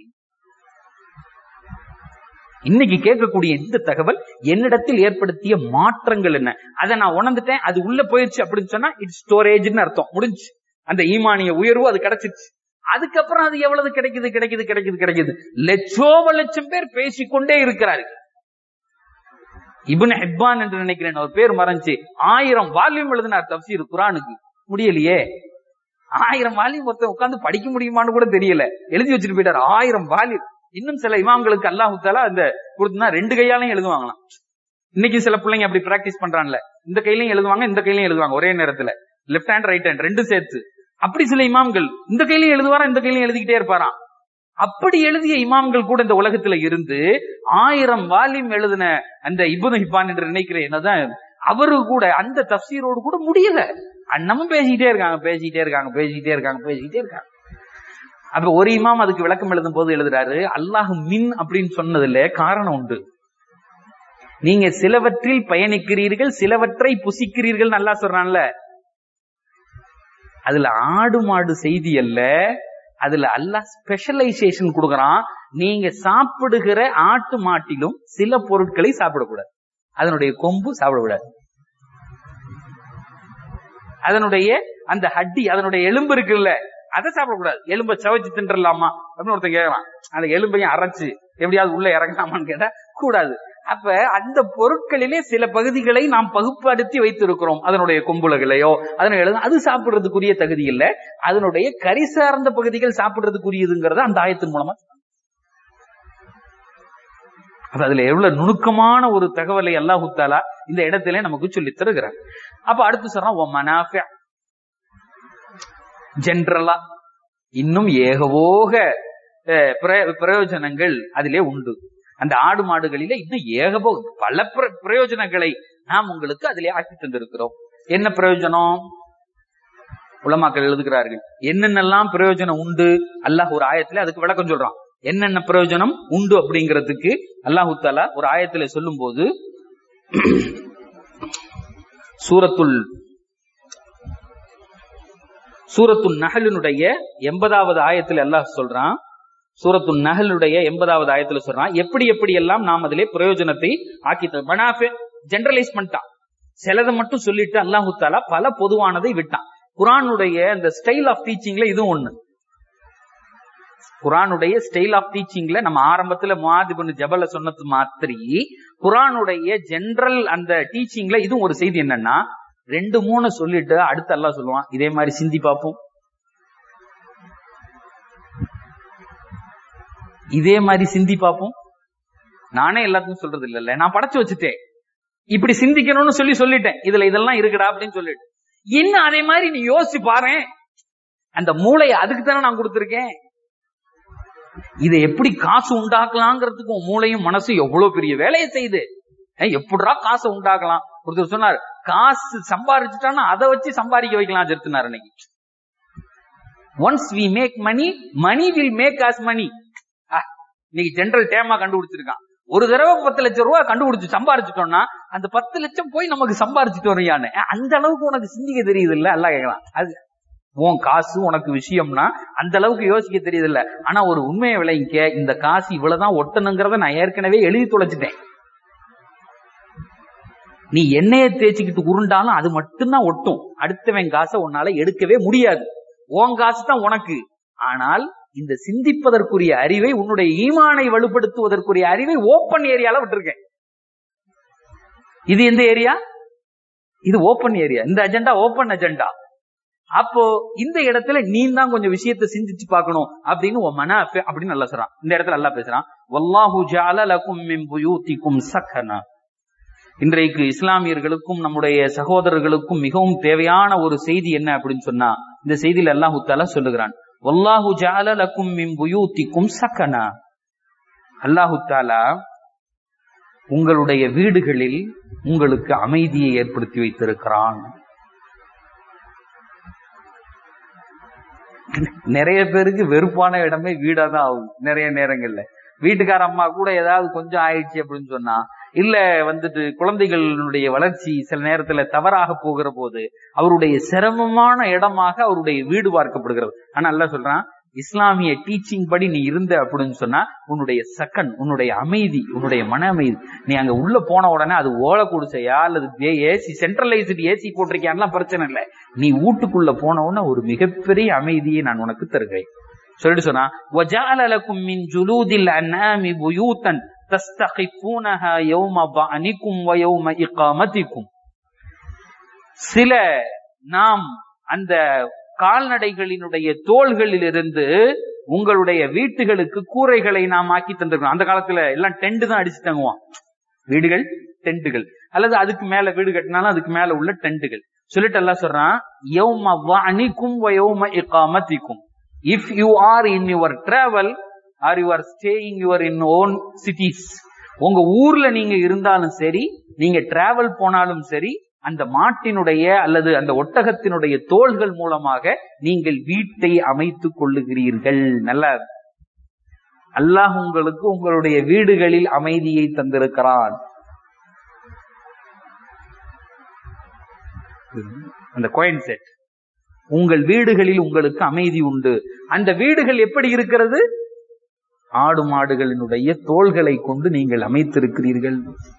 இன்னைக்கு கேட்கக்கூடிய இந்த தகவல் என்னிடத்தில் ஏற்படுத்திய மாற்றங்கள் என்ன அதை நான் உணர்ந்துட்டேன் அது உள்ள போயிடுச்சு அப்படின்னு சொன்னா இட் ஸ்டோரேஜ்னு அர்த்தம் முடிஞ்சு அந்த ஈமானிய உயர்வு அது கிடைச்சிருச்சு அதுக்கப்புறம் அது எவ்வளவு கிடைக்குது கிடைக்குது கிடைக்குது கிடைக்குது லட்சோப லட்சம் பேர் பேசிக்கொண்டே இருக்கிறார்கள் இப்னு ஹிப்பான் என்று நினைக்கிறேன் அவர் பேர் மறைஞ்சு ஆயிரம் வால்யூம் எழுதினார் தப்சீர் குரானுக்கு முடியலையே ஆயிரம் வால்யூம் ஒருத்தன் உட்கார்ந்து படிக்க முடியுமான்னு கூட தெரியல எழுதி வச்சுட்டு போயிட்டார் ஆயிரம் வால்யூம் இன்னும் சில இமாம்களுக்கு அல்லாஹு தாலா அந்த கொடுத்தா ரெண்டு கையாலையும் எழுதுவாங்களாம் இன்னைக்கு சில பிள்ளைங்க அப்படி பிராக்டிஸ் பண்றாங்கல்ல இந்த கையிலையும் எழுதுவாங்க இந்த கையிலையும் எழுதுவாங்க ஒரே நேரத்துல லெஃப்ட் ஹேண்ட் ரைட் ஹேண்ட் ரெண்டும் சேர்த்து அப்படி சில இமாம்கள் இந்த கையிலையும் எழுதுவாரா இந்த கையிலையும் எழுதிக்கிட்டே இருப்பாராம் அப்படி எழுதிய இமாம்கள் கூட இந்த உலகத்துல இருந்து ஆயிரம் வால்யூம் எழுதின அந்த இபுன் ஹிப்பான் என்று நினைக்கிறேன் என்னதான் அவரு கூட அந்த தப்சீரோடு கூட முடியல அண்ணமும் பேசிக்கிட்டே இருக்காங்க பேசிக்கிட்டே இருக்காங்க பேசிக்கிட்டே இருக்காங்க பேசிக்கிட்டே இருக்காங்க அப்ப ஒரு இமாம் அதுக்கு விளக்கம் எழுதும் போது எழுதுறாரு அல்லாஹ் மின் அப்படின்னு சொன்னதுல காரணம் உண்டு நீங்க சிலவற்றில் பயணிக்கிறீர்கள் சிலவற்றை புசிக்கிறீர்கள் நல்லா சொல்றான்ல அதுல ஆடு மாடு செய்தி அல்ல அதுல அல்லாஹ் ஸ்பெஷலைசேஷன் கொடுக்கறான் நீங்க சாப்பிடுகிற ஆட்டு மாட்டிலும் சில பொருட்களை சாப்பிடக்கூடாது அதனுடைய கொம்பு சாப்பிடக்கூடாது அதனுடைய அந்த ஹட்டி அதனுடைய எலும்பு இருக்குல்ல அதை சாப்பிடக்கூடாது எலும்பை சவைச்சு தின்றலாமா அப்படின்னு ஒருத்தன் கேட்கலாம் அந்த எலும்பையும் அரைச்சு எப்படியாவது உள்ள இறங்கலாமான்னு கேட்டா கூடாது அப்ப அந்த பொருட்களிலே சில பகுதிகளை நாம் பகுப்படுத்தி வைத்திருக்கிறோம் அதனுடைய கொம்புலகளையோ அதனை எழுத அது சாப்பிடுறதுக்குரிய தகுதி இல்ல அதனுடைய கறி சார்ந்த பகுதிகள் சாப்பிடுறதுக்குரியதுங்கிறத அந்த ஆயத்தின் மூலமா அப்ப அதுல எவ்வளவு நுணுக்கமான ஒரு தகவலை அல்லாஹு தாலா இந்த இடத்துல நமக்கு சொல்லி தருகிறார் அப்ப அடுத்து சொல்றான் ஜென்ரலா இன்னும் ஏகவோக அஹ், பிரய- பிரயோஜனங்கள் அதிலே உண்டு அந்த ஆடு மாடுகளிலே இன்னும் ஏகபோ பல பிர- பிரயோஜனங்களை நாம் உங்களுக்கு அதிலே ஆக்கி தந்திருக்கிறோம் என்ன பிரயோஜனம் உலமாக்கள் எழுதுகிறார்கள் என்னென்னலாம் பிரயோஜனம் உண்டு அல்லாஹ் ஒரு ஆயத்துல அதுக்கு விளக்கம் சொல்றான் என்னென்ன பிரயோஜனம் உண்டு அப்படிங்கிறதுக்கு அல்லாஹு தாலா ஒரு ஆயத்துல சொல்லும் போது சூரத்துல் சூரத்துல் நஹலினுடைய எண்பதாவது ஆயத்துல அல்லாஹ் சொல்றான் சூரத்துல் நஹலுடைய எண்பதாவது ஆயத்துல சொல்றான் எப்படி எப்படி எல்லாம் நாம் அதிலே பிரயோஜனத்தை ஆக்கி மனாஃபே ஜெனரலைஸ் பண்ணிட்டான் சிலதை மட்டும் சொல்லிட்டு அல்லாஹு தாலா பல பொதுவானதை விட்டான் குரானுடைய அந்த ஸ்டைல் ஆஃப் டீச்சிங்ல இதுவும் ஒண்ணு குரானுடைய ஸ்டைல் ஆஃப் டீச்சிங்ல நம்ம ஆரம்பத்துல முஆது பண்ணு ஜபல சொன்னது மாத்திரி குரானுடைய ஜெனரல் அந்த டீச்சிங்ல இதுவும் ஒரு செய்தி என்னன்னா ரெண்டு மூணு சொல்லிட்டு அடுத்து அல்லாஹ் சொல்லுவான் இதே மாதிரி சிந்தி பார்ப்போம் இதே மாதிரி சிந்தி பார்ப்போம் நானே எல்லாத்துக்கும் சொல்றது இல்ல நான் படைச்சு வச்சுட்டேன் இப்படி சிந்திக்கணும்னு சொல்லி சொல்லிட்டேன் இதுல இதெல்லாம் இருக்குடா அப்படின்னு சொல்லிட்டு இன்னும் அதே மாதிரி நீ யோசிச்சு பாரு அந்த மூளையை அதுக்கு தானே நான் கொடுத்திருக்கேன் இதை எப்படி காசு உண்டாக்கலாங்கிறதுக்கு உன் மூளையும் மனசும் எவ்வளவு பெரிய வேலையை செய்யுது ஏய், எப்படிடா காசை உண்டாக்கலாம் ஒருத்தர் சொன்னார் காசு சம்பாரிச்சுட்டான்னா அதை வச்சு சம்பாதிக்க வைக்கலாம் ஜெருத்தினார் அன்னைக்கு once we make money money will make us money இன்னைக்கு ஜெனரல் டேமா கண்டுபிடிச்சிருக்கான் ஒரு தடவை பத்து லட்சம் ரூபாய் கண்டுபிடிச்சு சம்பாரிச்சிட்டோம்னா அந்த பத்து லட்சம் போய் நமக்கு சம்பாரிச்சுட்டு வரையான்னு அந்த அளவுக்கு உனக்கு சிந்திக்க தெரியுது இல்ல எல்லாம் கேட்கலாம் அது உன் காசு உனக்கு விஷயம்னா அந்த அளவுக்கு யோசிக்க தெரியுது இல்ல ஆனா ஒரு உண்மையை விளைவிக்க இந்த காசு இவ்வளவுதான் ஒட்டணுங்கிறத நான் ஏற்கனவே எழுதி தொலைச்சிட்டேன் நீ எண்ணெயை தேய்ச்சிக்கிட்டு உருண்டாலும் அது மட்டும்தான் ஒட்டும் அடுத்தவன் காசை உன்னால எடுக்கவே முடியாது உன் காசு தான் உனக்கு ஆனால் இந்த சிந்திப்பதற்குரிய அறிவை உன்னுடைய ஈமானை வலுப்படுத்துவதற்குரிய அறிவை ஓப்பன் ஏரியால விட்டுருக்கேன் இது எந்த ஏரியா இது ஓப்பன் ஏரியா இந்த அஜெண்டா ஓப்பன் அஜெண்டா அப்போ இந்த இடத்துல நீ தான் கொஞ்சம் விஷயத்தை சிந்திச்சு பார்க்கணும் அப்படின்னு உன் மன அப்ப- அப்படின்னு நல்லா சொல்றான் இந்த இடத்துல நல்லா பேசுறான் வல்லாஹு ஜஅல லகும் மின் புயூத்திக்கும் சக்கனா இன்றைக்கு இஸ்லாமியர்களுக்கும் நம்முடைய சகோதரர்களுக்கும் மிகவும் தேவையான ஒரு செய்தி என்ன அப்படின்னு சொன்னா இந்த செய்தியில அல்லாஹு தாலா சொல்லுகிறான் வல்லாஹு ஜஅல லகும் மின் புயூத்திக்கும் சக்கனா அல்லாஹு தாலா உங்களுடைய வீடுகளில் உங்களுக்கு அமைதியை ஏற்படுத்தி வைத்திருக்கிறான் நிறைய பேருக்கு வெறுப்பான இடமே வீடா தான் ஆகும் நிறைய நேரங்கள்ல வீட்டுக்கார அம்மா கூட ஏதாவது கொஞ்சம் ஆயிடுச்சு அப்படின்னு சொன்னா இல்ல வந்துட்டு குழந்தைகளுடைய வளர்ச்சி சில நேரத்துல தவறாக போகிற போது அவருடைய சிரமமான இடமாக அவருடைய வீடு பார்க்கப்படுகிறது ஆனா அல்ல சொல்றான் இஸ்லாமிய டீச்சிங் படி நீ இருந்த அப்படின்னு சொன்னா உன்னுடைய சக்கன் உன்னுடைய அமைதி உன்னுடைய மன அமைதி நீ அங்க உள்ள போன உடனே அது ஓலை குடிசையா அல்லது ஏசி சென்ட்ரலைஸ்டு ஏசி போட்டிருக்கியான்லாம் பிரச்சனை இல்லை நீ வீட்டுக்குள்ள போன உடனே ஒரு மிகப்பெரிய அமைதியை நான் உனக்கு தருகிறேன் சொல்லிட்டு சொன்னா وَجَعَلَ لَكُم مِّن جُلُودِ الْأَنْعَامِ بُيُوتًا تَسْتَخِفُونَهَا يَوْمَ ظَعْنِكُمْ وَيَوْمَ إِقَامَتِكُمْ சில நாம் அந்த கால்நடைகளினுடைய தோள்களிலிருந்து உங்களுடைய வீட்டுகளுக்கு கூரைகளை நாம் ஆக்கி தந்திருக்கோம் அந்த காலத்துல எல்லாம் டென்ட் தான் அடிச்சு தங்குவான் வீடுகள் டென்ட்டுகள் அல்லது அதுக்கு மேல வீடு கட்டினாலும் அதுக்கு மேல உள்ள டென்ட்டுகள் சொல்லிட்டு எல்லாம் சொல்றான் யௌம வஅனிக்கும் வ யௌம இகாமத்திக்கும் if you are in your travel are you are staying your in own cities உங்க ஊர்ல நீங்க இருந்தாலும் சரி நீங்க டிராவல் போனாலும் சரி அந்த மாட்டினுடைய அல்லது அந்த ஒட்டகத்தினுடைய தோள்கள் மூலமாக நீங்கள் வீட்டை அமைத்துக் கொள்ளுகிறீர்கள் நல்ல அல்லாஹ் உங்களுக்கு உங்களுடைய வீடுகளில் அமைதியை தந்திருக்கிறான் அந்த கோயின் செட் உங்கள் வீடுகளில் உங்களுக்கு அமைதி உண்டு அந்த வீடுகள் எப்படி இருக்கிறது ஆடு மாடுகளினுடைய தோள்களை கொண்டு நீங்கள் அமைத்திருக்கிறீர்கள்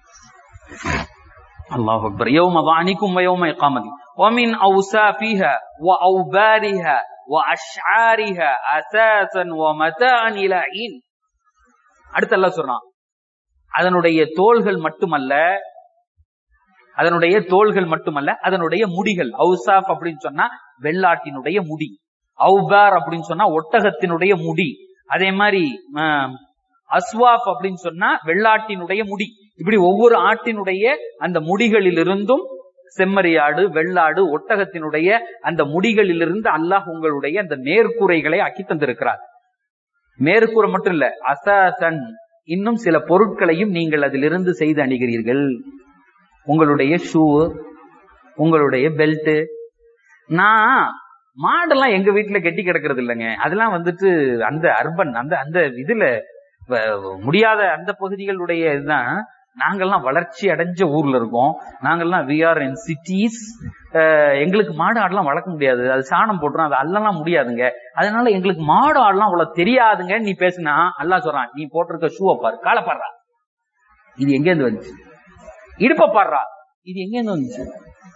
الله أكبر يوم ظعنكم ويوم إقامتكم ومن أوسافها وأوبارها وأشعارها أساسا ومتاعا إلى حين அடுத்து அல்லாஹ் சொல்றான் அதனுடைய தோள்கள் மட்டுமல்ல அதனுடைய தோள்கள் மட்டுமல்ல அதனுடைய முடிகள் அவுசாப் அப்படின்னு சொன்னா வெள்ளாட்டினுடைய முடி அவுபார் அப்படின்னு சொன்னா ஒட்டகத்தினுடைய முடி அதே மாதிரி ஆஹ், அஸ்வாப் அப்படின்னு சொன்னா வெள்ளாட்டினுடைய முடி இப்படி ஒவ்வொரு ஆட்டினுடைய அந்த முடிகளிலிருந்தும் செம்மறியாடு வெள்ளாடு ஒட்டகத்தினுடைய அந்த முடிகளிலிருந்து அல்லாஹ் உங்களுடைய அந்த மேற்கூரைகளை ஆக்கி தந்திருக்கிறார் மேற்கூரை மட்டும் இல்ல அசாசன் இன்னும் சில பொருட்களையும் நீங்கள் அதிலிருந்து செய்து அணிகிறீர்கள் உங்களுடைய ஷூ உங்களுடைய பெல்ட் நான் மாடெல்லாம் எங்க வீட்டுல கெட்டி கிடக்கிறது இல்லைங்க அதெல்லாம் வந்துட்டு அந்த அர்பன் அந்த அந்த இதுல வ- முடியாத அந்த பகுதிகளுடைய இதுதான் நாங்கெல்லாம் வளர்ச்சி அடைஞ்ச ஊர்ல இருக்கோம் நாங்கெல்லாம் வி ஆர் இன் சிட்டிஸ் எங்களுக்கு மாடு ஆடெல்லாம் வளர்க்க முடியாது அது சாணம் போட்டுரும் அது அல்லலாம் முடியாதுங்க அதனால எங்களுக்கு மாடு ஆடெல்லாம் அவ்வளவு தெரியாதுங்க நீ பேசுனா அல்லாஹ் சொல்றான் நீ போட்டிருக்க ஷூவை பாரு காலை பாடுறா இது எங்க இருந்து வந்துச்சு இடுப்ப பாடுறா இது எங்க இருந்து வந்துச்சு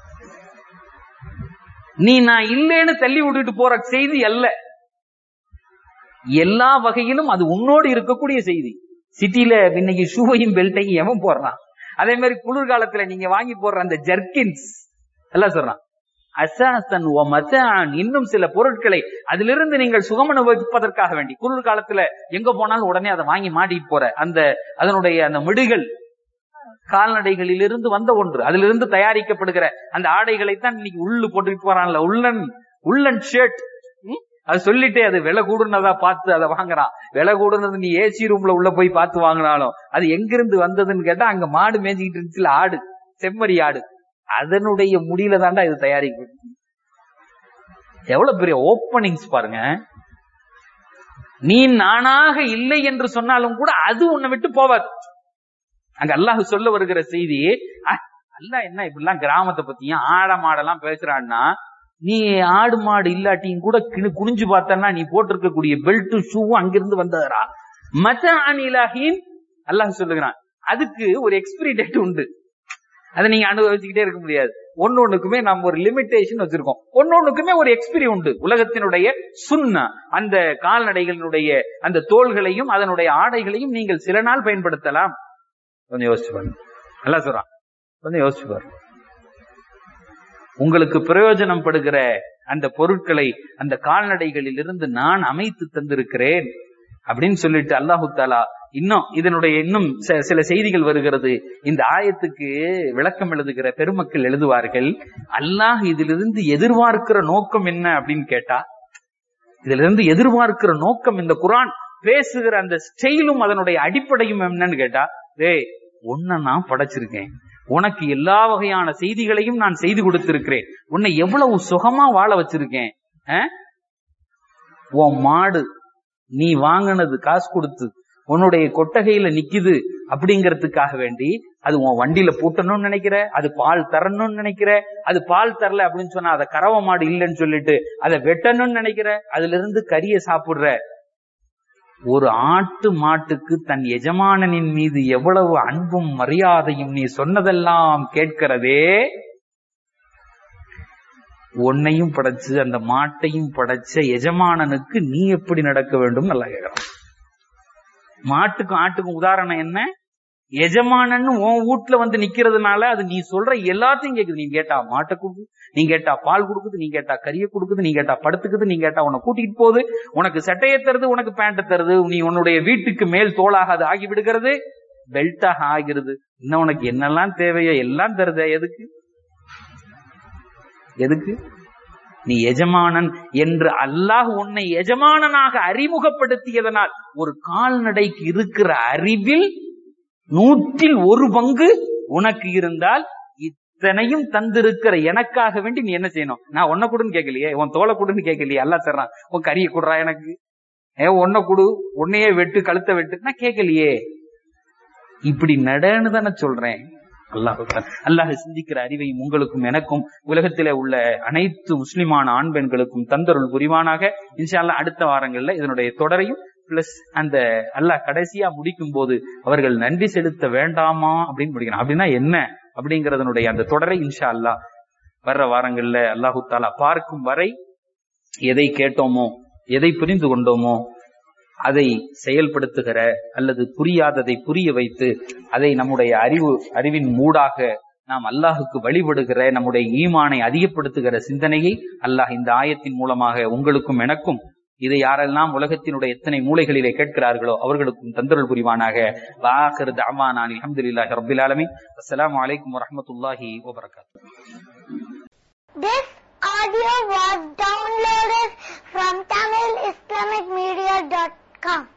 நீ நான் இல்லைன்னு தள்ளி விட்டுட்டு போற செய்தி அல்ல எல்லா வகையிலும் அது உன்னோடு இருக்கக்கூடிய செய்தி சிட்டில இன்னைக்கு ஷூவையும் பெல்ட்டையும் எவன் போடுறான் அதே மாதிரி குளிர்காலத்துல நீங்க வாங்கி போடுற அந்த ஜர்கின்ஸ் எல்லாம் சொல்றான் அசாசன் ஓ மசான் இன்னும் சில பொருட்களை அதிலிருந்து நீங்கள் சுகம் அனுபவிப்பதற்காக வேண்டி குளிர்காலத்துல எங்க போனாலும் உடனே அதை வாங்கி மாட்டிட்டு போற அந்த அதனுடைய அந்த மிடுகள் கால்நடைகளிலிருந்து வந்த ஒன்று அதிலிருந்து தயாரிக்கப்படுகிற அந்த ஆடைகளைத்தான் இன்னைக்கு உள்ளு போட்டுட்டு போறான்ல உள்ளன் உள்ளன் ஷர்ட் அது சொல்லிட்டே அது விலை கூடுனதா பார்த்து அதை வாங்குறான் விலை கூடுனது நீ ஏசி ரூம்ல உள்ள போய் பார்த்து வாங்கினாலும் அது எங்கிருந்து வந்ததுன்னு கேட்டா அங்க மாடு மேய்ஞ்சிக்கிட்டு இருந்துச்சுல ஆடு செம்மறி ஆடு அதனுடைய முடியில தாண்டா இது தயாரிக்கப்படும் எவ்வளவு பெரிய ஓப்பனிங்ஸ் பாருங்க நீ நானாக இல்லை என்று சொன்னாலும் கூட அது உன்னை விட்டு போவாது அங்க அல்லாஹ் சொல்ல வருகிற செய்தி அஹ், அல்லாஹ் என்ன இப்படிலாம் கிராமத்தை பத்தியும் ஆட மாடெல்லாம் பேசுறான்னா நீ ஆடு மாடு இல்லாட்டியும் கூட கிணு- குனிஞ்சு பார்த்தன்னா நீ போட்டிருக்கக்கூடிய பெல்ட் ஷூவும் அங்கிருந்து வந்ததுடா மத்த அனிலாகின் அல்லாஹ் சொல்லுகிறான் அதுக்கு ஒரு எக்ஸ்பிரி டேட் உண்டு அதை நீங்க அனுபவிச்சுக்கிட்டே இருக்க முடியாது ஒன்னு ஒண்ணுக்குமே நம்ம ஒரு லிமிட்டேஷன் வச்சிருக்கோம் ஒன்னு ஒண்ணுக்குமே ஒரு எக்ஸ்பிரி உண்டு உலகத்தினுடைய சுண்ணா அந்த கால்நடைகளினுடைய அந்த தோள்களையும் அதனுடைய ஆடைகளையும் நீங்கள் சில நாள் பயன்படுத்தலாம் கொஞ்சம் யோசிச்சு பாருங்க நல்லா சொல்றான் கொஞ்சம் யோசிச்சு பாருங்க உங்களுக்கு பிரயோஜனம் படுகிற அந்த பொருட்களை அந்த கால்நடைகளில் இருந்து நான் அமைத்து தந்திருக்கிறேன் அப்படின்னு சொல்லிட்டு அல்லாஹு தாலா இன்னும் இதனுடைய இன்னும் ச- சில செய்திகள் வருகிறது இந்த ஆயத்துக்கு விளக்கம் எழுதுகிற பெருமக்கள் எழுதுவார்கள் அல்லாஹ் இதிலிருந்து எதிர்பார்க்கிற நோக்கம் என்ன அப்படின்னு கேட்டா இதுல இருந்து எதிர்பார்க்கிற நோக்கம் இந்த குரான் பேசுகிற அந்த ஸ்டைலும் அதனுடைய அடிப்படையும் என்னன்னு கேட்டா டேய் உன்னை நான் படைச்சிருக்கேன் உனக்கு எல்லா வகையான செய்திகளையும் நான் செய்து கொடுத்திருக்கிறேன் உன்னை எவ்வளவு சுகமா வாழ வச்சிருக்கேன் ஆ? உன் மாடு நீ வாங்கினது காசு கொடுத்து உன்னுடைய கொட்டகையில நிக்குது அப்படிங்கறதுக்காக வேண்டி அது உன் வண்டியில பூட்டணும்னு நினைக்கிற அது பால் தரணும்னு நினைக்கிற அது பால் தரல அப்படின்னு சொன்னா அதை கறவை மாடு இல்லைன்னு சொல்லிட்டு அதை வெட்டணும்னு நினைக்கிற அதுல இருந்து கறியை சாப்பிடுற ஒரு ஆட்டு மாட்டுக்கு தன் எஜமானனின் மீது எவ்வளவு அன்பும் மரியாதையும் நீ சொன்னதெல்லாம் கேட்கிறதே உன்னையும் படைச்சு அந்த மாட்டையும் படைச்ச எஜமானனுக்கு நீ எப்படி நடக்க வேண்டும் நல்லா கேட்கிறான் மாட்டுக்கும் ஆட்டுக்கும் உதாரணம் என்ன எஜமானன்னு உன் வீட்டுல வந்து நிக்கிறதுனால அது நீ சொல்ற எல்லாத்தையும் கேக்குது நீ கேட்டா மாட்டை கொடுக்குது நீ கேட்டா பால் கொடுக்குது நீ கேட்டா கறியை கொடுக்குது நீ கேட்டா படுத்துக்குது நீ கேட்டா உன்னை கூட்டிட்டு போகுது உனக்கு சட்டையை தருது உனக்கு பேண்ட தருது நீ உன்னுடைய வீட்டுக்கு மேல் தோளாக அது ஆகி விடுகிறது பெல்ட்டாக ஆகிறது இன்னும் உனக்கு என்னெல்லாம் தேவையோ எல்லாம் தருதே எதுக்கு எதுக்கு நீ எஜமானன் என்று அல்லாஹ் உன்னை எஜமானனாக அறிமுகப்படுத்தியதனால் ஒரு கால்நடைக்கு இருக்கிற அறிவில் நூற்றில் ஒரு பங்கு உனக்கு இருந்தால் இத்தனையும் தந்திருக்கிற எனக்காக வேண்டி நீ என்ன செய்யணும் நான் உன்னை கொடுன்னு கேட்கலையே உன் தோலை கொடுன்னு கேட்கலையே அல்லா தர்றான் உன் கறியை கொடுறா எனக்கு ஏ உன்னை கொடு உன்னையே வெட்டு கழுத்தை வெட்டு நான் கேட்கலையே இப்படி நடன்னு தானே சொல்றேன் அல்லாஹ் அல்லாஹ் சிந்திக்கிற அறிவையும் உங்களுக்கும் எனக்கும் உலகத்திலே உள்ள அனைத்து முஸ்லிமான ஆண் பெண்களுக்கும் தந்தருள் புரிவானாக இன்ஷா அல்லாஹ் அடுத்த வாரங்கள்ல இதனுடைய தொடரையும் பிளஸ் அந்த அல்லாஹ் கடைசியா முடிக்கும் போது அவர்கள் நன்றி செலுத்த வேண்டாமா அப்படின்னு முடிக்கணும் அப்படின்னா என்ன அப்படிங்கறதனுடைய அந்த தொடரை இன்ஷா அல்லாஹ் வர்ற வாரங்கள்ல அல்லாஹு தாலா பார்க்கும் வரை எதை கேட்டோமோ எதை புரிந்து கொண்டோமோ அதை செயல்படுத்துகிற அல்லது புரியாததை புரிய வைத்து அதை நம்முடைய அறிவு அறிவின் மூடாக நாம் அல்லாஹுக்கு வழிபடுகிற நம்முடைய ஈமானை அதிகப்படுத்துகிற சிந்தனையை அல்லாஹ் இந்த ஆயத்தின் மூலமாக உங்களுக்கும் எனக்கும் இதை யாரெல்லாம் உலகத்தினுடைய எத்தனை மூலைகளிலே கேட்கிறார்களோ அவர்களுக்கும் தந்தருள் புரிவானாக வாஹிர் தஅவானான் அல்ஹம்துலில்லாஹி ரப்பில் ஆலமீன் அஸ்ஸலாமு அலைக்கும் வரஹ்மத்துல்லாஹி வபரகாத்துஹு This audio was downloaded from TamilIslamicMedia.com.